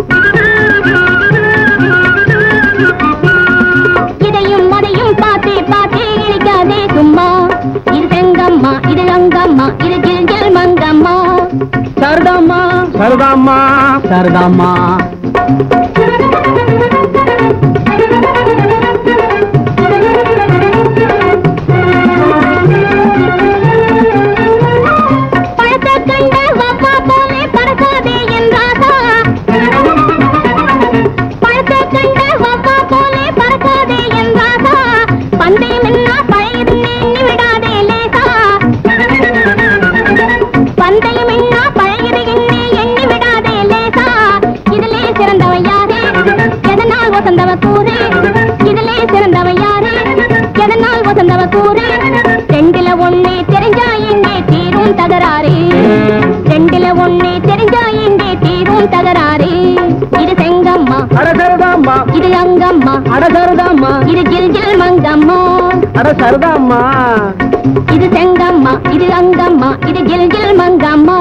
இதையும் மதையும் பார்த்து பார்த்து இழிக்காதே சும்மா இது செங்கம்மா இது அங்கம்மா இது ஜில் ஜில் மங்கம்மா சரதாம்மா சரதாம்மா சரதாம்மா பழத்தை கண்ட வவ்வா போலே பறக்காதே என் ராசா பழத்தை கண்ட வவ்வா போலே பறக்காதே என் ராசா பந்தயம் என்ன பழையது எண்ணி விடாதே லேசா பந்தயம் என்ன பழையது எண்ணி எண்ணி விடாதே லேசா இதிலே சிறந்தவ யாரு எதனால் வசந்தவ கூறு இதிலே சிறந்தவ யாரு எதனால் வசந்தவ கூறு ரெண்டுல ஒண்ணு தெரிஞ்சா எங்கே தீரும் தகராறு ரெண்டுல ஒண்ணு தெரிஞ்சா எங்கே தீரும் தகராறு இது செங்கம்மா அட சரதாம்மா இது அங்கம்மா அட சரதாம்மா இது ஜில் ஜில் மங்கம்மா அட சரதாம்மா இது செங்கம்மா இது அங்கம்மா இது ஜில் ஜில் மங்கம்மா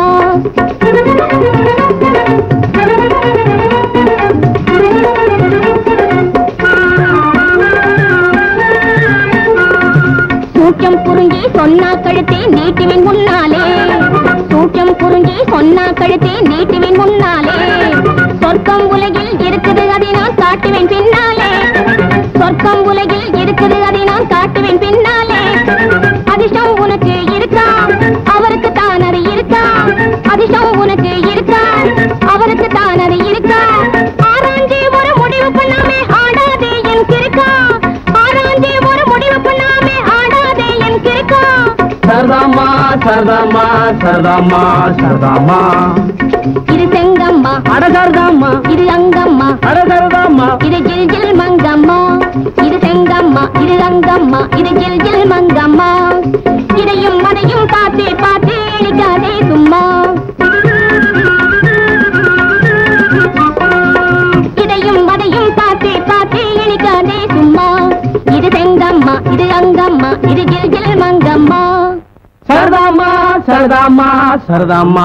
சூட்சம் புரிஞ்சி சொன்னா கழுத்தே நீட்டுவின் முன்னாலே சூட்சம் புரிஞ்சி சொன்னா கழுத்தே நீட்டுவின் முன்னாலே சொர்க்கம் உலகில் இருக்குது அதை நான் காட்டுவேன் பின்னாலே சொர்க்கம் உலகில் இருக்குது அதை நான் காட்டுவேன் பின்னாலே அதிர்ஷ்டம் உனக்கு இருக்கா அவருக்கு தான் அது இருக்கா அதிர்ஷ்டம் உனக்கு இருக்கா அவருக்கு தான் அது இருக்கா ஆராய்ஞ்சி ஒரு முடிவு பண்ணாமே ஆடாதே என் கிருக்கா ஆராய்ஞ்சி ஒரு முடிவு பண்ணாமே ஆடாதே என் கிருக்கா சரதாம்மா சரதாம்மா சரதாம்மா சரதாம்மா இது செங்கம்மா அட சரதாம்மா இது அங்கம்மா அட சரதாம்மா இது ஜில் ஜில் மங்கம்மா இது செங்கம்மா இது அங்கம்மா இது ஜில் ஜில் மங்கம்மா இதையும் அதையும் பார்த்து பார்த்து இழிக்காதே சும்மா இதையும் அதையும் பார்த்து பார்த்து இழிக்காதே சும்மா இது செங்கம்மா இது அங்கம்மா இது ஜில் ஜில் மங்கம்மா சரதாம்மா சரதாம்மா சரதாம்மா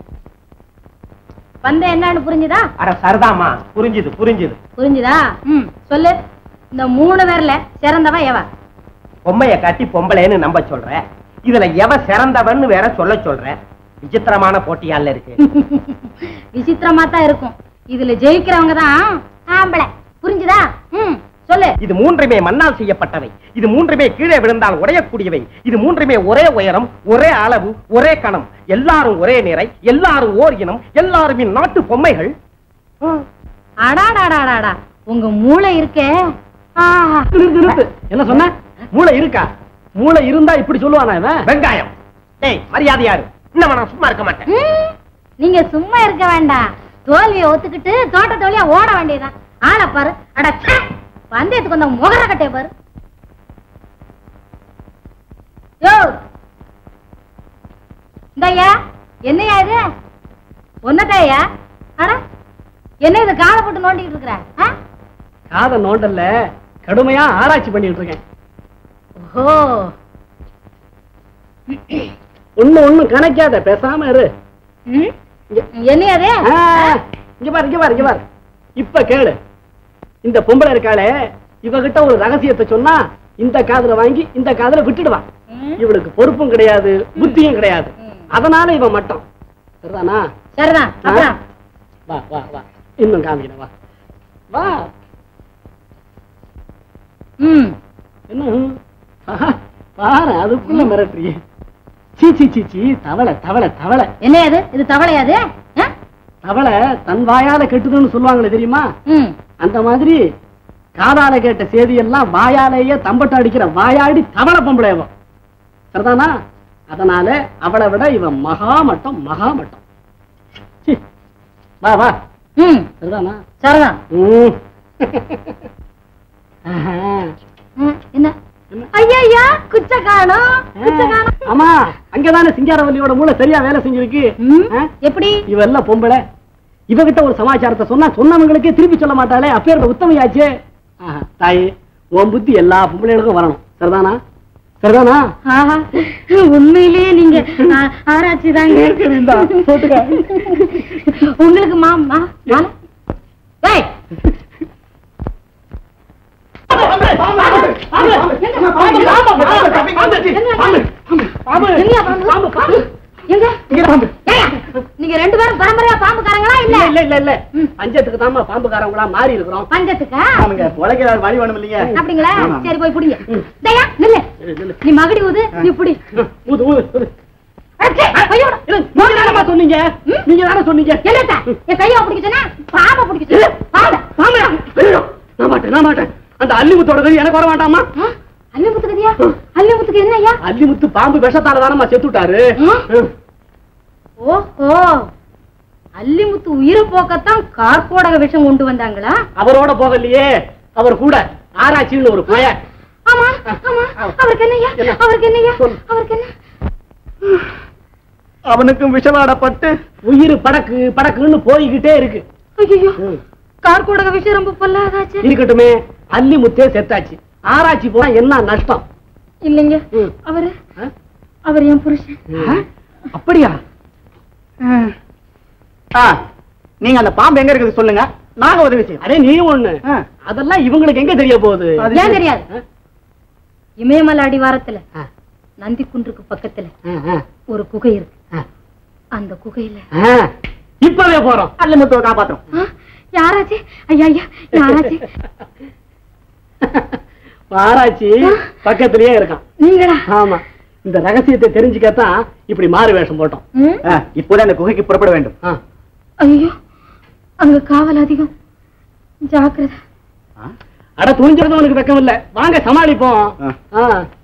வந்த என்னன்னு புரிஞ்சுதா அட சரதாமா புரிஞ்சுது புரிஞ்சுது புரிஞ்சுதா ம் சொல்லு இந்த மூணு பேர்ல சிறந்தவன் எவ பொம்மைய காட்டி பொம்பளைன்னு நம்ப சொல்ற இதுல எவ சிறந்தவன்னு வேற சொல்ல சொல்ற விசித்திரமான போட்டியால இருக்கு விசித்திரமா தான் இருக்கும் இதுல ஜெயிக்கிறவங்க தான் ஆம்பளை புரிஞ்சுதா ம் சொல்லு இது மூன்றுமே மண்ணால் செய்யப்பட்டவை இது மூன்றுமே கீழே விழுந்தால் உடையக்கூடியவை இது மூன்றுமே ஒரே உயரம் ஒரே அளவு ஒரே கணம் எல்லாரும் ஒரே நிறை எல்லாரும் ஓர் இனம் எல்லாரும் நாட்டு பொம்மைகள் அடாடாடாடாடா உங்க மூளை இருக்கே ஆஹா நிறுத்து நிறுத்து என்ன சொன்ன மூளை இருக்கா மூளை இருந்தா இப்படி சொல்லுவானா இவன் வெங்காயம் டேய் மரியாதை யாரு இன்னும் நான் சும்மா இருக்க மாட்டேன் ம், நீங்க சும்மா இருக்க வேண்டாம் தோல்வியை ஒத்துக்கிட்டு தோட்டத்து வழியா ஓட வேண்டியதுதான் ஆளை பாரு அட ச்சே! பந்தயத்துக்கு வந்த முகர கட்டைய பாரு யோ இந்தய்யா என்னையா இது ஒன்னதாயா அட என்ன இது காலை போட்டு நோண்டிட்டு இருக்கிற ஆ? காதை நோண்டல்ல கடுமையா ஆராய்ச்சி பண்ணிட்டு இருக்கேன் ஓஹோ ஒண்ணு ஒண்ணு கணக்காத பேசாம இரு ம்? என்னையா இது ஆ, இங்க பாரு இங்க பாரு இங்க பாரு இப்ப கேளு இந்த பொம்பளை இருக்காளே இவகிட்ட ஒரு ரகசியத்தை சொன்னா இந்த காதுல வாங்கி இந்த காதுல விட்டுடுவா ம். இவளுக்கு பொறுப்பும் கிடையாது புத்தியும் கிடையாது அதனால இவன் மட்டும் சரிதானா சரிதான் அப்புறம் வா வா வா இன்னும் காமிக்கிறேன் வா வா ம் என்ன ம்? ஆஹா, பாரு அதுக்குள்ள மிரட்டுறியே சீ சீ சீ சீ தவளை தவளை தவளை என்ன அது இது தவளையாது ஆ? தவளை தன் வாயால கெட்டுதுன்னு சொல்லுவாங்களே தெரியுமா ம் அந்த மாதிரி காதால கேட்ட செய்தியெல்லாம் வாயாலேயே தம்பட்ட அடிக்கிற வாயாடி தவளை பொம்பளை அவன் சரிதானா அதனால அவளை விட இவன் மகாமட்டம் மகாமட்டம் சீ, வா வா ம் சரிதானா சரிதான் ம். ஆஹா. ம், என்ன ஐயா குச்ச காணோம் குச்ச காணோம் ஆமா அங்கதானே சிங்காரவல்லியோட மூளை சரியா வேலை செஞ்சிருக்கு ம், ஆ? எப்படி இவெல்லாம் பொம்பளை இவகிட்ட ஒரு சமாச்சாரத்தை சொன்னா சொன்னவங்களுக்கே திருப்பி சொல்ல மாட்டாளே அப்பேர் உத்தமையாச்சே ஆஹா, தாயே உன் புத்தி எல்லா பொம்பளைகளுக்கும் வரணும் சரிதானா சரிதானா ஆஹா, உண்மையிலேயே நீங்க ஆ, ஆராய்ச்சி தாங்க இந்தா, போட்டுக்க. உங்களுக்கு மாமா மாலை? ஏய், எங்கயா பாம்பு? எங்க? ஏய்யா, நீங்க ரெண்டு பேரும் பரம்பரையா பாம்புக்காரங்களா இல்ல இல்ல இல்ல இல்ல இல்ல பஞ்சத்துக்கு தாமா பாம்புக்காரங்களா மாறி இருக்கிறோம் பஞ்சத்துக்கா ஆமாங்க உழைக்கிற வழி வேணும் இல்லைங்க அப்படிங்களா ஆமா. சரி போய் புடிங்க தயா நில்லு நில்லு. நீ மகடி ஊது நீ புடி ஊது ஊது ஊது அச்சே, ஐயோடா. இல்ல, நீங்க தானம்மா சொன்னீங்க நீங்க தானே சொன்னீங்க என்னத்தா என் கையை பிடிக்க சொன்னா பாம்பை பிடிக்க சொன்னா பாம்பை பாம்பா ஐயோ, நான் மாட்டேன் நான் மாட்டேன் அந்த அல்லிமுத்தோட கதி எனக்கு வர வேண்டாமா அல்லிமுத்து கதியா அல்லிமுத்துக்கு என்ன ஐயா அல்லிமுத்து பாம்பு விஷத்தால தானம்மா செத்துட்டாரு ஓஹோ அல்லிமுத்து உயிரை போக்கத்தான் கார்கோடக விஷம் கொண்டு வந்தாங்களா அவரோட போகலையே அவர் கூட ஆராய்ச்சின்னு ஒரு பய ஆமா ஆமா அவருக்கு என்னய்யா என்ன? அவருக்கு என்னய்யா சொல்லு. அவருக்கு என்ன அவனுக்கும் விஷமாடப்பட்டு உயிர் படக்கு படக்குன்னு போய்கிட்டே இருக்கு ஐயோ கார்கோடக விஷம் ரொம்ப பொல்லாதாச்சு இருக்கட்டுமே அல்லிமுத்தே செத்தாச்சு ஆராய்ச்சி போனா என்ன நஷ்டம் இல்லைங்க ம். அவரு ஆ? அவர் என் புருஷன் அப்படியா ஆ, நீங்க அந்த பாம்பு எங்க இருக்குது சொல்லுங்க நாங்க உதவி செய்யறோம் அடே நீ ஒண்ணு ஆ. அதெல்லாம் இவங்களுக்கு எங்க தெரிய போகுது அது ஏன் தெரியாது ஆ? இமயமலை அடிவாரத்துல ஆ. நந்தி குன்றுக்கு பக்கத்துல ஆ, ஆ, ஒரு குகை இருக்கு ஆ. அந்த குகையில ஆ. இப்பவே போறோம் அல்லமுத்துவை காப்பாத்துறோம் ஆ, யாராச்சு ஐயா ஐயா யாராச்சு ஆராய்ச்சி பக்கத்திலேயே இருக்கான் நீங்களா ஆமா இந்த ரகசியத்தை தெரிஞ்சுக்கத்தான் இப்படி மாறு வேஷம் போட்டோம் ம்? ஆ, இப்போதான் அந்த குகைக்கு புறப்பட வேண்டும் ஆ. ஐயோ அங்க காவல் அதிகம் ஜாக்கிரதை அட துணிஞ்சது உனக்கு வெக்கம் இல்ல வாங்க சமாளிப்போம் ஆ. ஆ.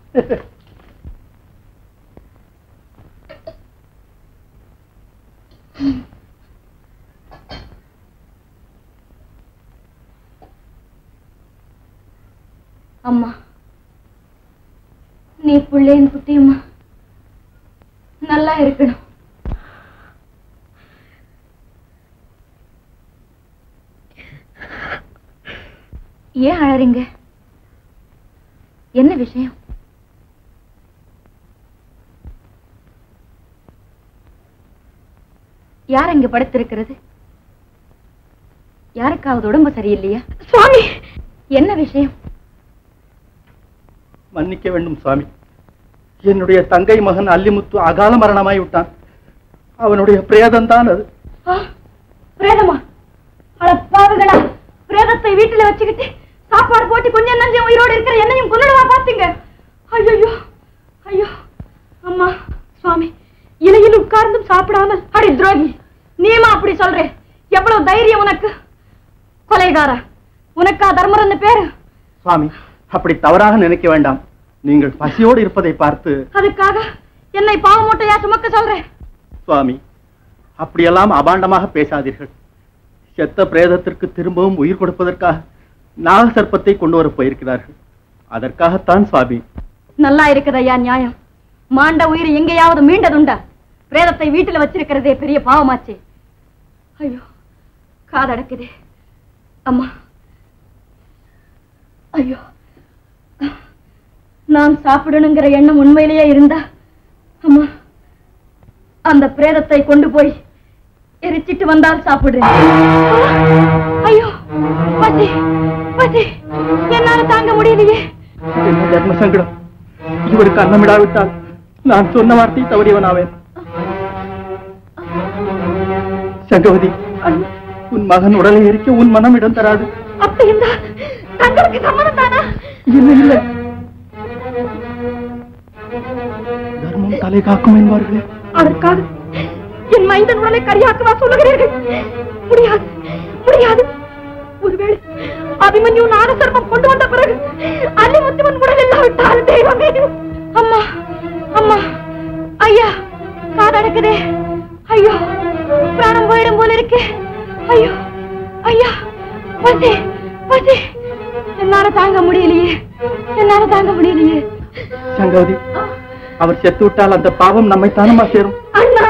அம்மா நீ பிள்ளையின் குட்டியம்மா நல்லா இருக்கணும் ஏன் அழறீங்க என்ன விஷயம் யார் அங்க படுத்திருக்கிறது யாருக்காவது உடம்பு சரியில்லையா சுவாமி என்ன விஷயம் மன்னிக்க வேண்டும் சுவாமி என்னுடைய தங்கை மகன் அல்லிமுத்து அகால மரணமாய் விட்டான் அவனுடைய பிரேதம் தான் அது ஆ, பிரேதமா அட பாவிகளா பிரேதத்தை வீட்டுல வச்சுக்கிட்டு சாப்பாடு போட்டு கொஞ்சம் நஞ்சம் உயிரோடு இருக்கிற என்னையும் கொண்டுடுவா பாத்தீங்க ஐயோ ஐயோ அம்மா சுவாமி இலையில் உட்கார்ந்தும் சாப்பிடாமல் அடி துரோகி நீமா அப்படி சொல்றே எவ்வளவு தைரியம் உனக்கு கொலைகாரா உனக்கா தர்மரன்னு பேரு சுவாமி அப்படி தவறாக நினைக்க வேண்டாம் நீங்கள் பசியோடு இருப்பதை பார்த்து அதுக்காக என்னை பாவ மூட்டையா சுமக்க சொல்றேன் சுவாமி அப்படியெல்லாம் அபாண்டமாக பேசாதீர்கள் செத்த பிரேதத்திற்கு திரும்பவும் உயிர் கொடுப்பதற்காக நாக சர்ப்பத்தை கொண்டு வர போயிருக்கிறார்கள் அதற்காகத்தான் சுவாமி நல்லா இருக்குதையா நியாயம் மாண்ட உயிர் எங்கேயாவது மீண்டதுண்டா பிரேதத்தை வீட்டுல வச்சிருக்கிறதே பெரிய பாவமாச்சே ஐயோ காதடக்குதே அம்மா ஐயோ நான் சாப்பிடணுங்கிற எண்ணம் உண்மையிலேயே இருந்தா அம்மா அந்த பிரேதத்தை கொண்டு போய் எரிச்சிட்டு வந்தால் சாப்பிடுறேன் ஐயோ பசி பசி என்னால தாங்க முடியலையே என்ன தர்ம சங்கடம் இவருக்கு அன்னமிடாவிட்டால் நான் சொன்ன வார்த்தை தவறியவனாவேன் சங்கவதி உன் மகன் உடலை எரிக்க உன் மனம் இடம் தராது அப்படி இருந்தா தங்களுக்கு சம்மதம் தானா இல்லை இல்லை தர்மம் தலை காக்கும் என்பார்களே அதற்காக என் மைந்தன் உடலை கரியாக்கவா சொல்லுகிறீர்கள் முடியாது முடியாது ஒருவேளை அபிமன்யு நாரசர்மம் கொண்டு வந்த பிறகு அல்லிமுத்துவன் உடல் இல்லாவிட்டால் தெய்வமே அம்மா அம்மா ஐயா காதடக்குதே ஐயோ பிராணம் போயிடும் போல இருக்கே ஐயோ ஐயா பசி பசி என்னால தாங்க முடியலையே என்னால தாங்க முடியலையே சங்கவதி அவர் செத்து விட்டால் அந்த பாவம் நம்மை தானமா சேரும் அண்ணா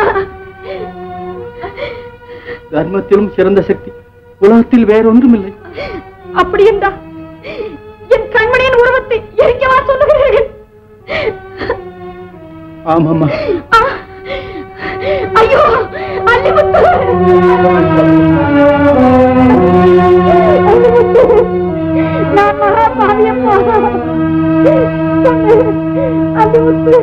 தர்மத்திலும் சிறந்த சக்தி உலகத்தில் வேறொன்றும் இல்லை அப்படி என்றா என் கண்மணியின் உருவத்தை எரிக்கவா சொல்லுகிறீர்கள் ஆமாம்மா ஆ! ஐயோ அல்லிமுத்து அல்லிமுத்து நான் மகா பாவியம்மா அல்லிமுத்து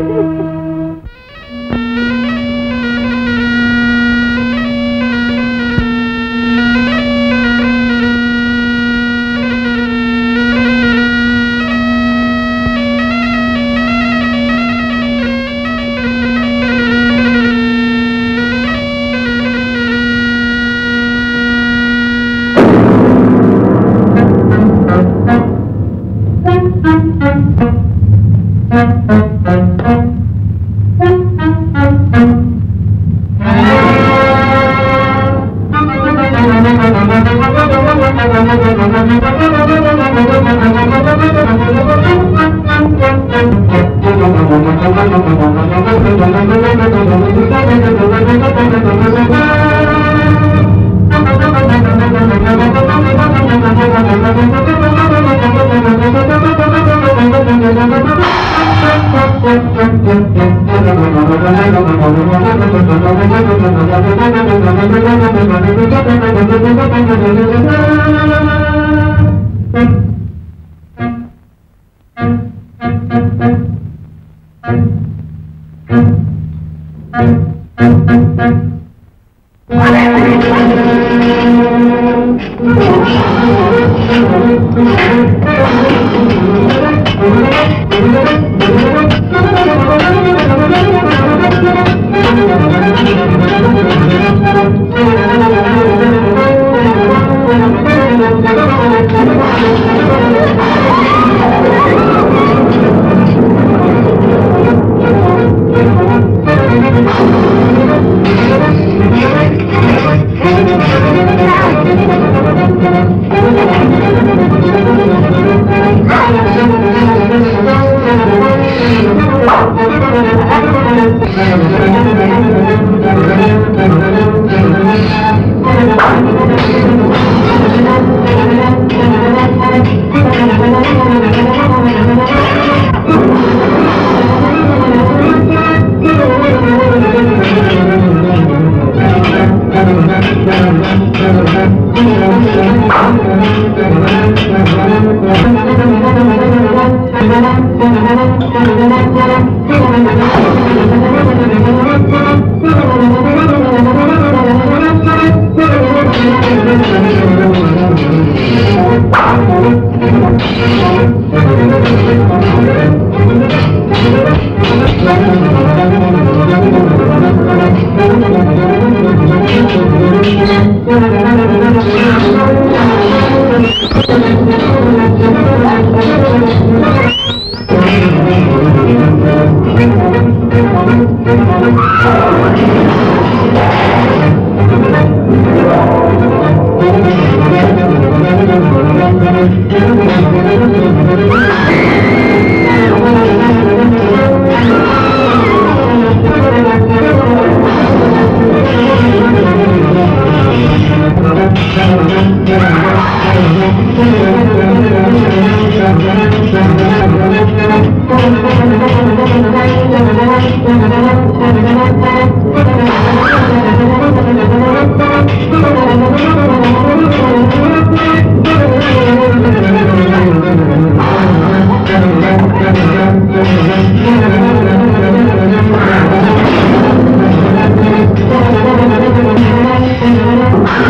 Thank you.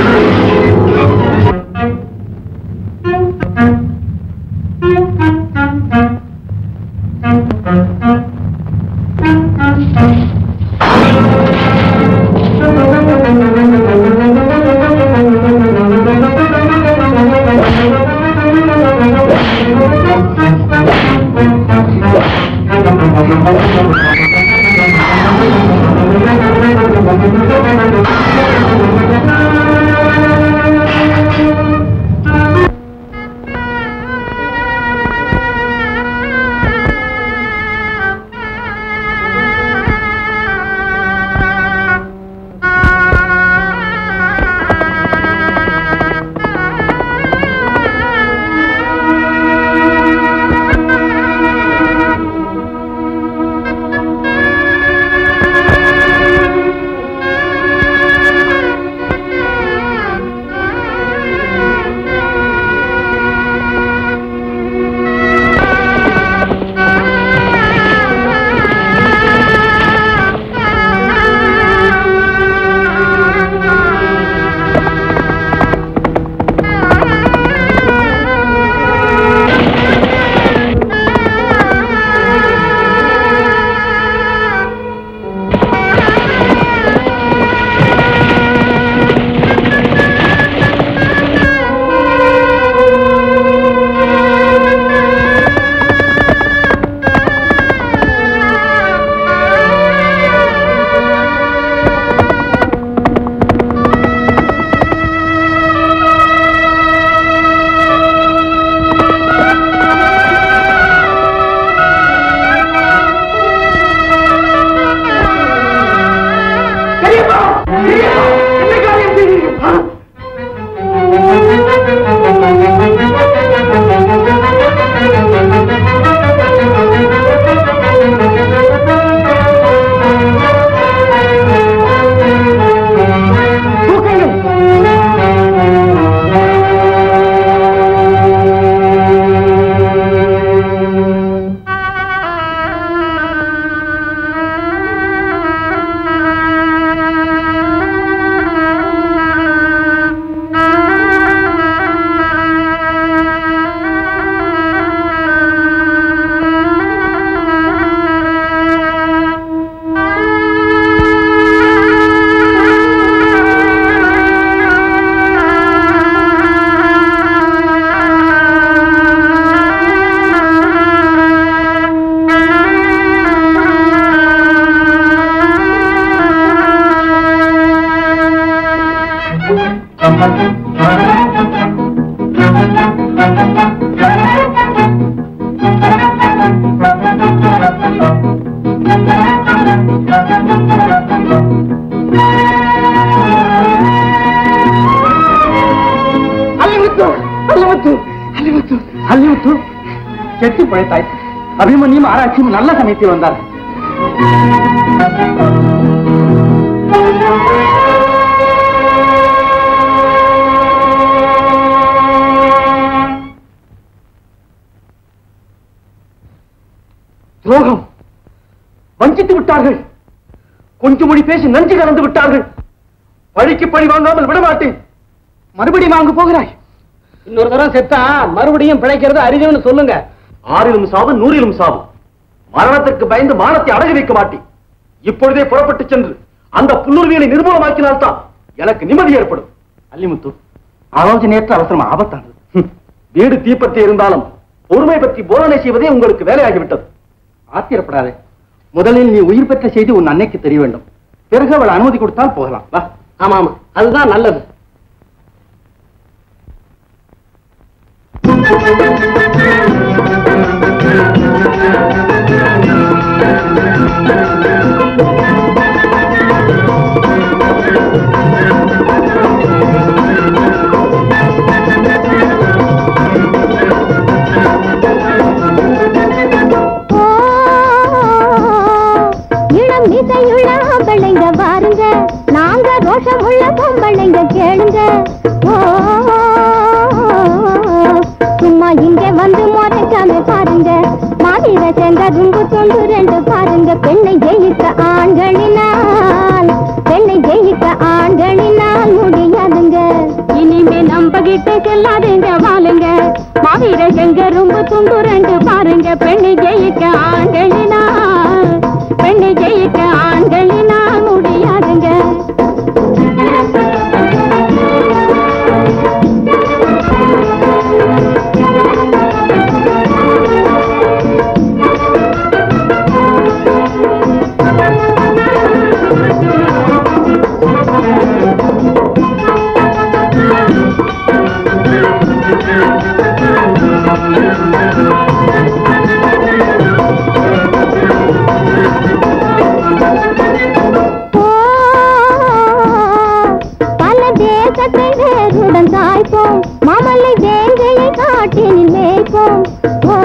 அல்லிமுத்து அல்லிமுத்து அல்லிமுத்து அல்லிமுத்து செத்து பிழைத்தாய் அபிமன்யும் ஆராய்ச்சியும் நல்ல சமயத்தில் வந்தார் துரோகம் வஞ்சித்து விட்டார்கள் கொஞ்சம் மொழி பேசி நஞ்சு கலந்து விட்டார்கள் பழிக்கு பழி வாங்காமல் விடமாட்டேன் மறுபடியும் வாங்க போகிறாய் இன்னொரு தடவை செத்தா மறுபடியும் பிழைக்கிறது அரிதுன்னு சொல்லுங்க ஆறிலும் சாவு நூறிலும் சாவு மரணத்துக்கு பயந்து மானத்தை அடகு வைக்க மாட்டேன் இப்பொழுதே புறப்பட்டு சென்று அந்த புல்லுருவியலை நிர்மூலமாக்கினால்தான் எனக்கு நிம்மதி ஏற்படும் அல்லிமுத்து ஆலோசனையற்ற அவசரம் ஆபத்தானது ஹம், வீடு தீப்பற்றி இருந்தாலும் பொறுமை பற்றி போதனை செய்வதே உங்களுக்கு வேலையாகிவிட்டது ஆத்திரப்படாதே முதலில் நீ உயிர் பெற்ற செய்தி உன் அன்னைக்கு தெரிய வேண்டும் பிறகு அவள் அனுமதி கொடுத்தால் போகலாம் வா ஆமா ஆமா அதுதான் நல்லது இளம் இசையுள்ள ஆம்பளைங்க வாருங்க நாங்க ரோஷம் உள்ள பொம்பளைங்க கேளுங்க ஓ, சும்மா இங்க வந்து முறைக்காம பாருங்க மாநில சேர்ந்த துண்டு தொண்டு ரெண்டு பாருங்க பெண்ணை ஜெயிக்க ஆண்களினால் பெண்ணை ஜெயிக்க ஆண்களினால் முடியாதுங்க விட்டு செல்லாதீங்க வாழுங்க மாவீர செங்கரும்பு துண்டு ரெண்டு பாருங்க பெண்ணை ஜெயிக்க ஆண்களினா பெண்ணை ஜெயிக்க ஆண்களினா முடியாதுங்க ஓ, பல தேசத்தை வேருடன் சாய்ப்போம் மாமல்லை வேங்கையை காட்டினில் மேய்ப்போம் ஓ,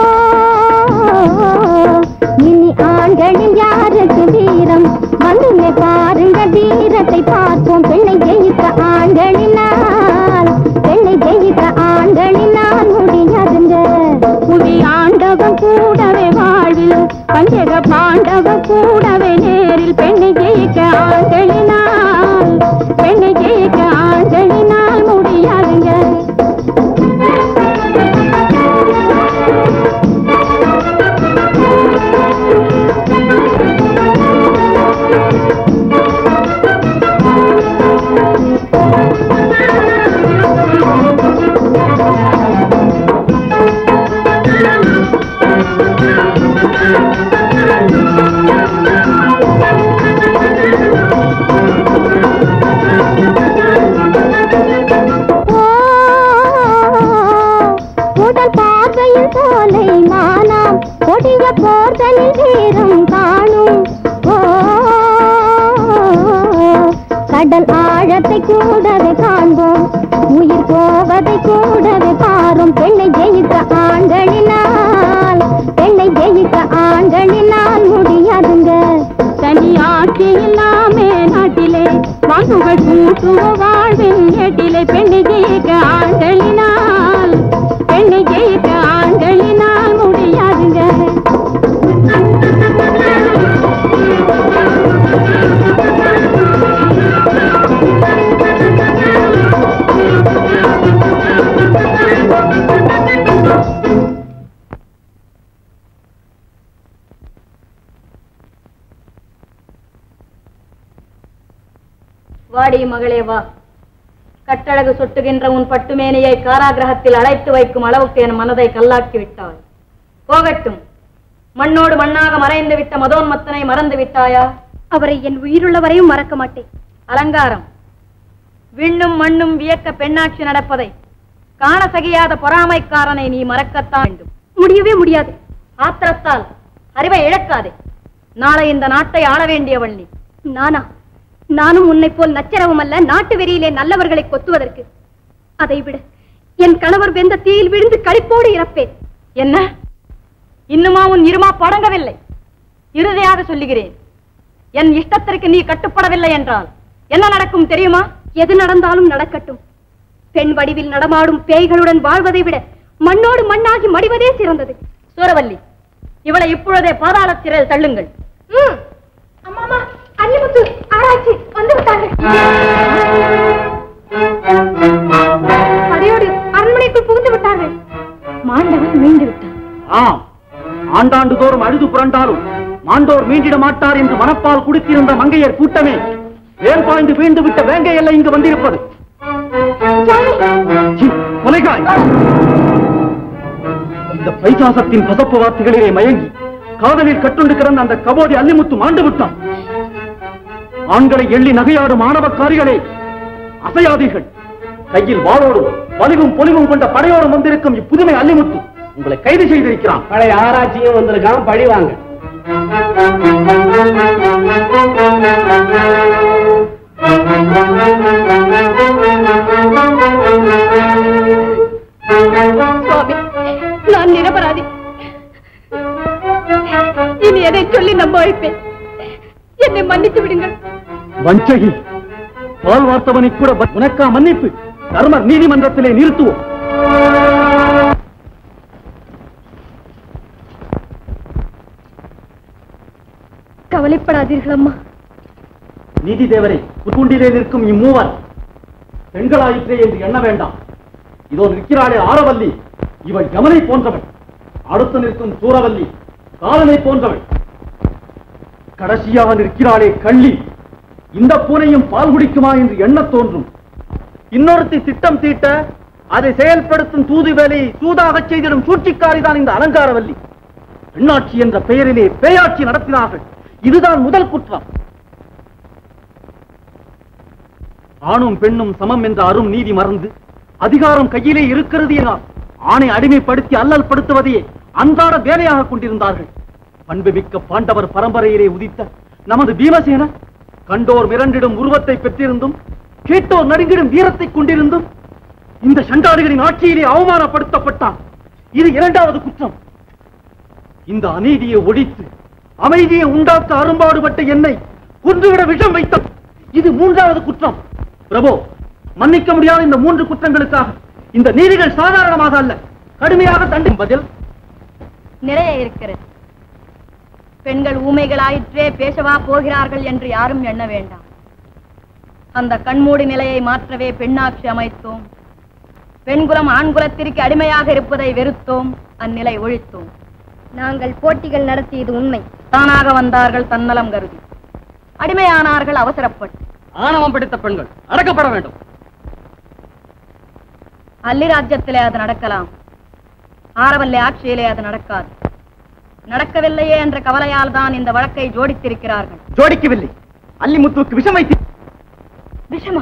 இனி ஆண்களில் யாருக்கு வீரம் வந்துமே பாருங்க வீரத்தை பார்ப்போம் பெண்ணை ஜெயிக்க ஆண்களினால் பெண்ணை ஜெயிக்க ஆண்களினால் முடியாதுங்க புவி ஆண்டவன் கூடவே வாழ்வில் பஞ்சக பாண்டவன் கூடவே நேரில் பெண்ணை ஜெயிக்க ஆண்களினால் பெண்ணை ஜெயிக்க ஆண்களினால் முடியாதுங்க ஓ, உடல் பார்வையில் சோலை மானாம் கொடிய போர்தலில் வீரம் காணும் ஓ, கடல் ஆழத்தை கூடவே காண்போம் உயிர் போவதை கூடவே பாரும் பெண்ணை ஜெயிக்க ஆண்களினால் பெண்ணை ஜெயிக்க ஆண்களினால் முடியாதுங்க தனி ஆட்சி இல்லாமே நாட்டிலே வாங்குகள் கூட்டுவ வாழ்வின் ஏட்டிலே பெண்ணை ஜெயிக்க ஆண்களினால் பெண்ணை ஜெயிக்க ஆண்களினால் முடியாதுங்க வாடி மகளே வா கட்டழகு சொட்டுகின்ற உன் பட்டுமேனியை காராகிரகத்தில் அடைத்து வைக்கும் அளவுக்கு என் மனதை கல்லாக்கி விட்டாய் போகட்டும் மண்ணோடு மண்ணாக மறைந்து விட்ட மதோன்மத்தனை மறந்து விட்டாயா அவரை என் உயிருள்ள வரையும் மறக்க மாட்டேன் அலங்காரம் விண்ணும் மண்ணும் வியக்க பெண்ணாட்சி நடப்பதை காண சகியாத பொறாமைக்காரனை நீ மறக்கத்தான் வேண்டும் முடியவே முடியாது ஆத்திரத்தால் அறிவை இழக்காதே நாளை இந்த நாட்டை ஆள வேண்டியவள் நீ நானா நானும் உன்னை போல் நச்சரவும் அல்ல நாட்டு வெறியிலே நல்லவர்களை கொத்துவதற்கு அதை விட என் கணவர் வெந்த தீயில் விழுந்து களிப்போடு இறப்பேன் என்ன இன்னுமா உன் இருமா படங்கவில்லை இறுதியாக சொல்லுகிறேன் என் இஷ்டத்திற்கு நீ கட்டுப்படவில்லை என்றால் என்ன நடக்கும் தெரியுமா எது நடந்தாலும் நடக்கட்டும் பெண் வடிவில் நடமாடும் பேய்களுடன் வாழ்வதை விட மண்ணோடு மண்ணாகி மடிவதே சிறந்தது சூரவல்லி இவளை இப்பொழுதே பாதாள சிறையில் தள்ளுங்கள் அம்மாமா அன்னிமுத்து ஆராய்ச்சி வந்து விட்டாங்க அதையோடு அரண்மனைக்குள் புகுந்து விட்டார்கள் மாண்டவன் மீண்டு விட்டான் ஆம் ஆண்டாண்டு தோறும் அழுது புரண்டாலும் மாண்டோர் மீண்டிட மாட்டார் என்று மனப்பால் குடித்திருந்த மங்கையர் கூட்டமே வேல் பாய்ந்து வீழ்ந்து விட்ட வேங்கை எல்லை இங்கு வந்திருப்பது சி, கொலைகாய் இந்த பைசாசத்தின் பசப்பு வார்த்தைகளிலே மயங்கி காதலில் கட்டுண்டு கிடந்த அந்த கபோதி அல்லிமுத்து மாண்டு விட்டான் ஆண்களை எள்ளி நகையாடும் ஆணவக்காரிகளே அசையாதீர்கள் கையில் வாளோடும் வலிவும் பொலிவும் கொண்ட படையோடும் வந்திருக்கும் இப்புதுமை அல்லிமுத்து உங்களை கைது செய்திருக்கிறான் பழைய ஆராய்ச்சியும் வந்திருக்கான் பழி வாங்க சுவாமி நான் நிரபராதி இனி எதை சொல்லி நம்ப வைப்பேன் என்னை மன்னித்து விடுங்கள் வஞ்சகி பால் வார்த்தவனை கூட வ- உனக்கா மன்னிப்பு தர்மர் நீதிமன்றத்திலே நிறுத்துவோம் கவலைப்படாதீர்கள் அம்மா நீதி தேவரை புத்துண்டிலே நிற்கும் இம்மூவர் பெண்களாயிற்றே என்று எண்ண வேண்டாம் இதோ நிற்கிறாளே ஆரவல்லி இவள் யமனை போன்றவள் அடுத்து நிற்கும் சூரவல்லி காலனை போன்றவள் கடைசியாக நிற்கிறாளே கள்ளி இந்த பூனையும் பால் குடிக்குமா என்று எண்ணத் தோன்றும் இன்னொருத்தி திட்டம் தீட்ட அதை செயல்படுத்தும் தூது வேலையை சூதாகச் செய்திடும் சூழ்ச்சிக்காரிதான் இந்த அலங்காரவல்லி பெண்ணாட்சி என்ற பெயரிலே பேயாட்சி நடத்தினார்கள் இதுதான் முதல் குற்றம் ஆணும் பெண்ணும் சமம் என்ற அரும் நீதி மறந்து அதிகாரம் கையிலே இருக்கிறது என ஆணை அடிமைப்படுத்தி அல்லல் படுத்துவதையே அன்றாட வேலையாக கொண்டிருந்தார்கள் பண்புமிக்க பாண்டவர் பரம்பரையிலே உதித்த நமது பீமசேன கண்டோர் மிரண்டிடும் உருவத்தை பெற்றிருந்தும் கேட்டோர் நடுங்கிடும் வீரத்தை கொண்டிருந்தும் இந்த சண்டாளிகளின் ஆட்சியிலே அவமானப்படுத்தப்பட்டான் இது இரண்டாவது குற்றம் இந்த அநீதியை ஒழித்து அமைதியை உண்டாக்க அரும்பாடுபட்ட என்னை கொன்றுவிட விஷம் வைத்த இது மூன்றாவது குற்றம் பிரபு மன்னிக்க முடியாத இந்த மூன்று குற்றங்களுக்காக இந்த நீதிகள் சாதாரணமாக அல்ல கடுமையாக தண்டும் பதில் நிறைய இருக்கிறது பெண்கள் ஊமைகளாயிற்றே பேசவா போகிறார்கள் என்று யாரும் எண்ண வேண்டாம் அந்த கண்மூடி நிலையை மாற்றவே பெண்ணாட்சி அமைத்தோம் பெண்குலம் ஆண்குலத்திற்கு அடிமையாக இருப்பதை வெறுத்தோம் அந்நிலை ஒழித்தோம் நாங்கள் போட்டிகள் நடத்தியது உண்மை தானாக வந்தார்கள் தன்னலம் கருதி அடிமையானார்கள் அவசரப்பட்டு ஆணவம் பிடித்த பெண்கள் அடக்கப்பட வேண்டும் அல்லி ராஜ்யத்திலே அது நடக்கலாம் ஆரவல்லை ஆட்சியிலே அது நடக்காது நடக்கவில்லையே என்ற கவலையால் தான் இந்த வழக்கை ஜோடித்திருக்கிறார்கள் ஜோடிக்கவில்லை அல்லிமுத்துவுக்கு விஷம் வைத்து விஷமா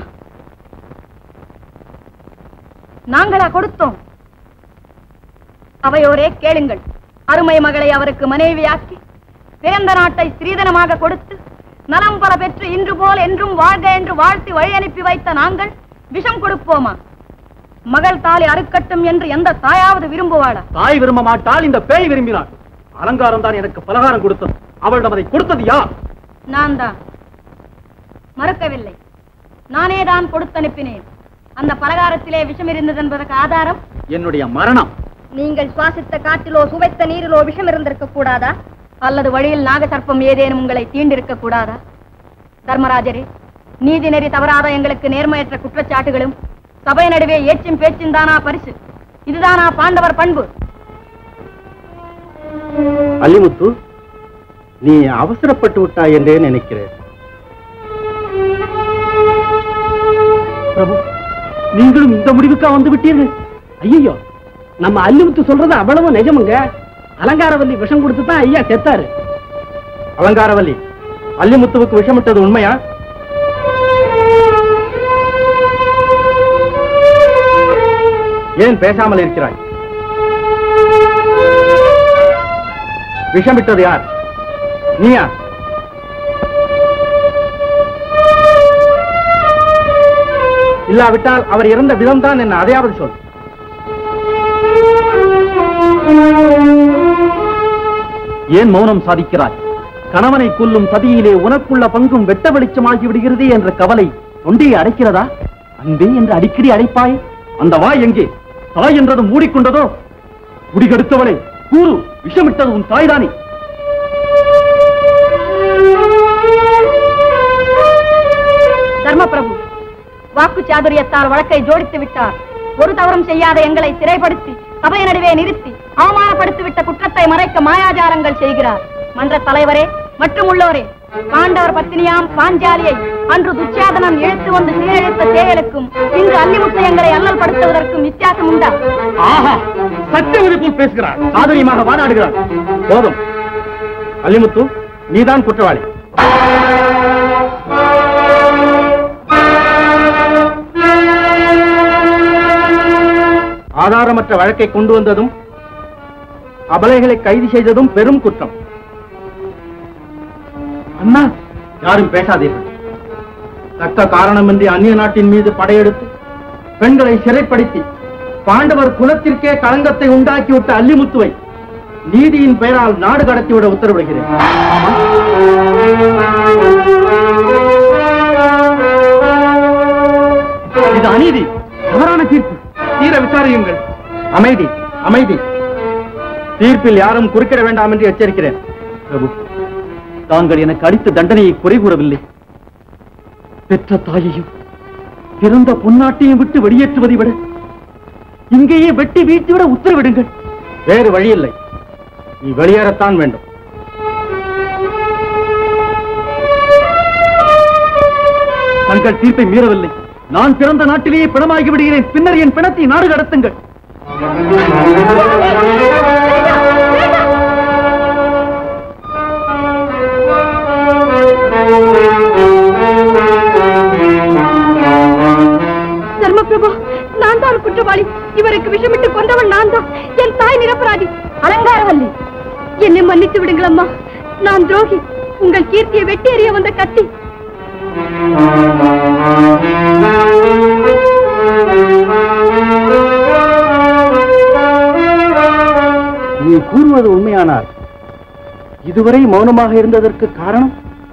நாங்களா கொடுத்தோம் அவையோரே கேளுங்கள் அருமை மகளை அவருக்கு மனைவியாக்கி பிறந்த நாட்டை ஸ்ரீதனமாக கொடுத்து நலம் பல பெற்று இன்று போல் என்றும் வாழ்க என்று வாழ்த்தி வழி அனுப்பி வைத்த நாங்கள் விஷம் கொடுப்போமா மகள் தாலி அறுக்கட்டும் என்று எந்த தாயாவது விரும்புவாளா தாய் விரும்ப மாட்டால் இந்த பேய் விரும்பினாள் அலங்காரம் தான் எனக்கு பலகாரம் கொடுத்தது அவளிடம் அதை கொடுத்தது யார் நான் தான் மறுக்கவில்லை நானே தான் கொடுத்தனுப்பினேன் அந்த பலகாரத்திலே விஷம் இருந்தது என்பதற்கு ஆதாரம் என்னுடைய மரணம் நீங்கள் சுவாசித்த காற்றிலோ சுவைத்த நீரிலோ விஷம் இருந்திருக்க கூடாதா அல்லது வழியில் நாகசர்ப்பம் ஏதேனும் உங்களை தீண்டிருக்க கூடாதா தர்மராஜரே நீதி நெறி தவறாத எங்களுக்கு நேர்மையற்ற குற்றச்சாட்டுகளும் சபை நடுவே ஏச்சும் பேச்சும் தானா பரிசு இதுதானா பாண்டவர் பண்பு அல்லிமுத்து நீ அவசரப்பட்டு விட்டாய் என்றே நினைக்கிறேன் பிரபு நீங்களும் இந்த முடிவுக்கா வந்து விட்டீர்கள் ஐயோ நம்ம அல்லிமுத்து சொல்றது அவ்வளவு நிஜமுங்க அலங்காரவல்லி விஷம் கொடுத்து தான் ஐயா செத்தாரு அலங்காரவல்லி அல்லிமுத்துவுக்கு விஷமிட்டது உண்மையா ஏன் பேசாமல் இருக்கிறாய் விஷமிட்டது யார் நீயா இல்லாவிட்டால் அவர் இறந்த விதம்தான் என்ன அதையாவது சொல் ஏன் மௌனம் சாதிக்கிறாய் கணவனை கொல்லும் சதியிலே உனக்குள்ள பங்கும் வெட்ட வெளிச்சமாகி விடுகிறது என்ற கவலை தொண்டையை அடைக்கிறதா அன்பே என்று அடிக்கடி அழைப்பாய் அந்த வாய் எங்கே தாய் என்றது மூடிக்கொண்டதோ குடிகெடுத்தவளே கூறு விஷமிட்டது உன் தாய்தானே தர்மபிரபு வாக்கு சாதுரியத்தால் வழக்கை ஜோடித்து விட்டார் ஒரு தவறும் செய்யாத எங்களை சிறைப்படுத்தி சபை நடுவே நிறுத்தி அவமானப்படுத்திவிட்ட குற்றத்தை மறைக்க மாயாஜாரங்கள் செய்கிறார் மன்ற தலைவரே மற்றும் உள்ளோரே பாண்டவர் பத்தினியாம் பாஞ்சாலியை அன்று துச்சாதனன் இழுத்து வந்து சீரழித்த தேயலுக்கும் இன்று அல்லிமுத்து எங்களை அல்லல்படுத்துவதற்கும் வித்தியாசம் உண்டா ஆஹா சத்தியவதி போல் பேசுகிறாள் சாதரியமாக வாதாடுகிறாள் போதும் அல்லிமுத்து நீதான் குற்றவாளி ஆதாரமற்ற வழக்கை கொண்டு வந்ததும் அபலைகளை கைது செய்ததும் பெரும் குற்றம் அண்ணா யாரும் பேசாதீர்கள் தக்க காரணமின்றி அந்நிய நாட்டின் மீது படையெடுத்து பெண்களை சிறைப்படுத்தி பாண்டவர் குலத்திற்கே களங்கத்தை உண்டாக்கிவிட்ட அல்லிமுத்துவை நீதியின் பெயரால் நாடு கடத்திவிட உத்தரவிடுகிறேன் இது அநீதி தவறான தீர்ப்பு தீர விசாரியுங்கள் அமைதி அமைதி தீர்ப்பில் யாரும் குறுக்கிட வேண்டாம் என்று எச்சரிக்கிறேன் பிரபு தாங்கள் எனக்கு அளித்த தண்டனையை குறை கூறவில்லை பெற்ற தாயையும் பிறந்த பொன்னாட்டையும் விட்டு வெளியேற்றுவதை விட இங்கேயே வெட்டி வீழ்த்திவிட உத்தரவிடுங்கள் வேறு வழி இல்லை நீ வெளியேறத்தான் வேண்டும் தங்கள் தீர்ப்பை மீறவில்லை நான் பிறந்த நாட்டிலேயே பிணமாகி விடுகிறேன் பின்னர் என் பிணத்தை நாடு கடத்துங்கள் தர்மபிரபு நான் தான் குற்றவாளி இவருக்கு விஷமிட்டு கொண்டவன் நான் தான் என் தாய் நிரபராதி அலங்காரவல்லி என்னை மன்னித்து விடுங்கள் அம்மா நான் துரோகி உங்கள் கீர்த்தியை வெட்டி எறிய வந்த கத்தி நீ கூறுவது உண்மையானால் இதுவரை மௌனமாக இருந்ததற்கு காரணம்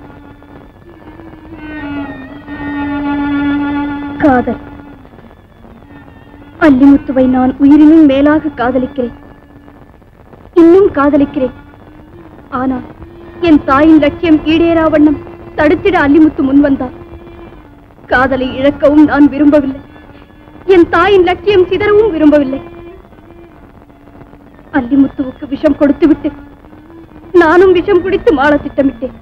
காதல் அல்லிமுத்துவை நான் உயிரினும் மேலாக காதலிக்கிறேன் இன்னும் காதலிக்கிறேன் ஆனால் என் தாயின் லட்சியம் ஈடேறா வண்ணம் தடுத்திட அல்லிமுத்து முன் வந்தார் காதலை இழக்கவும் நான் விரும்பவில்லை என் தாயின் லட்சியம் சிதறவும் விரும்பவில்லை அல்லிமுத்துவுக்கு விஷம் கொடுத்துவிட்டு நானும் விஷம் குடித்து மாள திட்டமிட்டேன்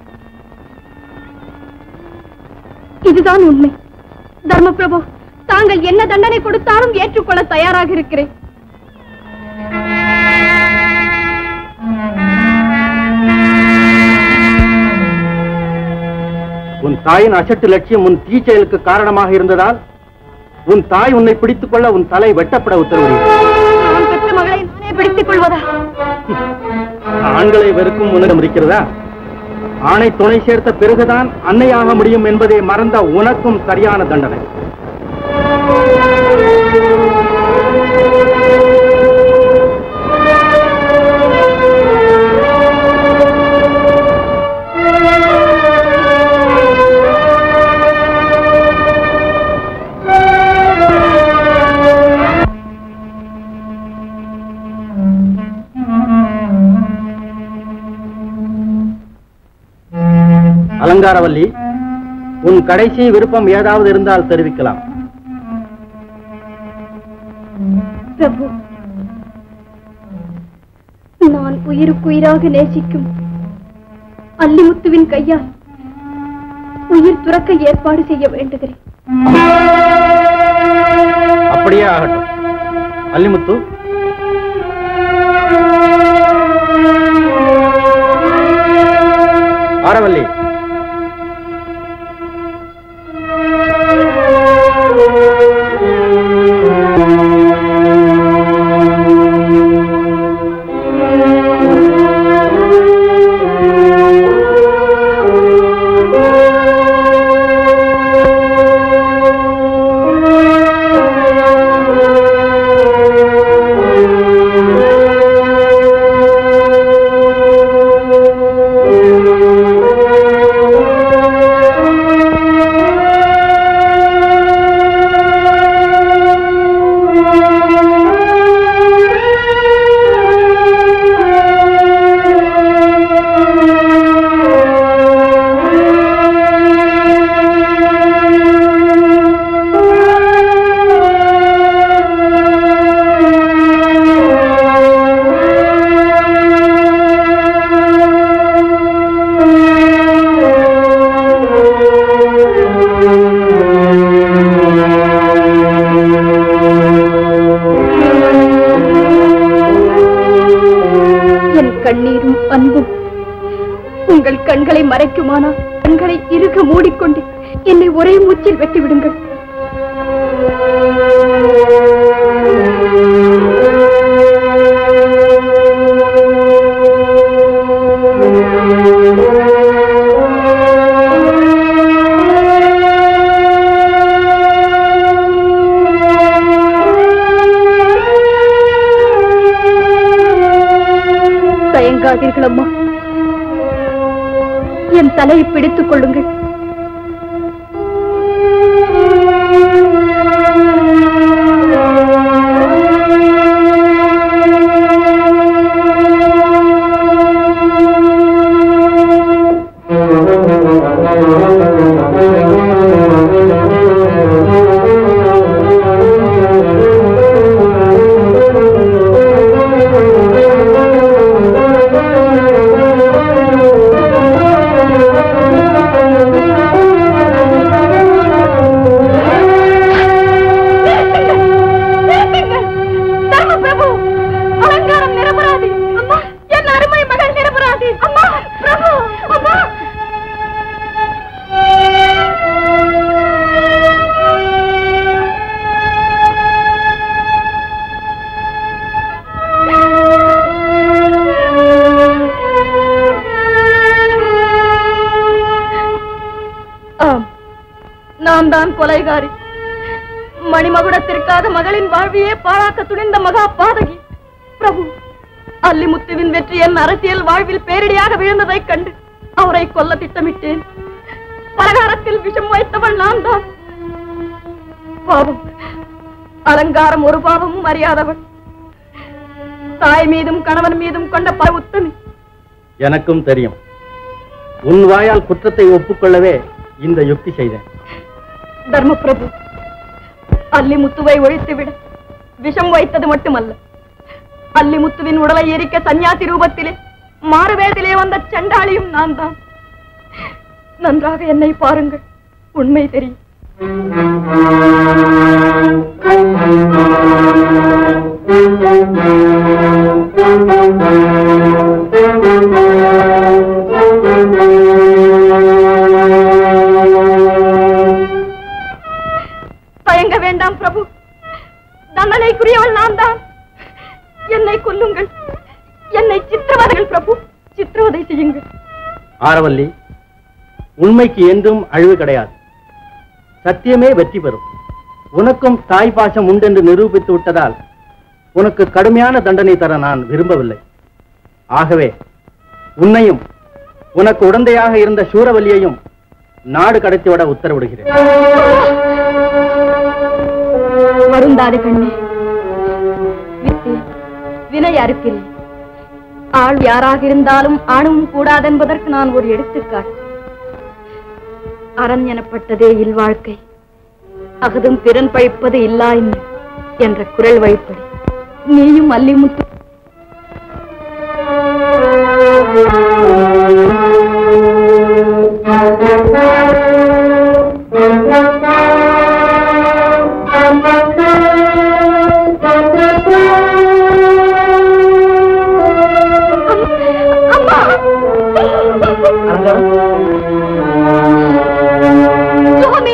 இதுதான் உண்மை தர்மபிரபு தாங்கள் என்ன தண்டனை கொடுத்தாலும் ஏற்றுக்கொள்ள தயாராக இருக்கிறேன் உன் தாயின் அசட்டு லட்சியம் உன் தீச்செயலுக்கு காரணமாக இருந்ததால் உன் தாய் உன்னை பிடித்துக் கொள்ள உன் தலை வெட்டப்பட உத்தரவிடுகிறேன் நான் பெற்ற மகளை நானே பிடித்துக் கொள்வதா ஆண்களை வெறுக்கும் உன்னிடம் இருக்கிறதா ஆணை துணை சேர்த்த பிறகுதான் அன்னையாக முடியும் என்பதை மறந்த உனக்கும் சரியான தண்டனை அலங்காரவல்லி உன் கடைசி விருப்பம் ஏதாவது இருந்தால் தெரிவிக்கலாம் பிரபு நான் உயிருக்குயிராக நேசிக்கும் அல்லிமுத்துவின் கையால் உயிர் துறக்க ஏற்பாடு செய்ய வேண்டுகிறேன் அப்படியே ஆகட்டும் அல்லிமுத்து ஆரவல்லி என் கண்ணீரும் அன்பும் உங்கள் கண்களை மறைக்குமானால் கண்களை இறுக மூடிக்கொண்டு என்னை ஒரே மூச்சில் வெட்டி விடுங்கள் தயங்காதீர்கள் அம்மா என் தலையை பிடித்துக் கொள்ளுங்கள் Thank you. தான் கொலைகாரி மணிமகுடத்திற்காக மகளின் வாழ்வையே பாழாக்க துணிந்த மகா பாதகி பிரபு அல்லிமுத்துவின் வெற்றி என் அரசியல் வாழ்வில் பேரிடியாக விழுந்ததைக் கண்டு அவரை கொல்ல திட்டமிட்டேன் பலகாரத்தில் விஷம் வைத்தவள் நான் தான் பாவம் அலங்காரம் ஒரு பாவமும் அறியாதவள் தாய் மீதும் கணவன் மீதும் கொண்ட பல உத்தமி எனக்கும் தெரியும் உன் வாயால் குற்றத்தை ஒப்புக்கொள்ளவே இந்த யுக்தி செய்தேன் தர்மபிரபு அல்லிமுத்துவை ஒழித்துவிட விஷம் வைத்தது மட்டுமல்ல அல்லிமுத்துவின் உடலை எரிக்க சன்னியாசி ரூபத்திலே மாறுவேதிலே வந்த சண்டாளியும் நான் தான் நன்றாக என்னை பாருங்கள் உண்மை தெரியும் தயங்க வேண்டாம் பிரபு தண்டனைக்குரியவள் நான் தான் என்னை கொல்லுங்கள் என்னை சித்திரவதைகள் பிரபு சித்திரவதை செய்யுங்கள் ஆரவல்லி உண்மைக்கு என்றும் அழிவு கிடையாது சத்தியமே வெற்றி பெறும் உனக்கும் தாய் பாசம் உண்டென்று நிரூபித்து விட்டதால் உனக்கு கடுமையான தண்டனை தர நான் விரும்பவில்லை ஆகவே உன்னையும் உனக்கு உடந்தையாக இருந்த சூரவல்லியையும் நாடு கடத்திவிட உத்தரவிடுகிறேன் வருந்தாது கண்ணே வித்தி, வினை அறுக்கிறேன் ஆள் யாராக இருந்தாலும் ஆணும் கூடாதென்பதற்கு நான் ஒரு எடுத்துக்காட்டு அரண் எனப்பட்டதே இல்வாழ்க்கை அகதும் பிறன் பழிப்பது இல்லா இன்னும் என்ற குரல் வழிப்படி நீயும் அல்லிமுத்து சுவாமி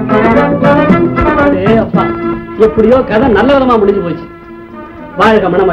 அடே அப்பா எப்படியோ கதை நல்ல விதமா முடிஞ்சு போச்சு வாழ்க மணம